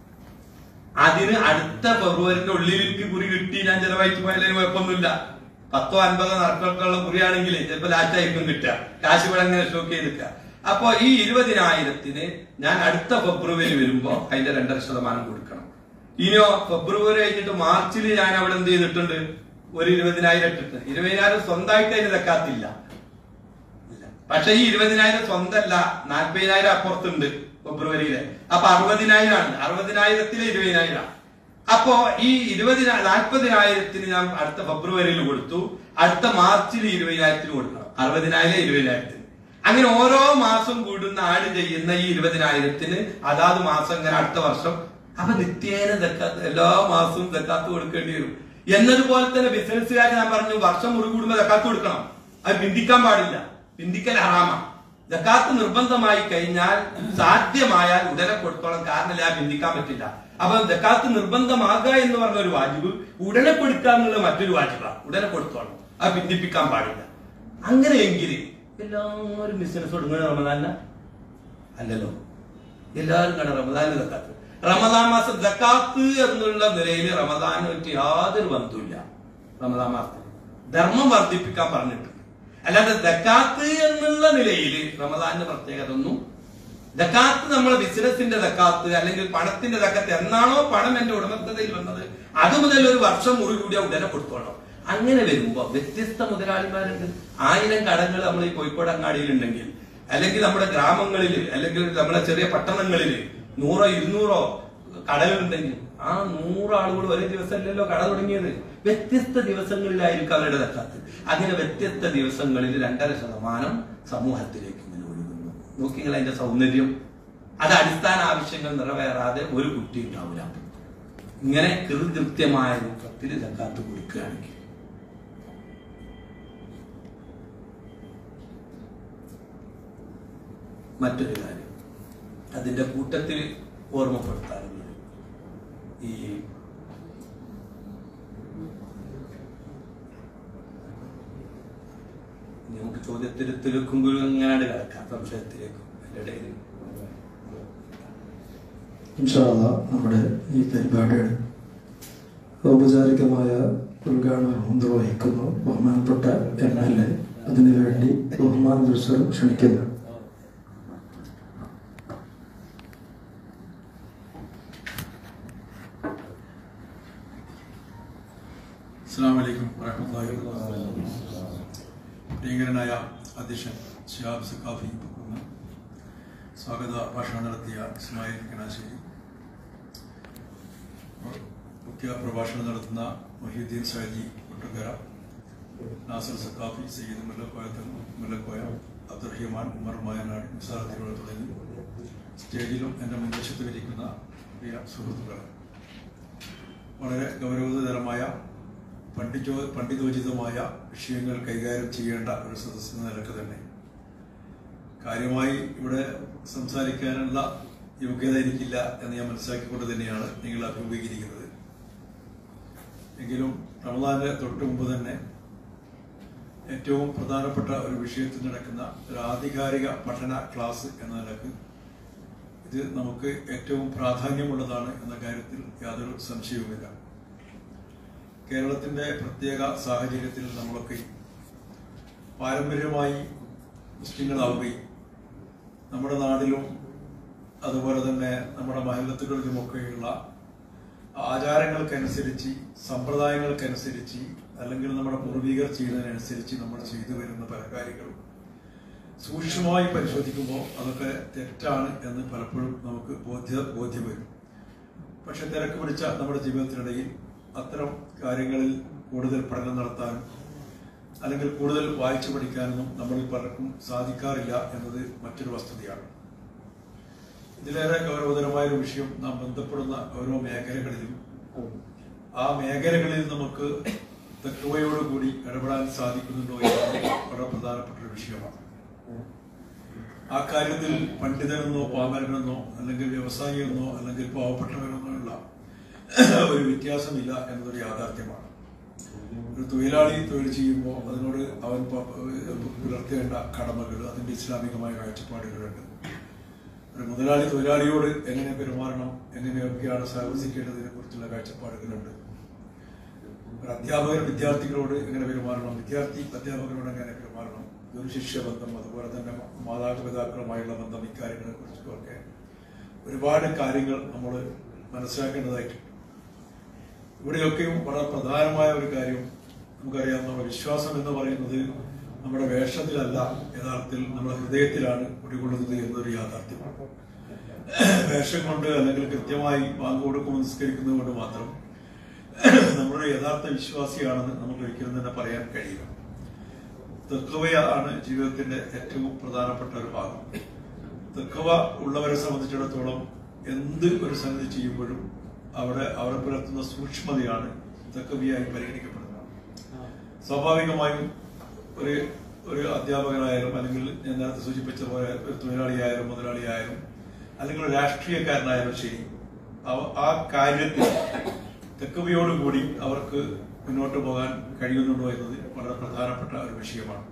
Speaker 1: അതിന് അടുത്ത ഫെബ്രുവരിന്റെ ഉള്ളിൽ എനിക്ക് കുറി കിട്ടി ഞാൻ ചെലവഴിച്ചു പോയാലും കുഴപ്പമൊന്നുമില്ല പത്തോ അൻപതോ നറുക്കൊക്കെയുള്ള കുറിയാണെങ്കിൽ ചിലപ്പോൾ ലാസ്റ്റ് ആയിരിക്കും കിട്ടുക കാശ് ഇവിടെ അങ്ങനെ സ്റ്റോക്ക് ചെയ്തിക്കുക അപ്പോ ഈ ഇരുപതിനായിരത്തിന് ഞാൻ അടുത്ത ഫെബ്രുവരി വരുമ്പോ അതിന്റെ രണ്ടര ശതമാനം കൊടുക്കണം ഇനിയോ ഫെബ്രുവരി കഴിഞ്ഞിട്ട് മാർച്ചിൽ ഞാൻ അവിടെ എന്ത് ചെയ്തിട്ടുണ്ട് ഒരു ഇരുപതിനായിരം ഇട്ടിട്ട് ഇരുപതിനായിരം സ്വന്തമായിട്ട് അതിന് തക്കാത്തില്ല ഇല്ല. പക്ഷെ ഈ ഇരുപതിനായിരം സ്വന്തമല്ല നാൽപ്പതിനായിരം അപ്പുറത്തുണ്ട് ഫെബ്രുവരിയിലെ അപ്പൊ അറുപതിനായിരം ആണ് അറുപതിനായിരത്തിലെ ഇരുപതിനായിരം അപ്പോ ഈ ഇരുപതിനാ നാൽപ്പതിനായിരത്തിന് ഞാൻ അടുത്ത ഫെബ്രുവരിയിൽ കൊടുത്തു അടുത്ത മാർച്ചിൽ ഇരുപതിനായിരത്തിന് കൊടുക്കണം അറുപതിനായിരം ഇരുപതിനായിരത്തിന് അങ്ങനെ ഓരോ മാസം കൂടുന്ന ആഡ് ചെയ്യുന്ന ഈ ഇരുപതിനായിരത്തിന് അതാത് മാസം ഇങ്ങനെ അടുത്ത വർഷം അപ്പൊ നിത്യേന ദക്കാത്ത് എല്ലാ മാസവും ദക്കാത്ത് കൊടുക്കേണ്ടി വരും എന്നതുപോലെ തന്നെ ബിസിനസ്സുകാർ ഞാൻ പറഞ്ഞു വർഷം മുറി കൂടുമ്പോ ദക്കാത്ത് കൊടുക്കണം അത് പിന്തിക്കാൻ പാടില്ല പിന്തിക്കൽ ഹറാമ ജക്കാത്ത് നിർബന്ധമായി കഴിഞ്ഞാൽ സാധ്യമായാൽ ഉടനെ കൊടുത്തോളം കാരണം ആ ബിന്ദിക്കാൻ പറ്റില്ല അപ്പൊ ജക്കാത്ത് നിർബന്ധമാകുക എന്ന് പറഞ്ഞ ഒരു വാജിബ് ഉടനെ കൊടുക്കുക എന്നുള്ള മറ്റൊരു വാജിബാണ് ഉടനെ കൊടുത്തോളം അത് ബിന്ദിപ്പിക്കാൻ പാടില്ല അങ്ങനെയെങ്കിൽ എല്ലാവരും ബിസിനസ് തുടങ്ങുന്ന റമദാന അല്ലല്ലോ എല്ലാവരും കാണാം റമദാന് ജക്കാത്ത് റമദാൻ മാസം ജക്കാത്ത് എന്നുള്ള നിലയിൽ റമദാനുമായിട്ട് യാതൊരു ബന്ധവുമില്ല റമദാൻ മാസത്തിൽ ധർമ്മം വർദ്ധിപ്പിക്കാൻ പറഞ്ഞിട്ടുണ്ട് അല്ലാതെ ദക്കാത്ത് എന്നുള്ള നിലയിൽ റമദാന്റെ പ്രത്യേകത ഒന്നും ദക്കാത്ത് നമ്മളെ ബിസിനസിന്റെ ദക്കാത്ത് അല്ലെങ്കിൽ പണത്തിന്റെ ദക്കാത്ത് എന്നാണോ പണം എന്റെ ഉടമസ്ഥതയിൽ വന്നത് അത് മുതൽ ഒരു വർഷം മുറി കൂടിയ ഉടനെ കൊടുത്തോളണം അങ്ങനെ വരുമ്പോ വ്യത്യസ്ത മുതലാളിമാരുണ്ട് ആയിരം കടകൾ നമ്മൾ ഈ കോഴിക്കോട് അങ്ങാടിയിലുണ്ടെങ്കിൽ അല്ലെങ്കിൽ നമ്മുടെ ഗ്രാമങ്ങളിൽ അല്ലെങ്കിൽ നമ്മുടെ ചെറിയ പട്ടണങ്ങളിൽ നൂറോ ഇരുന്നൂറോ കടകളുണ്ടെങ്കിൽ ആ നൂറ് ആളുകൾ ഒരേ ദിവസമല്ലല്ലോ കട തുടങ്ങിയത് വ്യത്യസ്ത ദിവസങ്ങളിലായിരിക്കും അവരുടെ തക്കാത്ത് അങ്ങനെ വ്യത്യസ്ത ദിവസങ്ങളിൽ രണ്ടര ശതമാനം സമൂഹത്തിലേക്ക് ഇങ്ങനെ ഒഴുകുന്നു നോക്കി നിങ്ങൾ അതിന്റെ സൗന്ദര്യം അത് അടിസ്ഥാന ആവശ്യങ്ങൾ നിറവേറാതെ ഒരു കുട്ടി ഉണ്ടാവില്ല ഇങ്ങനെ കൃത്യമായ രൂപത്തിൽ തക്കാത്ത് കൊടുക്കുകയാണെങ്കിൽ മറ്റൊരു കാര്യം അതിന്റെ കൂട്ടത്തിൽ ഓർമ്മപ്പെടുത്താറുള്ളത് ഈ നമുക്ക് ചോദ്യത്തിലെത്തിലെക്കുമ്പോഴും എങ്ങനെയാണ് കിടക്കാം സംശയത്തിലേക്കും അതിന്റെ ഇടയിൽ
Speaker 2: ഇൻഷാല്ല നമ്മുടെ ഈ പരിപാടിയുടെ ഔപചാരികമായ ഉദ്ഘാടനം നിർവഹിക്കുന്നു ബഹുമാനപ്പെട്ട എം എൽ എ അതിനുവേണ്ടി ബഹുമാന പുരസ്കാരം ക്ഷണിക്കുന്നു
Speaker 3: അസ്സാം വലൈക്കും വരഹമുല്ലാഹി പ്രിയങ്കരനായ അധ്യക്ഷൻ ഷിഹാബ് സക്കാഫി പുക്കുന്ന് സ്വാഗത ഭാഷണം നടത്തിയ ഇസ്മായിൽ കനാശ്ശേരി മുഖ്യ പ്രഭാഷണം നടത്തുന്ന മൊഹീദ്ദീൻ സാജി ഒട്ടുകര നാസർ സക്കാഫി സയ്യിദ് മുല്ലക്കോയ തങ്ങൾ മുല്ലക്കോയ അബ്ദുറഹിമാൻ ഉമർ മായനാട് നിസാറത്തിലുള്ള തുടങ്ങി സ്റ്റേജിലും എൻ്റെ മുൻവശത്തും ഇരിക്കുന്ന പ്രിയ സുഹൃത്തുക്കളെ വളരെ ഗൗരവതരമായ പണ്ഡിതോ പണ്ഡിതോചിതമായ വിഷയങ്ങൾ കൈകാര്യം ചെയ്യേണ്ട ഒരു സദസ്സ് എന്ന നിലക്ക് തന്നെ കാര്യമായി ഇവിടെ സംസാരിക്കാനുള്ള യോഗ്യത എനിക്കില്ല എന്ന് ഞാൻ മനസ്സിലാക്കിക്കൊണ്ട് തന്നെയാണ് നിങ്ങൾ അഭിമുഖീകരിക്കുന്നത് എങ്കിലും റമദാന്റെ തൊട്ട് മുമ്പ് തന്നെ ഏറ്റവും പ്രധാനപ്പെട്ട ഒരു വിഷയത്തിൽ നടക്കുന്ന ഒരു ആധികാരിക പഠന ക്ലാസ് എന്ന നിലക്ക് ഇത് നമുക്ക് ഏറ്റവും പ്രാധാന്യമുള്ളതാണ് എന്ന കാര്യത്തിൽ യാതൊരു സംശയവുമില്ല കേരളത്തിന്റെ പ്രത്യേക സാഹചര്യത്തിൽ നമ്മളൊക്കെ പാരമ്പര്യമായി മുസ്ലിങ്ങളാവുകയും നമ്മുടെ നാടിലും അതുപോലെ തന്നെ നമ്മുടെ മഹല്ലത്തുകളിലുമൊക്കെയുള്ള ആചാരങ്ങൾക്കനുസരിച്ച് സമ്പ്രദായങ്ങൾക്കനുസരിച്ച് അല്ലെങ്കിൽ നമ്മുടെ പൂർവികർ ചെയ്യുന്നതിനനുസരിച്ച് നമ്മൾ ചെയ്തു വരുന്ന പല കാര്യങ്ങളും സൂക്ഷ്മമായി പരിശോധിക്കുമ്പോൾ അതൊക്കെ തെറ്റാണ് എന്ന് പലപ്പോഴും നമുക്ക് ബോധ്യ ബോധ്യം വരും പക്ഷെ തിരക്ക് പിടിച്ച നമ്മുടെ ജീവിതത്തിനിടയിൽ അത്തരം കാര്യങ്ങളിൽ കൂടുതൽ പഠനം നടത്താനും അല്ലെങ്കിൽ കൂടുതൽ വായിച്ചു പഠിക്കാനൊന്നും നമ്മളിൽ പലർക്കും സാധിക്കാറില്ല എന്നത് മറ്റൊരു വസ്തുതയാണ് ഇതിലേറെ ഗൗരവതരമായ ഒരു വിഷയം നാം ബന്ധപ്പെടുന്ന ഓരോ മേഖലകളിലും ആ മേഖലകളിൽ നമുക്ക് തെക്കുവയോടുകൂടി ഇടപെടാൻ സാധിക്കുന്നുണ്ടോ എന്നത് വളരെ പ്രധാനപ്പെട്ട ഒരു വിഷയമാണ് ആ കാര്യത്തിൽ പണ്ഡിതനെന്നോ പാമരനെന്നോ അല്ലെങ്കിൽ വ്യവസായിയെന്നോ അല്ലെങ്കിൽ പാവപ്പെട്ടവനെന്നോ ഉള്ള ഒരു വ്യത്യാസമില്ല എന്നതൊരു യാഥാർത്ഥ്യമാണ് ഒരു തൊഴിലാളി തൊഴിൽ ചെയ്യുമ്പോൾ അതിനോട് അവൻ പ- പുലർത്തേണ്ട കടമകൾ അതിന്റെ ഇസ്ലാമികമായ കാഴ്ചപ്പാടുകളുണ്ട് ഒരു മുതലാളി തൊഴിലാളിയോട് എങ്ങനെ പെരുമാറണം എങ്ങനെയൊക്കെയാണ് സഹവസിക്കേണ്ടതിനെ കുറിച്ചുള്ള കാഴ്ചപ്പാടുകളുണ്ട് ഒരു അധ്യാപകർ വിദ്യാർത്ഥികളോട് എങ്ങനെ പെരുമാറണം വിദ്യാർത്ഥി അധ്യാപകരോട് എങ്ങനെ പെരുമാറണം ഗുരു ശിഷ്യ ബന്ധം അതുപോലെ തന്നെ മാതാപിതാക്കളുമായുള്ള ബന്ധം ഇക്കാര്യങ്ങളെ കുറിച്ചൊക്കെ ഒരുപാട് കാര്യങ്ങൾ നമ്മൾ മനസ്സിലാക്കേണ്ടതായിട്ടുണ്ട് ഇവിടെയൊക്കെയും വളരെ പ്രധാനമായ ഒരു കാര്യം നമുക്കറിയാം നമ്മുടെ വിശ്വാസം എന്ന് പറയുന്നത് നമ്മുടെ വേഷത്തിലല്ല യഥാർത്ഥത്തിൽ നമ്മുടെ ഹൃദയത്തിലാണ് കുടികൊള്ളുന്നത് എന്നൊരു യാഥാർത്ഥ്യമാണ് വേഷം കൊണ്ട് അല്ലെങ്കിൽ കൃത്യമായി ബാങ്ക് കൊടുക്കുമ്പോൾ നിസ്കരിക്കുന്നത് കൊണ്ട് മാത്രം നമ്മുടെ യഥാർത്ഥ വിശ്വാസിയാണെന്ന് നമുക്ക് ഒരിക്കലും തന്നെ പറയാൻ കഴിയില്ല തെക്കവയാണ് ജീവിതത്തിന്റെ ഏറ്റവും പ്രധാനപ്പെട്ട ഒരു ഭാഗം തെക്കവ ഉള്ളവരെ സംബന്ധിച്ചിടത്തോളം എന്ത് ഒരു സംഗതി ചെയ്യുമ്പോഴും അവിടെ അവർ പുലർത്തുന്ന സൂക്ഷ്മതയാണ് തെക്കവിയായി പരിഗണിക്കപ്പെടുന്നത് സ്വാഭാവികമായും ഒരു ഒരു അധ്യാപകനായാലും അല്ലെങ്കിൽ ഞാൻ നേരത്തെ സൂചിപ്പിച്ച പോലെ ഒരു തൊഴിലാളിയായാലും മുതലാളിയായാലും അല്ലെങ്കിൽ ഒരു രാഷ്ട്രീയക്കാരനായാലും ശരി അവ- ആ കാര്യത്തിൽ തെക്കവിയോടുകൂടി അവർക്ക് മുന്നോട്ട് പോകാൻ കഴിയുന്നുണ്ടോ എന്നത് വളരെ പ്രധാനപ്പെട്ട ഒരു വിഷയമാണ്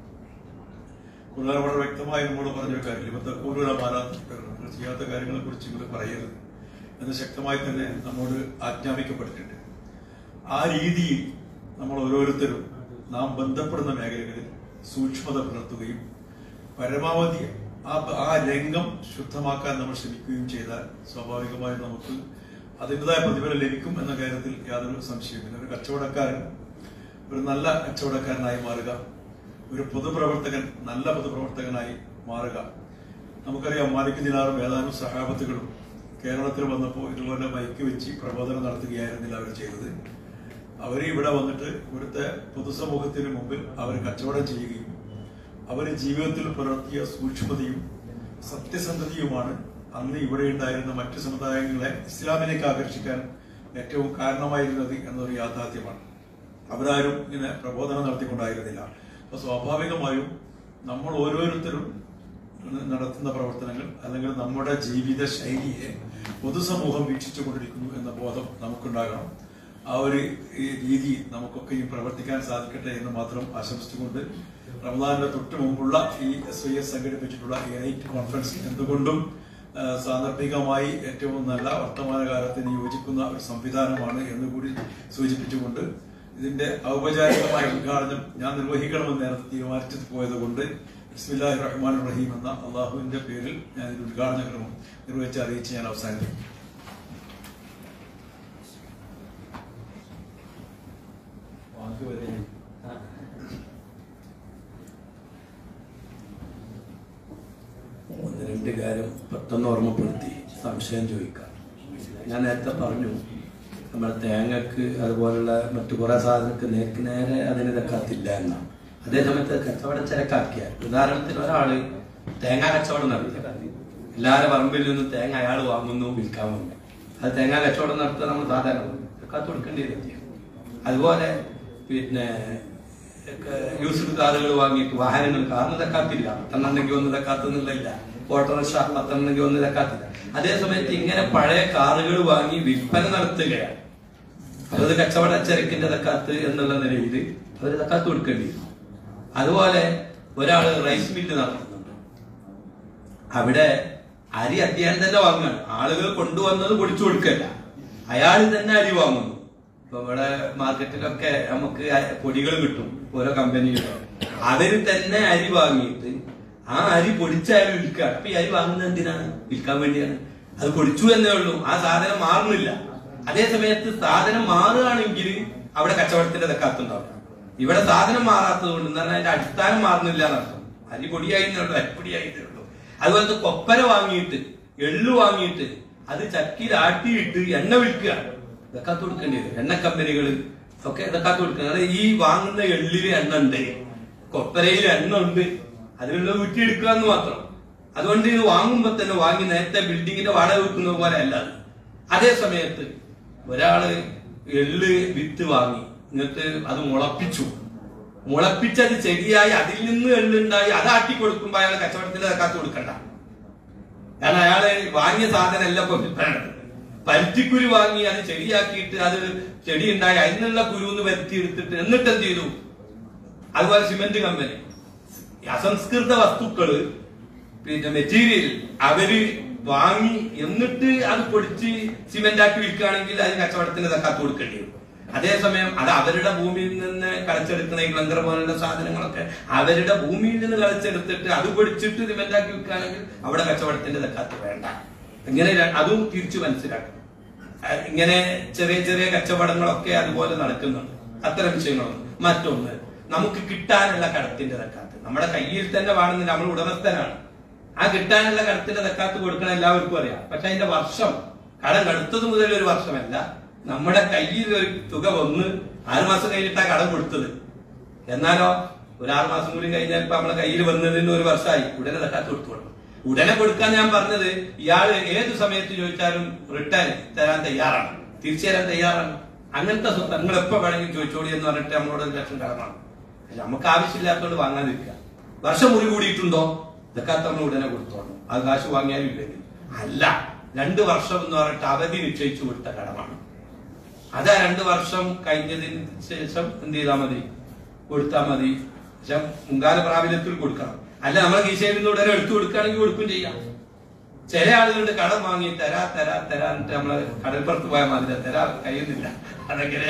Speaker 3: കൂടുതൽ വളരെ വ്യക്തമായി നമ്മോട് പറഞ്ഞൊരു കാര്യം ഇപ്പൊ തെക്കൂരുള്ള മാറാത്ത ചെയ്യാത്ത കാര്യങ്ങളെ കുറിച്ച് ഇവിടെ പറയരുത് എന്ന് ശക്തമായി തന്നെ നമ്മോട് ആജ്ഞാപിക്കപ്പെട്ടിട്ടുണ്ട് ആ രീതിയിൽ നമ്മൾ ഓരോരുത്തരും നാം ബന്ധപ്പെടുന്ന മേഖലകളിൽ സൂക്ഷ്മത പുലർത്തുകയും പരമാവധി ആ ആ രംഗം ശുദ്ധമാക്കാൻ നമ്മൾ ശ്രമിക്കുകയും ചെയ്താൽ സ്വാഭാവികമായും നമുക്ക് അതിൻ്റെതായ പ്രതിഫലം ലഭിക്കും എന്ന കാര്യത്തിൽ യാതൊരു സംശയമില്ല ഒരു കച്ചവടക്കാരൻ ഒരു നല്ല കച്ചവടക്കാരനായി മാറുക ഒരു പൊതുപ്രവർത്തകൻ നല്ല പൊതുപ്രവർത്തകനായി മാറുക നമുക്കറിയാം മാലിക് ദിനാറും ഏതാനും സഹാബത്തുകളും കേരളത്തിൽ വന്നപ്പോൾ ഇതുപോലെ മൈക്ക് വെച്ച് പ്രബോധനം നടത്തുകയായിരുന്നില്ല അവർ ചെയ്തത് അവർ ഇവിടെ വന്നിട്ട് ഇവിടുത്തെ പൊതുസമൂഹത്തിന് മുമ്പിൽ അവർ കച്ചവടം ചെയ്യുകയും അവർ ജീവിതത്തിൽ പുലർത്തിയ സൂക്ഷ്മതയും സത്യസന്ധതയുമാണ് അന്ന് ഇവിടെ ഉണ്ടായിരുന്ന മറ്റു സമുദായങ്ങളെ ഇസ്ലാമിലേക്ക് ആകർഷിക്കാൻ ഏറ്റവും കാരണമായിരുന്നത് എന്നൊരു യാഥാർത്ഥ്യമാണ് അവരാരും ഇങ്ങനെ പ്രബോധനം നടത്തിക്കൊണ്ടായിരുന്നില്ല അപ്പൊ സ്വാഭാവികമായും നമ്മൾ ഓരോരുത്തരും നടത്തുന്ന പ്രവർത്തനങ്ങൾ അല്ലെങ്കിൽ നമ്മുടെ ജീവിത ശൈലിയെ പൊതുസമൂഹം വീക്ഷിച്ചുകൊണ്ടിരിക്കുന്നു എന്ന ബോധം നമുക്കുണ്ടാകണം ആ ഒരു ഈ രീതി നമുക്കൊക്കെയും പ്രവർത്തിക്കാൻ സാധിക്കട്ടെ എന്ന് മാത്രം ആശംസിച്ചുകൊണ്ട് റമദാനിന്റെ തൊട്ട് മുമ്പുള്ള ഈ എസ് ഐ എസ് സംഘടിപ്പിച്ചിട്ടുള്ള ഈ നൈറ്റ് കോൺഫറൻസ് എന്തുകൊണ്ടും ആ, സാന്ദർഭികമായി ഏറ്റവും നല്ല വർത്തമാനകാലത്തിന് യോജിക്കുന്ന ഒരു സംവിധാനമാണ് എന്ന് കൂടി സൂചിപ്പിച്ചുകൊണ്ട് ഇതിന്റെ ഔപചാരികമായ ഉദ്ഘാടനം ഞാൻ നിർവഹിക്കണമെന്ന് നേരത്തെ തീരുമാനിച്ചു പോയത് കൊണ്ട് ബിസ്മില്ലാഹി റഹ്മാൻ റഹീം എന്ന അള്ളാഹുവിന്റെ പേരിൽ ഞാൻ ഇതിന്റെ ഉദ്ഘാടന ക്രമം നിർവഹിച്ച് അറിയിച്ച് ഞാൻ അവസാനിക്കും വാക്ക് വരെ
Speaker 4: ഒന്ന് രണ്ട് കാര്യം പെട്ടെന്ന് ഓർമ്മപ്പെടുത്തി സംശയം ചോദിക്കാം ഞാൻ നേരത്തെ പറഞ്ഞു നമ്മുടെ തേങ്ങക്ക് അതുപോലുള്ള മറ്റു കുറെ സാധനങ്ങൾക്ക് നേർക്ക് നേരെ അതിന് തക്കാത്തില്ല എന്നാണ് അതേ സമയത്ത് കച്ചവടം ചരക്കാക്കിയാൽ ഉദാഹരണത്തിന് ഒരാള് തേങ്ങ കച്ചവടം നടത്തുക എല്ലാവരുടെ പറമ്പിൽ നിന്നും തേങ്ങ അയാൾ വാങ്ങുന്നു വിൽക്കാൻ വന്നു അത് തേങ്ങ കച്ചവടം നടത്തുക നമ്മൾ സാധാരണ കാത്തു കൊടുക്കേണ്ടി വരും അതുപോലെ പിന്നെ യൂസ്ഡ് കാറുകൾ വാങ്ങിയിട്ട് വാഹനങ്ങൾ കാറിന് തക്കാത്തില്ല പത്തെണ്ണെങ്കിൽ ഒന്ന് തക്കാത്തൊന്നുമില്ല ഓട്ടോറിക്ഷ പത്തെണ്ണെങ്കിൽ ഒന്ന് തക്കാത്തില്ല അതേ സമയത്ത് ഇങ്ങനെ പഴയ കാറുകൾ വാങ്ങി വിൽപ്പന നടത്തുകയാണ് അപ്പൊ അത് കച്ചവട ചരക്കിന്റെ തക്കാത്ത് എന്നുള്ള നിലയിൽ അവർ തക്കാത്ത് കൊടുക്കേണ്ടി വരും അതുപോലെ ഒരാള് റൈസ് മില്ല് നടത്തുന്നുണ്ട് അവിടെ അരി അദ്ദേഹം തന്നെ വാങ്ങുകയാണ് ആളുകൾ കൊണ്ടുവന്നത് പൊടിച്ചു കൊടുക്കല്ല അയാൾ തന്നെ അരി വാങ്ങുന്നു ഇപ്പൊ ഇവിടെ മാർക്കറ്റിലൊക്കെ നമുക്ക് അ- പൊടികൾ കിട്ടും ഓരോ കമ്പനികളും അവര് തന്നെ അരി വാങ്ങിയിട്ട് ആ അരി പൊടിച്ച അരി വിൽക്കുകയാണ് അപ്പൊ ഈ അരി വാങ്ങുന്നത് എന്തിനാണ് വിൽക്കാൻ വേണ്ടിയാണ് അത് പൊടിച്ചു എന്നേ ഉള്ളൂ ആ സാധനം മാറുന്നില്ല അതേ സമയത്ത് സാധനം മാറുകയാണെങ്കിൽ അവിടെ കച്ചവടത്തിന്റെ തക്കാത്തുണ്ടാവും ഇവിടെ സാധനം മാറാത്തത് കൊണ്ട് എന്ന് പറഞ്ഞാൽ അതിന്റെ അടിസ്ഥാനം മാറുന്നില്ല എന്നർത്ഥം അരി പൊടിയായി ഉള്ളൂ അരിപ്പൊടിയായി ഉള്ളൂ അതുപോലത്തെ കൊപ്പര വാങ്ങിയിട്ട് എള്ളു വാങ്ങിയിട്ട് അത് ചക്കിൽ ആട്ടിയിട്ട് എണ്ണ വിൽക്കുക ഇതൊക്കാത്ത് കൊടുക്കേണ്ടി വരും എണ്ണ കമ്പനികൾ ഒക്കെ ഇതൊക്കാത്ത് കൊടുക്കുക അതായത് ഈ വാങ്ങുന്ന എള്ളില് എണ്ണ ഉണ്ട് കൊപ്പരയിൽ എണ്ണ ഉണ്ട് അതിലുള്ള ഊറ്റിയെടുക്കുക എന്ന് മാത്രം അതുകൊണ്ട് ഇത് വാങ്ങുമ്പോ തന്നെ വാങ്ങി നേരത്തെ ബിൽഡിങ്ങിന്റെ വാടക വെക്കുന്ന പോലെ അല്ല അത്. അതേ സമയത്ത് ഒരാള് എള്ള് വിത്ത് വാങ്ങി എന്നിട്ട് അത് മുളപ്പിച്ചു മുളപ്പിച്ചത് ചെടിയായി അതിൽ നിന്ന് എള്ളുണ്ടായി അത് ആട്ടി കൊടുക്കുമ്പോ അയാൾ കച്ചവടത്തിന്റെ തക്കാത്ത് കൊടുക്കണ്ട കാരണം അയാള് വാങ്ങിയ സാധനമല്ല ഇപ്പൊ വിൽപ്പന പരുത്തിക്കുരു വാങ്ങി അത് ചെടിയാക്കിയിട്ട് അത് ചെടി ഉണ്ടായി അതിനുള്ള കുരുന്ന് വരുത്തി എടുത്തിട്ട് എന്നിട്ട് എന്ത് ചെയ്തു അതുപോലെ സിമന്റ് കമ്പനി ഈ അസംസ്കൃത വസ്തുക്കള് പിന്നെ മെറ്റീരിയൽ അവര് വാങ്ങി എന്നിട്ട് അത് പൊടിച്ച് സിമന്റ് ആക്കി വിൽക്കുകയാണെങ്കിൽ അതിന് കച്ചവടത്തിന് തക്കാത്ത് കൊടുക്കേണ്ടി വരും അതേസമയം അത് അവരുടെ ഭൂമിയിൽ നിന്ന് കളച്ചെടുക്കുന്ന ഈ ഗ്ലങ്കർ പോലുള്ള സാധനങ്ങളൊക്കെ അവരുടെ ഭൂമിയിൽ നിന്ന് കളച്ചെടുത്തിട്ട് അത് പൊടിച്ചിട്ട് സിമന്റ് ആക്കി വിൽക്കുകയാണെങ്കിൽ അവിടെ കച്ചവടത്തിന്റെ തക്കാത്ത് വേണ്ട ഇങ്ങനെ ര- അതും തിരിച്ചു മനസ്സിലാക്കണം അഹ് ഇങ്ങനെ ചെറിയ ചെറിയ കച്ചവടങ്ങളൊക്കെ അതുപോലെ നടക്കുന്നുണ്ട് അത്തരം വിഷയങ്ങളുണ്ട് മറ്റൊന്ന് നമുക്ക് കിട്ടാനുള്ള കടത്തിന്റെ തക്കാത്ത് നമ്മുടെ കയ്യിൽ തന്നെ വേണമെന്ന് നമ്മൾ ഉടമസ്ഥനാണ് ആ കിട്ടാനുള്ള കടത്തിന്റെ തക്കാത്ത് കൊടുക്കണം എല്ലാവർക്കും അറിയാം പക്ഷെ അതിന്റെ വർഷം കടം കടുത്തത് മുതൽ ഒരു വർഷമല്ല നമ്മുടെ കയ്യിൽ ഒരു തുക വന്ന് ആറ് മാസം കഴിഞ്ഞിട്ടാ കടം കൊടുത്തത് എന്നാലോ ഒരു ആറ് മാസം കൂടി കഴിഞ്ഞാൽ ഇപ്പൊ നമ്മളെ കയ്യിൽ വന്നതിന് ഒരു വർഷമായി ഉടനെ തക്കാത്ത് കൊടുത്തു കൊടുക്കണം ഉടനെ കൊടുക്കാൻ ഞാൻ പറഞ്ഞത് ഇയാള് ഏത് സമയത്ത് ചോദിച്ചാലും റിട്ടേൺ തരാൻ തയ്യാറാണ് തിരിച്ചു തരാൻ തയ്യാറാണ് അങ്ങനത്തെ സ്വത്ത് നിങ്ങൾ എപ്പോ വേണമെങ്കിലും ചോദിച്ചോളി എന്ന് പറഞ്ഞിട്ട് നമ്മളോട് ഒരു ലക്ഷം കടമാണ് പക്ഷെ നമുക്ക് ആവശ്യമില്ലാത്തതുകൊണ്ട് വാങ്ങാതിരിക്കുക വർഷം മുറി കൂടിയിട്ടുണ്ടോ ഇതൊക്കെ നമ്മൾ ഉടനെ കൊടുത്തോളൂ അത് കാശ് വാങ്ങിയാലും ഇല്ലെങ്കിൽ അല്ല രണ്ട് വർഷം എന്ന് പറഞ്ഞിട്ട് അവധി നിശ്ചയിച്ചു കൊടുത്ത കടമാണ് അത് ആ രണ്ട് വർഷം കഴിഞ്ഞതിന് ശേഷം എന്ത് ചെയ്താൽ മതി കൊടുത്താൽ മതി പക്ഷെ മുൻകാല പ്രാബല്യത്തിൽ കൊടുക്കണം അല്ല നമ്മളെ കീശയിൽ നിന്ന് ഉടനെ എടുത്തു കൊടുക്കുകയാണെങ്കിൽ കൊടുക്കും ചെയ്യാം ചില ആളുകളുടെ കടം വാങ്ങി തരാ തരാ തരാ എന്നിട്ട് നമ്മള് കടൽപ്പുറത്ത് പോയാൽ മാതിരി തരാ കഴിയുന്നില്ല അതെങ്ങനെ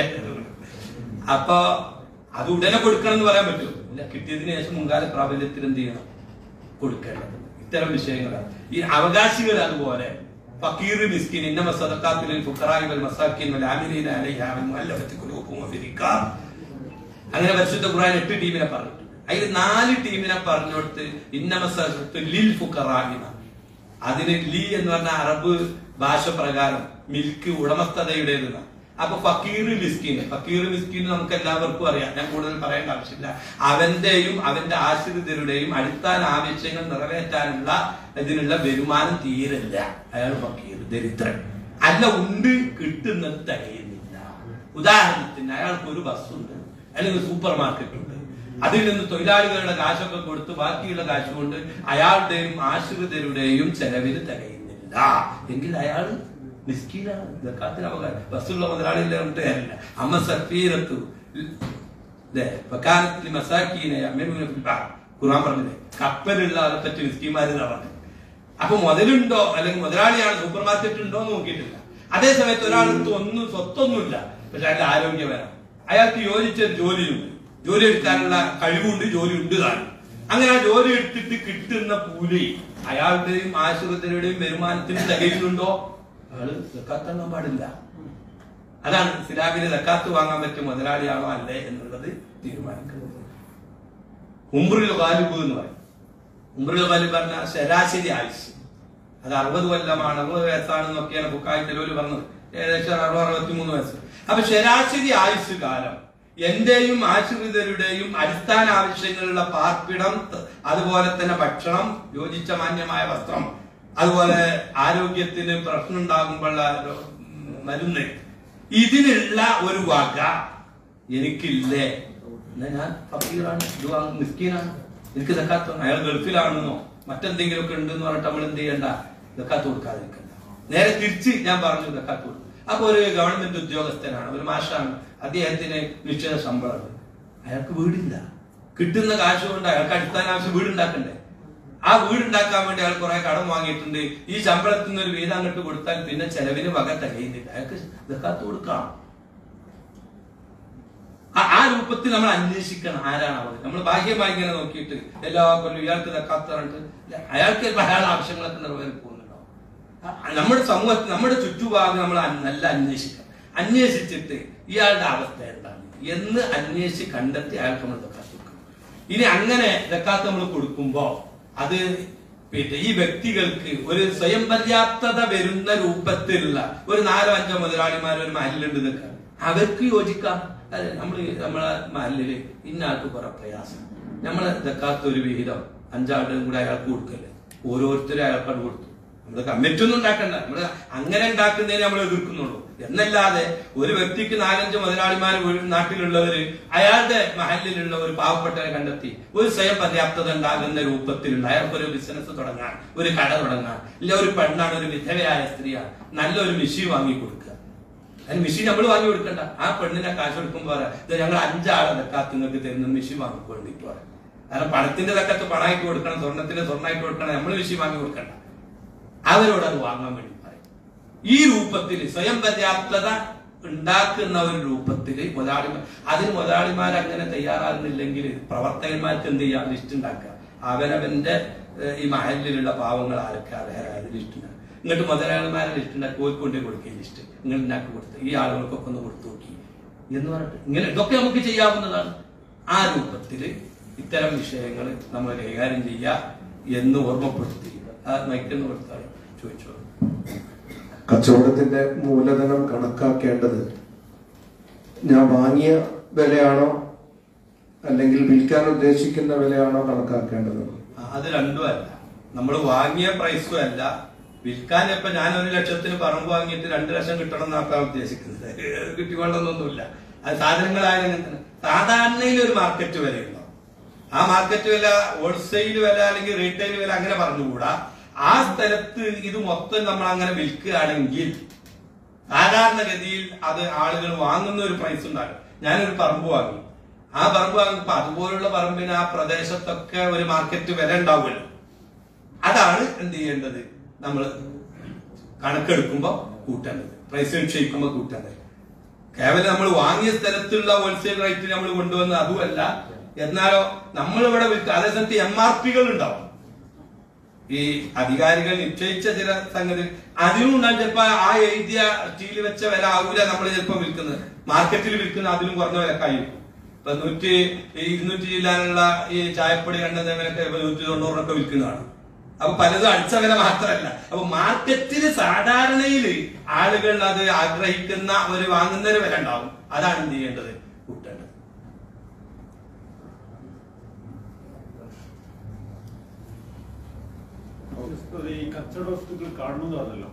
Speaker 4: അപ്പൊ അത് ഉടനെ കൊടുക്കണം എന്ന് പറയാൻ പറ്റുമോ ഇല്ല കിട്ടിയതിന് ശേഷം മുൻകാല പ്രാബല്യത്തിൽ എന്ത് ചെയ്യണം കൊടുക്കേണ്ടത് ഇത്തരം വിഷയങ്ങളാണ് ഈ അവകാശികൾ അതുപോലെ ഫക്കീർ മിസ്കിൻ ഇന്നമ സദഖാത്തുൽ ഫുഖറാഇ വൽ മസാകിൻ വൽ ആമിലീന അലൈഹാ വൽ മുഅല്ലഫത്തി ഖുലൂബുഹും വഫി റിഖാബ് അങ്ങനെ പരിശുദ്ധ ഖുർആൻ എട്ട് ടീമിനെ പറഞ്ഞു അതിൽ നാല് ടീമിനെ പറഞ്ഞു കൊടുത്ത് ഇന്നമ സദഖത്തു ലിൽ ഫുഖറാഇന അതിന് ലീ എന്ന് പറഞ്ഞ അറബ് ഭാഷ പ്രകാരം മിൽക്ക് ഉടമസ്ഥതയുടേതെന്ന് അപ്പൊ ഫക്കീർ മിസ്കീൻ ഫക്കീർ മിസ്കീൻ നമുക്ക് എല്ലാവർക്കും അറിയാം ഞാൻ കൂടുതൽ പറയേണ്ട ആവശ്യമില്ല അവന്റെയും അവന്റെ ആശ്രിതരുടെയും അടിസ്ഥാന ആവശ്യങ്ങൾ നിറവേറ്റാനുള്ള ഇതിനുള്ള വരുമാനം തീരില്ല അയാൾ ഫക്കീർ ദരിദ്രൻ അല്ല ഉണ്ട് കിട്ടുന്നത് തികയുന്നില്ല ഉദാഹരണത്തിന് അയാൾക്ക് ഒരു ബസ്സുണ്ട് അല്ലെങ്കിൽ സൂപ്പർ മാർക്കറ്റ് ഉണ്ട് അതിൽ നിന്ന് തൊഴിലാളികളുടെ കാശൊക്കെ കൊടുത്ത് ബാക്കിയുള്ള കാശ് കൊണ്ട് അയാളുടെയും ആശ്രിതരുടെയും ചെലവിന് തികയുന്നില്ല എങ്കിൽ അയാൾ മിസ്കീനാണ് ഇതൊക്കാത്തിന് അവകാശം ബസ്സുള്ള മുതലാളിയില്ല പറഞ്ഞിട്ട് കാര്യമില്ല അമ്മ സഫീരത്തു ല്ലേ? ഫക്കാനത്തിൽ മസാക്കീനെ അമ്മേനൂനെ ഫിൽബാ. ഖുർആൻ പറഞ്ഞില്ലേ കപ്പലുള്ള ആളെ പറ്റി മിസ്കീമാര് പറഞ്ഞു അപ്പൊ മുതലുണ്ടോ അല്ലെങ്കിൽ മുതലാളിയാണ് സൂപ്പർ മാർക്കറ്റ് ഉണ്ടോ എന്ന് നോക്കിയിട്ടില്ല അതേ സമയത്ത് ഒരാളടുത്ത് ഒന്നും സ്വത്തൊന്നുമില്ല പക്ഷെ അയാൾക്ക് ആരോഗ്യപരം അയാൾക്ക് യോജിച്ച ഒരു ജോലിയുണ്ട് ജോലി എടുക്കാനുള്ള കഴിവുണ്ട് ജോലി ഉണ്ട് താനും അങ്ങനെ ആ ജോലി എടുത്തിട്ട് കിട്ടുന്ന കൂലി അയാളുടെയും ആശുപത്രിയുടെയും വരുമാനത്തിന് തികയുന്നുണ്ടോ അയാള് സക്കാത്തങ്ങാൻ പാടില്ല അതാണ് ഇസ്ലാമിന് സക്കാത്ത് വാങ്ങാൻ പറ്റിയ മുതലാളിയാണോ അല്ലേ എന്നുള്ളത് തീരുമാനിക്കുന്നത് ഉംറുൽ ഗാലിബ് എന്ന് പറയും ഉംറുൽ ഗാലിബ് പറഞ്ഞ ശരാശരി ആയുസ് അത് അറുപത് കൊല്ലമാണ് അറുപത് വയസ്സാണെന്നൊക്കെയാണ് ബുക്കായി ചെലവര് പറഞ്ഞത് ഏകദേശം അറുപത് അറുപത്തി മൂന്ന് വയസ്സ് അപ്പൊ ശരാശരി ആയുസ് കാലം എന്റെയും ആശ്രിതരുടെയും അടിസ്ഥാന ആവശ്യങ്ങളുള്ള പാർപ്പിടം ത- അതുപോലെ തന്നെ ഭക്ഷണം യോജിച്ച മാന്യമായ വസ്ത്രം അതുപോലെ ആരോഗ്യത്തിന് പ്രശ്നം ഉണ്ടാകുമ്പോഴുള്ള രോ- മരുന്ന് ഇതിനുള്ള ഒരു വക എനിക്കില്ലേ എന്നാ ഞാൻ ഫക്കീറാണ് ഇത് വാങ്ങും മിസ്കീനാണ് എനിക്ക് സക്കാത്ത അയാൾ ഗൾഫിലാണെന്നോ മറ്റെന്തെങ്കിലും ഒക്കെ ഉണ്ടെന്ന് പറഞ്ഞിട്ട് നമ്മൾ എന്ത് ചെയ്യണ്ട സക്കാത്ത് കൊടുക്കാതിരിക്കണ്ട നേരെ തിരിച്ച് ഞാൻ പറഞ്ഞു സക്കാത്ത് കൊടുക്കും അപ്പൊ ഒരു ഗവൺമെന്റ് ഉദ്യോഗസ്ഥനാണ് ഒരു മാഷാണ് അദ്ദേഹത്തിന് നിശ്ചിത ശമ്പളമുണ്ട് അയാൾക്ക് വീടില്ല കിട്ടുന്ന കാശ് കൊണ്ട് അയാൾക്ക് അടിസ്ഥാന ആവശ്യം വീടുണ്ടാക്കണ്ടേ ആ വീടുണ്ടാക്കാൻ വേണ്ടി അയാൾ കുറെ കടം വാങ്ങിയിട്ടുണ്ട് ഈ ശമ്പളത്തിൽ നിന്ന് ഒരു വീതം അങ്ങോട്ട് കൊടുത്താൽ പിന്നെ ചെലവിന് വക തികയുന്നില്ല അയാൾക്ക് ഇതൊക്കാത്ത് കൊടുക്കാം ആ- ആ രൂപത്തിൽ നമ്മൾ അന്വേഷിക്കണം ആരാണ് അവർ നമ്മൾ ബാഹ്യമായി ഇങ്ങനെ നോക്കിയിട്ട് എല്ലാ കൊല്ലം ഇയാൾക്ക് ഇതൊക്കാത്ത പറഞ്ഞിട്ട് അയാൾക്ക് ചിലപ്പോൾ അയാളുടെ ആവശ്യങ്ങളൊക്കെ നിറവേറി പോകുന്നുണ്ടോ ആ- നമ്മുടെ സമൂഹത്തിൽ നമ്മുടെ ചുറ്റുഭാഗം നമ്മൾ അൻ- നല്ല അന്വേഷിക്കണം അന്വേഷിച്ചിട്ട് ഇയാളുടെ അവസ്ഥ എന്താണ് എന്ന് അന്വേഷിച്ച് കണ്ടെത്തി അയാൾക്ക് നമ്മൾ ഇതൊക്കെ കൊടുക്കണം ഇനി അങ്ങനെ ഇതൊക്കാത്ത നമ്മൾ കൊടുക്കുമ്പോ അത് പിന്നെ ഈ വ്യക്തികൾക്ക് ഒരു സ്വയം പര്യാപ്തത വരുന്ന രൂപത്തിലുള്ള ഒരു നാലോ അഞ്ചോ മുതലാളിമാർ ഒരു മഹലുണ്ട് നിൽക്കുക അവർക്ക് യോജിക്കാം അതെ നമ്മൾ നമ്മളെ മഹലില് ഇന്ന ആൾക്ക് കുറെ പ്രയാസം നമ്മളെ ഇതൊക്കാത്ത ഒരു വിഹിതം അഞ്ചാളും കൂടെ അയാൾക്ക് കൊടുക്കല്ലേ ഓരോരുത്തരും അയാൾക്കാണ് കൊടുത്തു നമ്മള് കമ്മിറ്റി ഒന്നും ഉണ്ടാക്കണ്ട നമ്മള് അങ്ങനെ ഉണ്ടാക്കുന്നതിനെ നമ്മൾ എതിർക്കുന്നുള്ളൂ എന്നല്ലാതെ ഒരു വ്യക്തിക്ക് നാലഞ്ച് മുതലാളിമാർ നാട്ടിലുള്ളവര് അയാളുടെ മഹലിലുള്ള ഒരു പാവപ്പെട്ടവരെ കണ്ടെത്തി ഒരു സ്വയം പര്യാപ്തത ഉണ്ടാകുന്ന രൂപത്തിലുള്ള അയാൾക്ക് ഒരു ബിസിനസ് തുടങ്ങാൻ ഒരു കട തുടങ്ങാൻ ഇല്ല ഒരു പെണ്ണാണ് ഒരു വിധവയായ സ്ത്രീയാണ് നല്ലൊരു മിഷി വാങ്ങി കൊടുക്കുക അതിന് മിഷീൻ നമ്മൾ വാങ്ങി കൊടുക്കണ്ട ആ പെണ്ണിനെ കാശ് കൊടുക്കുമ്പോൾ പറയാം ഇത് ഞങ്ങൾ അഞ്ചാളെ വെക്കാത്ത നിങ്ങൾക്ക് തരുന്ന മിഷീൻ വാങ്ങി വേണ്ടിട്ട് പറയാം കാരണം പണത്തിന്റെ തക്കത്ത് പണമായിട്ട് കൊടുക്കണം സ്വർണത്തിന്റെ സ്വർണ്ണമായിട്ട് കൊടുക്കണം നമ്മൾ മിഷീൻ വാങ്ങി കൊടുക്കണ്ട അവരോട് അത് വാങ്ങാൻ വേണ്ടി പറയും ഈ രൂപത്തിൽ സ്വയം പര്യാപ്തത ഉണ്ടാക്കുന്ന ഒരു രൂപത്തിൽ മുതലാളിമാർ അതിന് മുതലാളിമാർ അങ്ങനെ തയ്യാറാകുന്നില്ലെങ്കിൽ പ്രവർത്തകന്മാർക്ക് എന്ത് ചെയ്യാം ലിസ്റ്റ് ഉണ്ടാക്കുക അവനവന്റെ ഏഹ്, ഈ മഹലിലുള്ള പാവങ്ങൾ ആരൊക്കെ വേറെ ആരും ലിസ്റ്റ് ഉണ്ടാക്കുക ഇങ്ങോട്ട് മുതലാളിമാരെ ലിസ്റ്റ് ഉണ്ടാക്കി കോഴിക്കൊണ്ടേ കൊടുക്കുക ലിസ്റ്റ് ഇങ്ങനെ ഉണ്ടാക്കി കൊടുത്ത് ഈ ആളുകൾക്കൊക്കെ ഒന്ന് കൊടുത്തു നോക്കി എന്ന് പറഞ്ഞിട്ട് ഇങ്ങനെ ഇതൊക്കെ നമുക്ക് ചെയ്യാവുന്നതാണ് ആ രൂപത്തിൽ ഇത്തരം വിഷയങ്ങൾ നമ്മൾ കൈകാര്യം ചെയ്യുക എന്ന് ഓർമ്മപ്പെടുത്തി ആ മൈക്കെന്ന് കൊടുത്താൽ ചോദിച്ചോളൂ
Speaker 2: കച്ചവടത്തിന്റെ മൂലധനം കണക്കാക്കേണ്ടത് ഞാൻ വാങ്ങിയ വിലയാണോ അല്ലെങ്കിൽ വിൽക്കാൻ ഉദ്ദേശിക്കുന്ന വിലയാണോ കണക്കാക്കേണ്ടത്
Speaker 1: ആ, അത് രണ്ടും അല്ല നമ്മൾ വാങ്ങിയ പ്രൈസും അല്ല വിൽക്കാൻ ഇപ്പൊ ഞാൻ ഒരു ലക്ഷത്തിന് പറമ്പ് വാങ്ങിയിട്ട് രണ്ട് ലക്ഷം കിട്ടണം എന്നാക്കാൻ ഉദ്ദേശിക്കുന്നത് കിട്ടിക്കൊള്ളൊന്നൊന്നുമില്ല അത് സാധനങ്ങളായാലും അങ്ങനെ തന്നെ സാധാരണയിൽ ഒരു മാർക്കറ്റ് വിലയുണ്ടോ ആ മാർക്കറ്റ് വില ഹോൾസെയിൽ വില അല്ലെങ്കിൽ റീറ്റെയിൽ വില അങ്ങനെ പറഞ്ഞുകൂടാ ആ സ്ഥലത്ത് ഇത് മൊത്തം നമ്മൾ അങ്ങനെ വിൽക്കുകയാണെങ്കിൽ സാധാരണഗതിയിൽ അത് ആളുകൾ വാങ്ങുന്ന ഒരു പ്രൈസ് ഉണ്ടാകും ഞാനൊരു പറമ്പ് വാങ്ങി ആ പറമ്പ് വാങ്ങിയപ്പോ അതുപോലുള്ള പറമ്പിന് ആ പ്രദേശത്തൊക്കെ ഒരു മാർക്കറ്റ് വില ഉണ്ടാവുമല്ലോ അതാണ് എന്ത് ചെയ്യേണ്ടത് നമ്മൾ കണക്കെടുക്കുമ്പോ കൂട്ടേണ്ടത് പ്രൈസ് നിശ്ചയിക്കുമ്പോ കൂട്ടേണ്ടത് കേവലം നമ്മൾ വാങ്ങിയ സ്ഥലത്തുള്ള ഹോൾസെയിൽ റേറ്റ് നമ്മൾ കൊണ്ടുവന്ന് അതുമല്ല എന്നാലോ നമ്മളിവിടെ വിൽക്കുക അതേ സമയത്ത് എം ആർ പികൾ ഉണ്ടാവും ഈ അധികാരികൾ നിശ്ചയിച്ച ചില സംഗതി അതിനും ഉണ്ടാകും ചിലപ്പോ ആ എഴുതിയ സ്റ്റീൽ വെച്ച വില ആകൂല നമ്മൾ ചിലപ്പോ വിൽക്കുന്നത് മാർക്കറ്റിൽ വിൽക്കുന്ന അതിലും കുറഞ്ഞ വിലക്കായിരിക്കും ഇപ്പൊ നൂറ്റി ഈ ഇരുന്നൂറ്റി ജില്ലാനുള്ള ഈ ചായപ്പൊടി കണ്ടതൊക്കെ നൂറ്റി തൊണ്ണൂറിനൊക്കെ വിൽക്കുന്നതാണ് അപ്പൊ പലതും അടിച്ച വില മാത്രമല്ല അപ്പൊ മാർക്കറ്റിൽ സാധാരണയിൽ ആളുകൾ അത് ആഗ്രഹിക്കുന്ന ഒരു വാങ്ങുന്ന ഒരു വില ഉണ്ടാവും അതാണ് എന്ത് ചെയ്യേണ്ടത് കൂട്ടേണ്ടത്
Speaker 5: ഈ കച്ചവട വസ്തുക്കൾ കാണുന്നതാണല്ലോ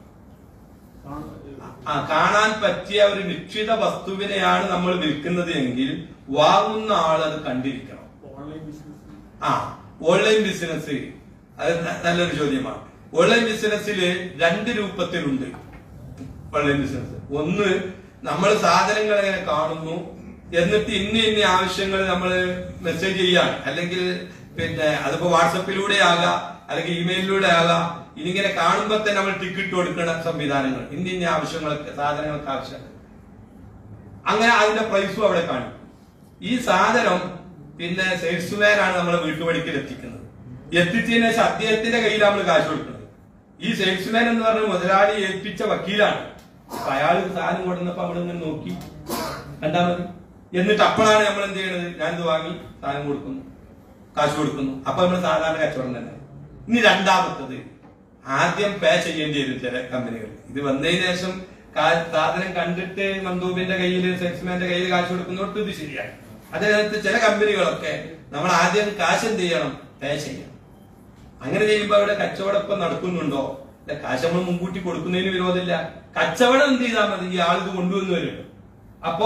Speaker 1: ആ കാണാൻ പറ്റിയ ഒരു നിശ്ചിത വസ്തുവിനെയാണ് നമ്മൾ വിൽക്കുന്നത് എങ്കിൽ വാങ്ങുന്ന ആൾ അത് കണ്ടിരിക്കണം
Speaker 5: ഓൺലൈൻ ബിസിനസ്
Speaker 1: ആ ഓൺലൈൻ ബിസിനസ് അത് ന- നല്ലൊരു ചോദ്യമാണ് ഓൺലൈൻ ബിസിനസ്സിൽ രണ്ട് രൂപത്തിലുണ്ട് ഓൺലൈൻ ബിസിനസ് ഒന്ന് നമ്മൾ സാധനങ്ങൾ എങ്ങനെ കാണുന്നു എന്നിട്ട് ഇന്ന ഇന്ന ആവശ്യങ്ങൾ നമ്മൾ മെസ്സേജ് ചെയ്യാണ് അല്ലെങ്കിൽ പിന്നെ അതിപ്പോ വാട്സപ്പിലൂടെ ആകാം അല്ലെങ്കിൽ ഇമെയിലിലൂടെ ആകാം ഇനിങ്ങനെ കാണുമ്പോ തന്നെ നമ്മൾ ടിക്കറ്റ് കൊടുക്കുന്ന സംവിധാനങ്ങൾ ഇന്ന ഇന്ന ആവശ്യങ്ങൾക്ക് സാധനങ്ങൾക്ക് ആവശ്യം അങ്ങനെ അതിന്റെ പ്രൈസും അവിടെ കാണിക്കും ഈ സാധനം പിന്നെ സെയിൽസ്മാൻ ആണ് നമ്മളെ വീട്ടുപടിക്കൽ എത്തിക്കുന്നത് എത്തിച്ചതിന് ശേഷം അദ്ദേഹത്തിന്റെ കയ്യിൽ നമ്മൾ കാശ് കൊടുക്കുന്നത് ഈ സെയിൽസ്മാൻ എന്ന് പറഞ്ഞ മുതലാളി ഏൽപ്പിച്ച വക്കീലാണ് അപ്പൊ അയാൾ സാധനം കൊടുന്നപ്പോ അവിടെ നിന്ന് നോക്കി കണ്ടാ മതി എന്നിട്ട് അപ്പോഴാണ് നമ്മൾ എന്ത് ചെയ്യണത് ഞാനിത് വാങ്ങി സാധനം കൊടുക്കുന്നു കാശ് കൊടുക്കുന്നു അപ്പൊ നമ്മൾ സാധാരണ കച്ചവടം തന്നെ ഇനി രണ്ടാമത്തത് ആദ്യം പേ ചെയ്യേണ്ടി വരും ചില കമ്പനികൾ ഇത് വന്നതിന് ശേഷം കാ- സാധനം കണ്ടിട്ട് മന്ദൂബിന്റെ കയ്യിൽ സെയിൽസ്മാന്റെ കയ്യിൽ കാശ് കൊടുക്കുന്നോട്ട് ഇത് ശരിയാണ് അതിനകത്ത് ചില കമ്പനികളൊക്കെ നമ്മൾ ആദ്യം കാശ് എന്ത് ചെയ്യണം പേ ചെയ്യണം അങ്ങനെ ചെയ്യുമ്പോ അവിടെ കച്ചവടം ഇപ്പൊ നടക്കുന്നുണ്ടോ ഇല്ല കാശ് നമ്മൾ മുൻകൂട്ടി കൊടുക്കുന്നതിന് വിരോധമില്ല കച്ചവടം എന്ത് ചെയ്താൽ മതി ഈ ആൾ ഇത് കൊണ്ടുവന്ന് വരും അപ്പോ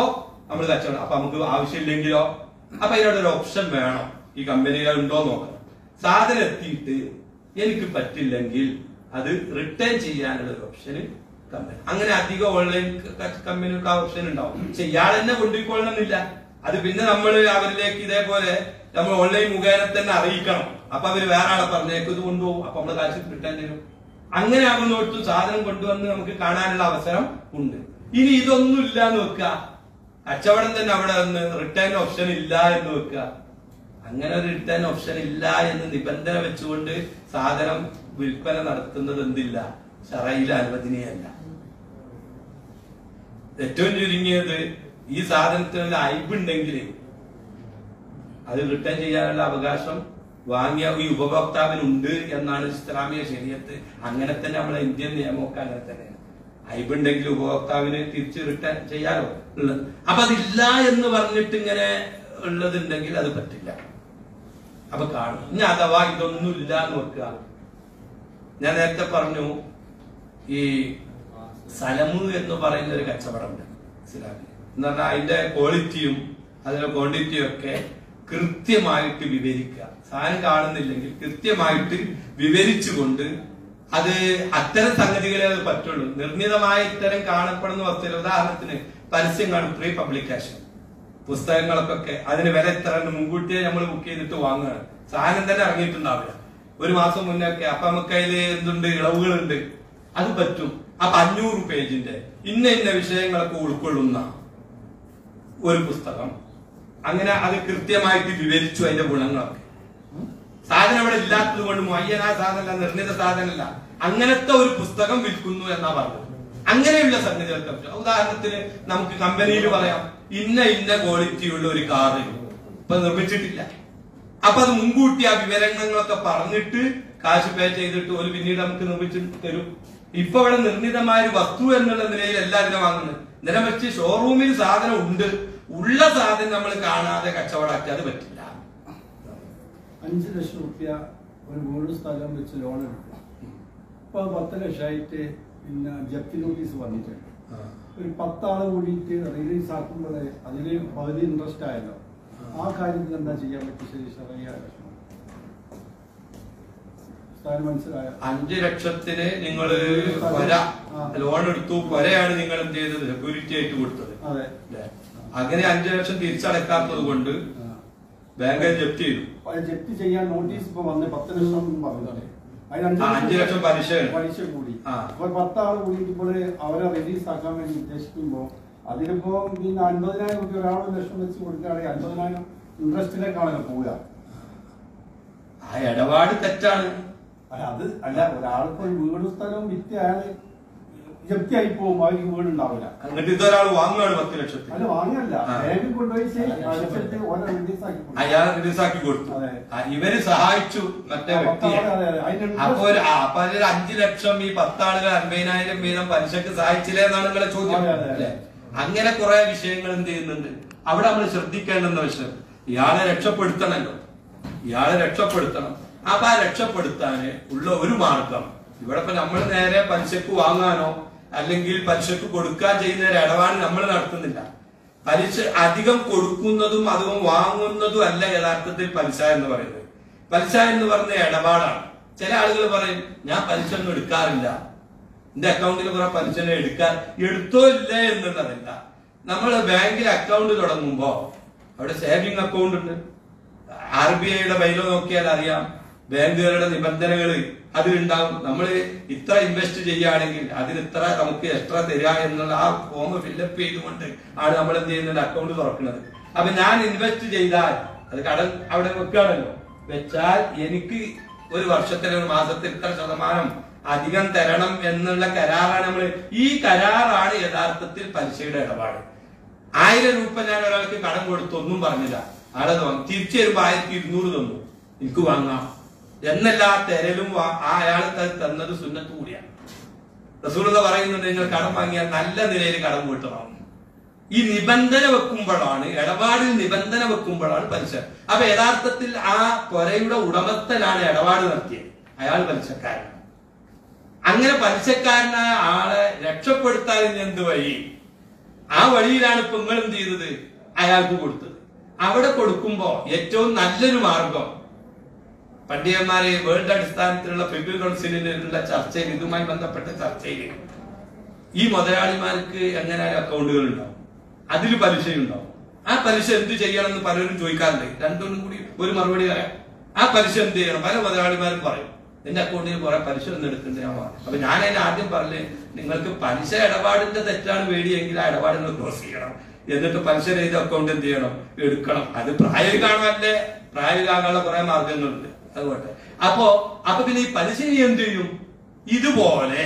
Speaker 1: നമ്മൾ കച്ചവടം അപ്പൊ നമുക്ക് ആവശ്യമില്ലെങ്കിലോ അപ്പൊ അതിനോടൊരു ഓപ്ഷൻ വേണം ഈ കമ്പനിയിൽ ഉണ്ടോ നോക്കണം സാധനം എത്തിയിട്ട് എനിക്ക് പറ്റില്ലെങ്കിൽ അത് റിട്ടേൺ ചെയ്യാനുള്ള ഒരു ഓപ്ഷന് കമ്പനി അങ്ങനെ അധികം ഓൺലൈൻ കമ്പനികൾക്ക് ആ ഓപ്ഷൻ ഉണ്ടാവും പക്ഷെ ഇയാൾ തന്നെ കൊണ്ടുപോയിക്കൊള്ളണമെന്നില്ല അത് പിന്നെ നമ്മൾ അവരിലേക്ക് ഇതേപോലെ നമ്മൾ ഓൺലൈൻ മുഖേന തന്നെ അറിയിക്കണം അപ്പൊ അവര് വേറെ ആളെ പറഞ്ഞേക്കും ഇത് കൊണ്ടുപോകും അപ്പൊ നമ്മള് കാശ് റിട്ടേൺ തരും അങ്ങനെ ആകുന്നോടത്തും സാധനം കൊണ്ടുവന്ന് നമുക്ക് കാണാനുള്ള അവസരം ഉണ്ട് ഇനി ഇതൊന്നും ഇല്ല എന്ന് വെക്കുക കച്ചവടം തന്നെ അവിടെ നിന്ന് റിട്ടേൺ ഓപ്ഷൻ ഇല്ല എന്ന് വെക്കുക അങ്ങനെ ഒരു റിട്ടേൺ ഓപ്ഷൻ ഇല്ല എന്ന് നിബന്ധന വെച്ചുകൊണ്ട് സാധനം വിൽപ്പന നടത്തുന്നത് എന്തില്ല ഷറയിൽ അനുവദനീയല്ല ഏറ്റവും ചുരുങ്ങിയത് ഈ സാധനത്തിന് അയബുണ്ടെങ്കിൽ അത് റിട്ടേൺ ചെയ്യാനുള്ള അവകാശം വാങ്ങിയ ഈ ഉപഭോക്താവിനുണ്ട് എന്നാണ് ഇസ്ലാമിക ശരീരത്ത് അങ്ങനെ തന്നെ നമ്മളെ ഇന്ത്യൻ നിയമമൊക്കെ അങ്ങനെ തന്നെയാണ് അയബുണ്ടെങ്കിൽ ഉപഭോക്താവിന് തിരിച്ച് റിട്ടേൺ ചെയ്യാലോ ഉള്ളത് അപ്പൊ അതില്ല എന്ന് പറഞ്ഞിട്ട് ഇങ്ങനെ ഉള്ളതുണ്ടെങ്കിൽ അത് പറ്റില്ല അപ്പൊ കാണും ഇനി അഥവാ ഇതൊന്നും ഇല്ല എന്ന് വെക്കുക ഞാൻ നേരത്തെ പറഞ്ഞു ഈ സലമു എന്ന് പറയുന്ന ഒരു കച്ചവടമുണ്ട് ഇസ്ലാമിൽ എന്ന് പറഞ്ഞാൽ അതിന്റെ ക്വാളിറ്റിയും അതിന്റെ ക്വാണ്ടിറ്റിയും ഒക്കെ കൃത്യമായിട്ട് വിവരിക്കുക സാധനം കാണുന്നില്ലെങ്കിൽ കൃത്യമായിട്ട് വിവരിച്ചുകൊണ്ട് അത് അത്തരം സംഗതികളെ അത് പറ്റുള്ളൂ നിർണിതമായ ഇത്തരം കാണപ്പെടുന്ന വസ്തുക്കൾ ഉദാഹരണത്തിന് പരസ്യം കാണും പ്രീ പബ്ലിക്കേഷൻ പുസ്തകങ്ങൾക്കൊക്കെ അതിന് വില ഇത്ര എന്ന് മുൻകൂട്ടിയെ നമ്മൾ ബുക്ക് ചെയ്തിട്ട് വാങ്ങുകയാണ് സാധനം തന്നെ ഇറങ്ങിയിട്ടുണ്ടാവില്ല ഒരു മാസം മുന്നേ ഒക്കെ അപ്പൊ നമുക്ക് അതിൽ എന്തുണ്ട് ഇളവുകളുണ്ട് അത് പറ്റും അപ്പൊ അഞ്ഞൂറ് പേജിന്റെ ഇന്ന ഇന്ന വിഷയങ്ങളൊക്കെ ഉൾക്കൊള്ളുന്ന ഒരു പുസ്തകം അങ്ങനെ അത് കൃത്യമായിട്ട് വിവരിച്ചു അതിന്റെ ഗുണങ്ങളൊക്കെ സാധനം അവിടെ ഇല്ലാത്തത് കൊണ്ട് മയ്യനാ സാധനമല്ല നിർണിത സാധനമല്ല അങ്ങനത്തെ ഒരു പുസ്തകം വിൽക്കുന്നു എന്നാ പറഞ്ഞത് അങ്ങനെയുള്ള സംഗതികൾക്ക് പറ്റും. ഉദാഹരണത്തിന് നമുക്ക് കമ്പനിയിൽ പറയാം ഇന്ന ഇന്ന ക്വാളിറ്റിയുള്ള ഒരു കാറ് ഇപ്പൊ നിർമ്മിച്ചിട്ടില്ല അപ്പൊ അത് മുൻകൂട്ടി ആ വിവരങ്ങളൊക്കെ പറഞ്ഞിട്ട് കാശ് പേ ചെയ്തിട്ട് ഒരു പിന്നീട് നമുക്ക് നിർമ്മിച്ച് തരും ഇപ്പൊ ഇവിടെ നിർണിതമായ ഒരു വസ്തു എന്നുള്ള നിലയിൽ എല്ലാവരും വാങ്ങുന്നത് നേരെ വെച്ച് ഷോറൂമിൽ സാധനം ഉണ്ട് ഉള്ള സാധനം നമ്മൾ കാണാതെ കച്ചവടാക്കി അത് പറ്റില്ല
Speaker 6: അഞ്ച് ലക്ഷം റുപ്യ ഒരു വീട് സ്ഥലം വെച്ച് ലോൺ എടുക്കും അപ്പൊ അത് പത്ത് ലക്ഷമായിട്ട് പിന്നെ ജപ്തി നോട്ടീസ് വന്നിട്ടുണ്ട് ഒരു പത്താള് കൂടിയിട്ട് റിലീസ് ആക്കുമ്പോൾ അതിൽ പകുതി ഇൻട്രസ്റ്റ് ആയല്ലോ ആ കാര്യത്തിൽ എന്താ ചെയ്യാൻ പറ്റും ശരി ശരിയ സ്ഥലം മനസ്സിലായോ
Speaker 1: അഞ്ച് ലക്ഷത്തിന് നിങ്ങൾ പൊര ലോൺ എടുത്തു പൊരയാണ് നിങ്ങൾ എന്ത് ചെയ്തത് സെക്യൂരിറ്റി ആയിട്ട് കൊടുത്തത്
Speaker 6: അതെ
Speaker 1: അല്ലേ? അങ്ങനെ അഞ്ചു ലക്ഷം തിരിച്ചടക്കാത്തത് കൊണ്ട്
Speaker 6: ആ.
Speaker 1: ബാങ്ക് ജപ്തി ചെയ്തു
Speaker 6: അത് ജപ്തി ചെയ്യാൻ നോട്ടീസ് ഇപ്പൊ വന്ന് പത്ത് ലക്ഷം പറഞ്ഞു അതിന്
Speaker 1: ആ, അഞ്ച് ലക്ഷം പലിശയാണ്.
Speaker 6: പലിശ കൂടി
Speaker 1: ആ.
Speaker 6: അപ്പൊ പത്താള് കൂടിയിട്ട് ഇപ്പോൾ അവരെ റിലീസ് ആക്കാൻ വേണ്ടി ഉദ്ദേശിക്കുമ്പോ അതിലിപ്പോ പിന്നെ അൻപതിനായിരം രൂപ ഒരാൾ ഒരു ലക്ഷം വെച്ച് കൊടുക്കുകയാണെങ്കിൽ അൻപതിനായിരം ഇൻട്രസ്റ്റിലേക്കാണല്ലോ പോവുക
Speaker 1: ആ ഇടപാട് തെറ്റാണ്
Speaker 6: അല്ല, അത് അല്ല ഒരാൾക്ക് ഒരു വീട് സ്ഥലവും വിറ്റ് അയാള് ജപ്തിയായി പോകും അവർക്ക് വീടുണ്ടാവില്ല
Speaker 1: എന്നിട്ട് ഇതൊരാൾ വാങ്ങുകയാണ് പത്ത് ലക്ഷത്തിന്
Speaker 6: അല്ല വാങ്ങിയല്ല
Speaker 1: ആ.
Speaker 6: ബാങ്കിൽ കൊണ്ടുപോയി ശരി, അടച്ചിട്ട് ഓരോ റിലീസ് ആക്കി കൊടുക്കും.
Speaker 1: അയാൾ റിലീസാക്കി കൊടുത്തു
Speaker 6: അതെ.
Speaker 1: ആ, ഇവര് സഹായിച്ചു മറ്റേ
Speaker 6: ആ,
Speaker 1: വ്യക്തിയെ
Speaker 6: പത്താള് അതെ, അതെ. അതിന് interest-
Speaker 1: അപ്പൊ ഒരു ആ, അപ്പൊ അതിൽ അഞ്ചു ലക്ഷം ഈ പത്താളുകൾ അൻപതിനായിരം വീതം പലിശക്ക് സഹായിച്ചില്ലേ എന്നാണ് നിങ്ങളെ ചോദ്യം
Speaker 6: അതെ, അതെ, അതെ.
Speaker 1: അല്ലേ അങ്ങനെ കുറെ വിഷയങ്ങൾ എന്ത് ചെയ്യുന്നുണ്ട് അവിടെ നമ്മൾ ശ്രദ്ധിക്കേണ്ടുന്ന വിഷയം ഇയാളെ രക്ഷപ്പെടുത്തണല്ലോ ഇയാളെ രക്ഷപ്പെടുത്തണം അപ്പൊ ആ രക്ഷപ്പെടുത്താന് ഉള്ള ഒരു മാർഗം ഇവിടെ ഇപ്പൊ നമ്മൾ നേരെ പലിശക്ക് വാങ്ങാനോ അല്ലെങ്കിൽ പലിശക്ക് കൊടുക്കാൻ ചെയ്യുന്ന ഒരു ഇടപാട് നമ്മൾ നടത്തുന്നില്ല പലിശ അധികം കൊടുക്കുന്നതും അധികം വാങ്ങുന്നതും അല്ല യഥാർത്ഥത്തിൽ പലിശ എന്ന് പറയുന്നത് പലിശ എന്ന് പറഞ്ഞ ഇടപാടാണ് ചില ആളുകൾ പറയും ഞാൻ പലിശ ഒന്നും എടുക്കാറില്ല എന്റെ അക്കൗണ്ടിൽ കുറെ പലിശ എടുക്കാൻ എടുത്തോ ഇല്ലേ എന്നുള്ളതല്ല നമ്മൾ ബാങ്കിൽ അക്കൗണ്ട് തുടങ്ങുമ്പോ അവിടെ സേവിങ് അക്കൗണ്ട് ഉണ്ട് ആർ ബി ഐയുടെ ബൈലോ നോക്കിയാൽ അറിയാം ബാങ്കുകളുടെ നിബന്ധനകൾ അതിലുണ്ടാവും നമ്മൾ ഇത്ര ഇൻവെസ്റ്റ് ചെയ്യുകയാണെങ്കിൽ അതിന് ഇത്ര നമുക്ക് എക്സ്ട്രാ തരിക എന്നുള്ള ആ ഫോം ഫില്ലപ്പ് ചെയ്തുകൊണ്ട് ആണ് നമ്മൾ എന്ത് ചെയ്യുന്നത് അക്കൗണ്ട് തുറക്കുന്നത് അപ്പൊ ഞാൻ ഇൻവെസ്റ്റ് ചെയ്താൽ അത് കടൽ അവിടെ വെക്കുകയാണല്ലോ വെച്ചാൽ എനിക്ക് ഒരു വർഷത്തിൽ ഒരു മാസത്തിൽ ഇത്ര ശതമാനം അധികം തരണം എന്നുള്ള കരാറാണ് നമ്മൾ ഈ കരാറാണ് യഥാർത്ഥത്തിൽ പലിശയുടെ ഇടപാട് ആയിരം രൂപ ഞാൻ ഒരാൾക്ക് കടം കൊടുത്തു ഒന്നും പറഞ്ഞില്ല ആളത് വാങ്ങി തിരിച്ചു വരുമ്പോ ആയിരത്തി ഇരുന്നൂറ് തന്നു എനിക്ക് വാങ്ങാം എന്നല്ല ആ തെരലും വാ- ആ അയാൾ ത- തന്നത് സുന്നത്ത് കൂടിയാണ് റസൂലത പറയുന്നുണ്ട് നിങ്ങൾ കടം വാങ്ങിയാൽ നല്ല നിലയിൽ കടം വീട്ടണം ഈ നിബന്ധന വെക്കുമ്പോഴാണ് ഇടപാടിൽ നിബന്ധന വെക്കുമ്പോഴാണ് പലിശ അപ്പൊ യഥാർത്ഥത്തിൽ ആ പൊരയുടെ ഉടമസ്ഥനാണ് ഇടപാട് നടത്തിയത് അയാൾ പലിശക്കാരനാണ് അങ്ങനെ പലിശക്കാരനായ ആളെ രക്ഷപ്പെടുത്താൻ ഇനി എന്ത് വഴി ആ വഴിയിലാണ് ഇപ്പൊ നിങ്ങൾ എന്ത് ചെയ്തത് അയാൾക്ക് കൊടുത്തത് അവിടെ കൊടുക്കുമ്പോ ഏറ്റവും നല്ലൊരു മാർഗം പണ്ഡിതന്മാരെ വേൾഡ് അടിസ്ഥാനത്തിലുള്ള ഫെബ്രുവരി കൗൺസിലിനുള്ള ചർച്ചയിൽ ഇതുമായി ബന്ധപ്പെട്ട ചർച്ചയിൽ ഈ മുതലാളിമാർക്ക് എങ്ങനെ അക്കൗണ്ടുകൾ ഉണ്ടാവും അതിൽ പലിശയുണ്ടാവും ആ പലിശ എന്ത് ചെയ്യണമെന്ന് പലരും ചോദിക്കാറുണ്ട് രണ്ടും കൂടി ഒരു മറുപടി പറയാം ആ പലിശ എന്ത് ചെയ്യണം പല മുതലാളിമാരും പറയും എന്റെ അക്കൗണ്ടിൽ കുറെ പലിശ ഒന്നും എടുക്കണ്ടേ അപ്പൊ ഞാൻ അതിന് ആദ്യം പറഞ്ഞേ നിങ്ങൾക്ക് പലിശ ഇടപാടിന്റെ തെറ്റാണ് വേടിയെങ്കിൽ ആ ഇടപാട് നിങ്ങൾ ക്ലോസ് ചെയ്യണം എന്നിട്ട് പലിശ രഹിത അക്കൗണ്ട് എന്ത് ചെയ്യണം എടുക്കണം അത് പ്രായോഗികമാണല്ലേ പ്രായോഗികമാകാനുള്ള കുറെ മാർഗങ്ങളുണ്ട് അതുകൊണ്ട് അപ്പോ അപ്പൊ പിന്നെ ഈ പലിശ ഇനി എന്ത് ചെയ്യും ഇതുപോലെ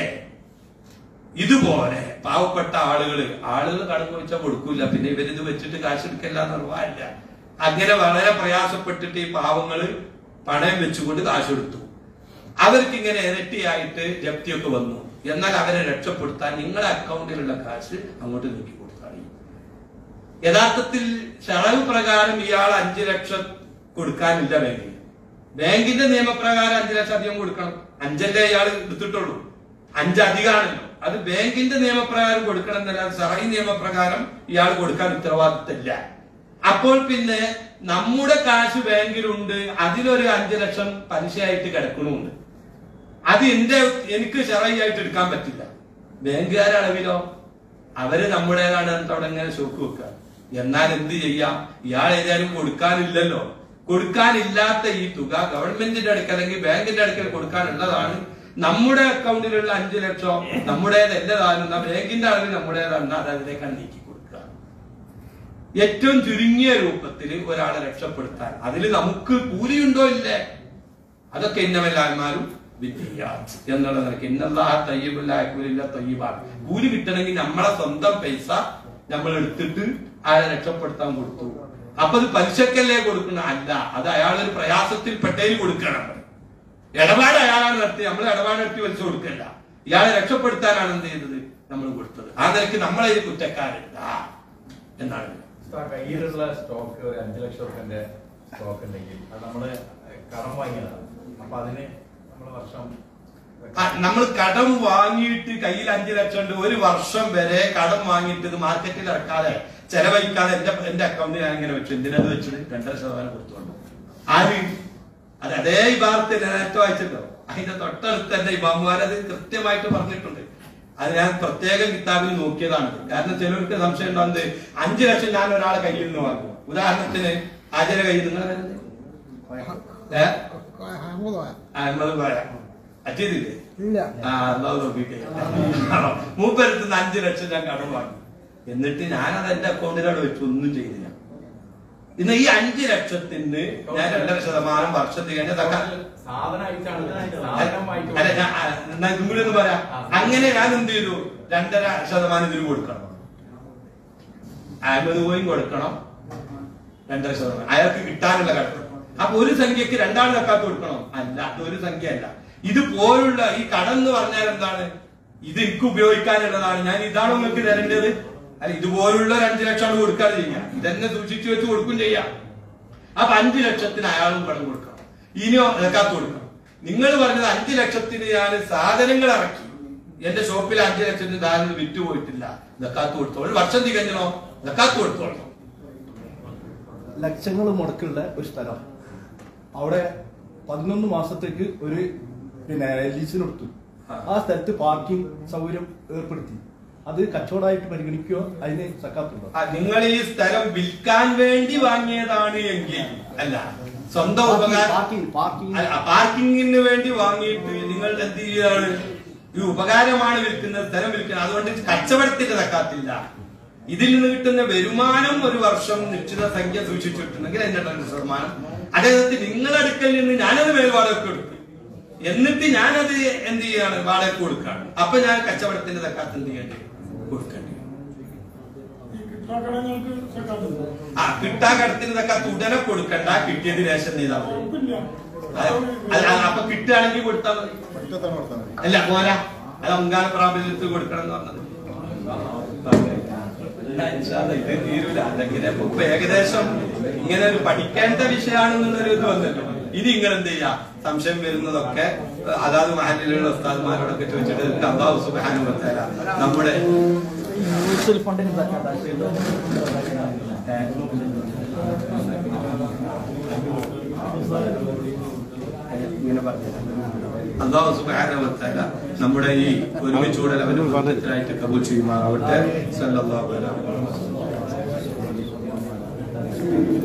Speaker 1: ഇതുപോലെ പാവപ്പെട്ട ആളുകൾ ആളുകൾ കടന്നു വെച്ചാൽ കൊടുക്കൂല പിന്നെ ഇവരിത് വെച്ചിട്ട് കാശ് എടുക്കില്ല എന്നുള്ളതല്ല അങ്ങനെ വളരെ പ്രയാസപ്പെട്ടിട്ട് ഈ പാവങ്ങള് പണയം വെച്ചുകൊണ്ട് കാശ് എടുത്തു അവർക്ക് ഇങ്ങനെ ഇരട്ടിയായിട്ട് ജപ്തിയൊക്കെ വന്നു എന്നാൽ അവരെ രക്ഷപ്പെടുത്താൻ നിങ്ങളുടെ അക്കൗണ്ടിലുള്ള കാശ് അങ്ങോട്ട് നീക്കി കൊടുത്താണ് യഥാർത്ഥത്തിൽ ചെലവ് പ്രകാരം ഇയാൾ അഞ്ചു ലക്ഷം കൊടുക്കാനില്ല ബാങ്കിൽ ബാങ്കിന്റെ നിയമപ്രകാരം അഞ്ചു ലക്ഷം അധികം കൊടുക്കണം അഞ്ചല്ലേ ഇയാൾ എടുത്തിട്ടുള്ളൂ അഞ്ച് അധികമാണല്ലോ അത് ബാങ്കിന്റെ നിയമപ്രകാരം കൊടുക്കണം എന്നല്ല സഹി നിയമപ്രകാരം ഇയാൾ കൊടുക്കാൻ ഉത്തരവാദിത്തമില്ല അപ്പോൾ പിന്നെ നമ്മുടെ കാശ് ബാങ്കിലുണ്ട് അതിലൊരു അഞ്ചു ലക്ഷം പലിശയായിട്ട് കിടക്കണമുണ്ട് അത് എന്റെ എനിക്ക് ചെറിയായിട്ട് എടുക്കാൻ പറ്റില്ല ബാങ്കുകാരുടെ അളവിലോ അവര് നമ്മുടേതാണ് എന്നിട്ട് അവിടെ ഇങ്ങനെ ഷോക്ക് വെക്കുക എന്നാൽ എന്ത് ചെയ്യാം ഇയാൾ ഏതായാലും കൊടുക്കാനില്ലല്ലോ കൊടുക്കാനില്ലാത്ത ഈ തുക ഗവൺമെന്റിന്റെ അടുക്കൽ അല്ലെങ്കിൽ ബാങ്കിന്റെ അടുക്കൽ കൊടുക്കാനുള്ളതാണ് നമ്മുടെ അക്കൗണ്ടിലുള്ള അഞ്ചു ലക്ഷം നമ്മുടേതല്ലതാണ് ബാങ്കിന്റെ അളവിൽ നമ്മുടേതാണ് അത് അതിലേക്കാണ് നീക്കി കൊടുക്കുക ഏറ്റവും ചുരുങ്ങിയ രൂപത്തിൽ ഒരാളെ രക്ഷപ്പെടുത്താൻ അതിൽ നമുക്ക് കൂലിയുണ്ടോ ഇല്ലേ അതൊക്കെ ഇന്നവല്ലാന്മാരും വിദ്യാർത്ഥി എന്നുള്ള നിലയ്ക്ക് ഇന്നല്ലാഹ തയ്യബില്ല കൂലില്ല തയ്യബാണ് കൂലി കിട്ടണമെങ്കിൽ നമ്മളെ സ്വന്തം പൈസ നമ്മൾ എടുത്തിട്ട് അയാളെ രക്ഷപ്പെടുത്താൻ കൊടുത്തു അപ്പൊ അത് പലിശക്കല്ലേ കൊടുക്കണം അല്ല അത് അയാളൊരു പ്രയാസത്തിൽ പെട്ടതിൽ കൊടുക്കണം ഇടപാട് അയാളാണ് നടത്തി നമ്മൾ ഇടപാട് നടത്തി വലിച്ചു കൊടുക്കല്ല ഇയാളെ രക്ഷപ്പെടുത്താനാണ് എന്ത് ചെയ്തത് നമ്മൾ കൊടുത്തത് ആ നിലയ്ക്ക് നമ്മളെ ഇത് കുറ്റക്കാരല്ല എന്നാണ്
Speaker 7: ആ കയ്യിലുള്ള സ്റ്റോക്ക് ഒരു അഞ്ചു ലക്ഷം റുപ്യന്റെ സ്റ്റോക്ക് ഉണ്ടെങ്കിൽ അത് നമ്മള് കടം വാങ്ങിയതാണ് അപ്പൊ അതിന് നമ്മള് വർഷം
Speaker 1: നമ്മൾ കടം വാങ്ങിയിട്ട് കയ്യിൽ അഞ്ചു ലക്ഷം ഉണ്ട് ഒരു വർഷം വരെ കടം വാങ്ങിയിട്ട് ഇത് മാർക്കറ്റിൽ ഇറക്കാതെ ചെലവഴിക്കാതെ എന്റെ എന്റെ അക്കൗണ്ടിൽ ഞാൻ ഇങ്ങനെ വെച്ചു എന്തിനത് വെച്ചത് രണ്ടര ശതമാനം കൊടുത്തോണ്ട് ആര് അത് അതേ ഇബാർത്ത് നേരത്തെ വായിച്ചല്ലോ അതിന്റെ തൊട്ടടുത്ത് തന്നെ ഇമാമുമാരത് കൃത്യമായിട്ട് പറഞ്ഞിട്ടുണ്ട് അത് ഞാൻ പ്രത്യേകം കിതാബിൽ നോക്കിയതാണ് കാരണം ചിലർക്ക് സംശയം ഉണ്ടാകുന്നത് അഞ്ചു ലക്ഷം ഞാൻ ഒരാളെ കയ്യിൽ നിന്ന് വാങ്ങും ഉദാഹരണത്തിന് ആചാര്യ കയ്യിൽ നിങ്ങൾ ഏഹ് അഹമ്മദ് കോയ അജീതില്ലേ
Speaker 2: ഇല്ല
Speaker 1: ആ അല്ലാതെ നോക്കിയിട്ടേ മൂപ്പരത്തുനിന്ന് അഞ്ചു ലക്ഷം ഞാൻ കടം വാങ്ങി എന്നിട്ട് ഞാനത് എന്റെ അക്കൗണ്ടിലാണ് വെച്ച് ഒന്നും ചെയ്തില്ല ഇന്ന് ഈ അഞ്ചു ലക്ഷത്തിന് ഞാൻ രണ്ടര ശതമാനം വർഷത്തിൽ കഴിഞ്ഞ തക്ക
Speaker 7: സാധനം അയച്ചാണ് സാധനം വാങ്ങിച്ചു
Speaker 1: അല്ല ഞാൻ ആ, എന്നാ ഇതും കൂടി ഒന്ന് പറയാം അങ്ങനെ ഞാൻ എന്ത് ചെയ്തു രണ്ടര ശതമാനം ഇതിന് കൊടുക്കണം അമ്പത് പോയും കൊടുക്കണം രണ്ടര ശതമാനം അയാൾക്ക് കിട്ടാനുള്ള കടം അപ്പൊ ഒരു സംഖ്യക്ക് രണ്ടാൾ തക്കാത്ത് കൊടുക്കണം അല്ല അത് ഒരു സംഖ്യ അല്ല ഇത് പോലുള്ള ഈ കടം എന്ന് പറഞ്ഞാൽ എന്താണ് ഇത് എനിക്ക് ഉപയോഗിക്കാനുള്ളതാണ് ഞാൻ ഇതാണ് നിങ്ങൾക്ക് തരേണ്ടത് അല്ല ഇതുപോലുള്ള ഒരു അഞ്ചു ലക്ഷമാണ് കൊടുക്കാതെ ചെയ്യാം ഇതന്നെ സൂക്ഷിച്ചു വെച്ച് കൊടുക്കും ചെയ്യാം അപ്പൊ അഞ്ചു ലക്ഷത്തിന് അയാളും കടം കൊടുക്കണം ഇനിയോ നിലക്കാത്ത് കൊടുക്കണം നിങ്ങൾ പറഞ്ഞത് അഞ്ചു ലക്ഷത്തിന് ഞാൻ സാധനങ്ങൾ ഇറക്കി എന്റെ ഷോപ്പിൽ അഞ്ചു ലക്ഷത്തിന് സാധനം വിറ്റ് പോയിട്ടില്ല നിലക്കാത്ത് കൊടുത്തോളൂ ഒരു വർഷം തികഞ്ഞോ നിലക്കാത്ത് കൊടുത്തോളൂ
Speaker 8: ലക്ഷങ്ങൾ മുടക്കുള്ള ഒരു സ്ഥലം അവിടെ പതിനൊന്ന് മാസത്തേക്ക് ഒരു പിന്നെ ലീസിന് കൊടുത്തു ആ സ്ഥലത്ത് പാർക്കിംഗ് സൗകര്യം ഏർപ്പെടുത്തി അത് കച്ചവടമായിട്ട് പരിഗണിക്കുകയോ അതിന് സക്കാത്തുണ്ടോ
Speaker 1: ആ, നിങ്ങൾ ഈ സ്ഥലം വിൽക്കാൻ വേണ്ടി വാങ്ങിയതാണ് എങ്കിൽ അല്ല സ്വന്തം ഉപകാരം
Speaker 8: പാർക്കിംഗ് പാർക്കിംഗ്
Speaker 1: അല്ല, പാർക്കിങ്ങിന് വേണ്ടി വാങ്ങിയിട്ട് നിങ്ങൾ എന്ത് ചെയ്യാണ് ഈ ഉപകാരമാണ് വിൽക്കുന്നത് സ്ഥലം വിൽക്കുന്നത് അതുകൊണ്ട് കച്ചവടത്തിന്റെ തക്കാത്തില്ല ഇതിൽ നിന്ന് കിട്ടുന്ന വരുമാനം ഒരു വർഷം നിശ്ചിത സംഖ്യ സൂക്ഷിച്ചിട്ടുണ്ടെങ്കിൽ അതിന്റെ രണ്ട് ശതമാനം അദ്ദേഹത്തിന് നിങ്ങളുടെ അടുക്കൽ നിന്ന് ഞാനത് മേൽവാടകയ്ക്ക് കൊടുക്കും എന്നിട്ട് ഞാനത് എന്ത് ചെയ്യാണ് വാടക കൊടുക്കാണ് അപ്പൊ ഞാൻ കച്ചവടത്തിന്റെ തക്കാത്ത് എന്ത് ചെയ്യേണ്ടി വരും? കൊടുക്കേണ്ടി വരും. ആ കിട്ടാൻ കടത്തിന് തക്കാത്ത് ഉടനെ കൊടുക്കണ്ട കിട്ടിയതിന് ശേഷം ചെയ്താൽ മതി അല്ല, അല്ല, അപ്പൊ കിട്ടുകയാണെങ്കിൽ കൊടുത്താൽ മതി അല്ല പോരാ അത് അങ്കാല പ്രാബല്യത്തിൽ കൊടുക്കണം എന്ന് പറഞ്ഞത് എന്നാ, ഇൻഷാ അല്ലാ, ഇത് തീരൂല അല്ലെങ്കിൽ ഇപ്പൊ ഏകദേശം ഇങ്ങനെ ഒരു പഠിക്കേണ്ട വിഷയമാണെന്നുള്ളൊരു ഇത് വന്നല്ലോ ഇനി നിങ്ങൾ എന്ത് ചെയ്യാ സംശയം വരുന്നതൊക്കെ അതാത് മഹലിലുള്ള ഉസ്താദ്മാരോടൊക്കെ ചോദിച്ചിട്ട് അള്ളാഹു സുബാനു നമ്മുടെ
Speaker 8: മ്യൂച്വൽ ഫണ്ടിന്
Speaker 4: ഇങ്ങനെ പറഞ്ഞു
Speaker 1: അള്ളാഹു സുബ്ഹാനഹു വ തആല നമ്മുടെ ഈ ഒരുമിച്ചുകൂടൽ അവന് ബന്ധത്തിലായിട്ട് കബൂൽ ചെയ്യുമാറാവട്ടെ സല്ലല്ലാഹു അലൈഹി വസല്ലം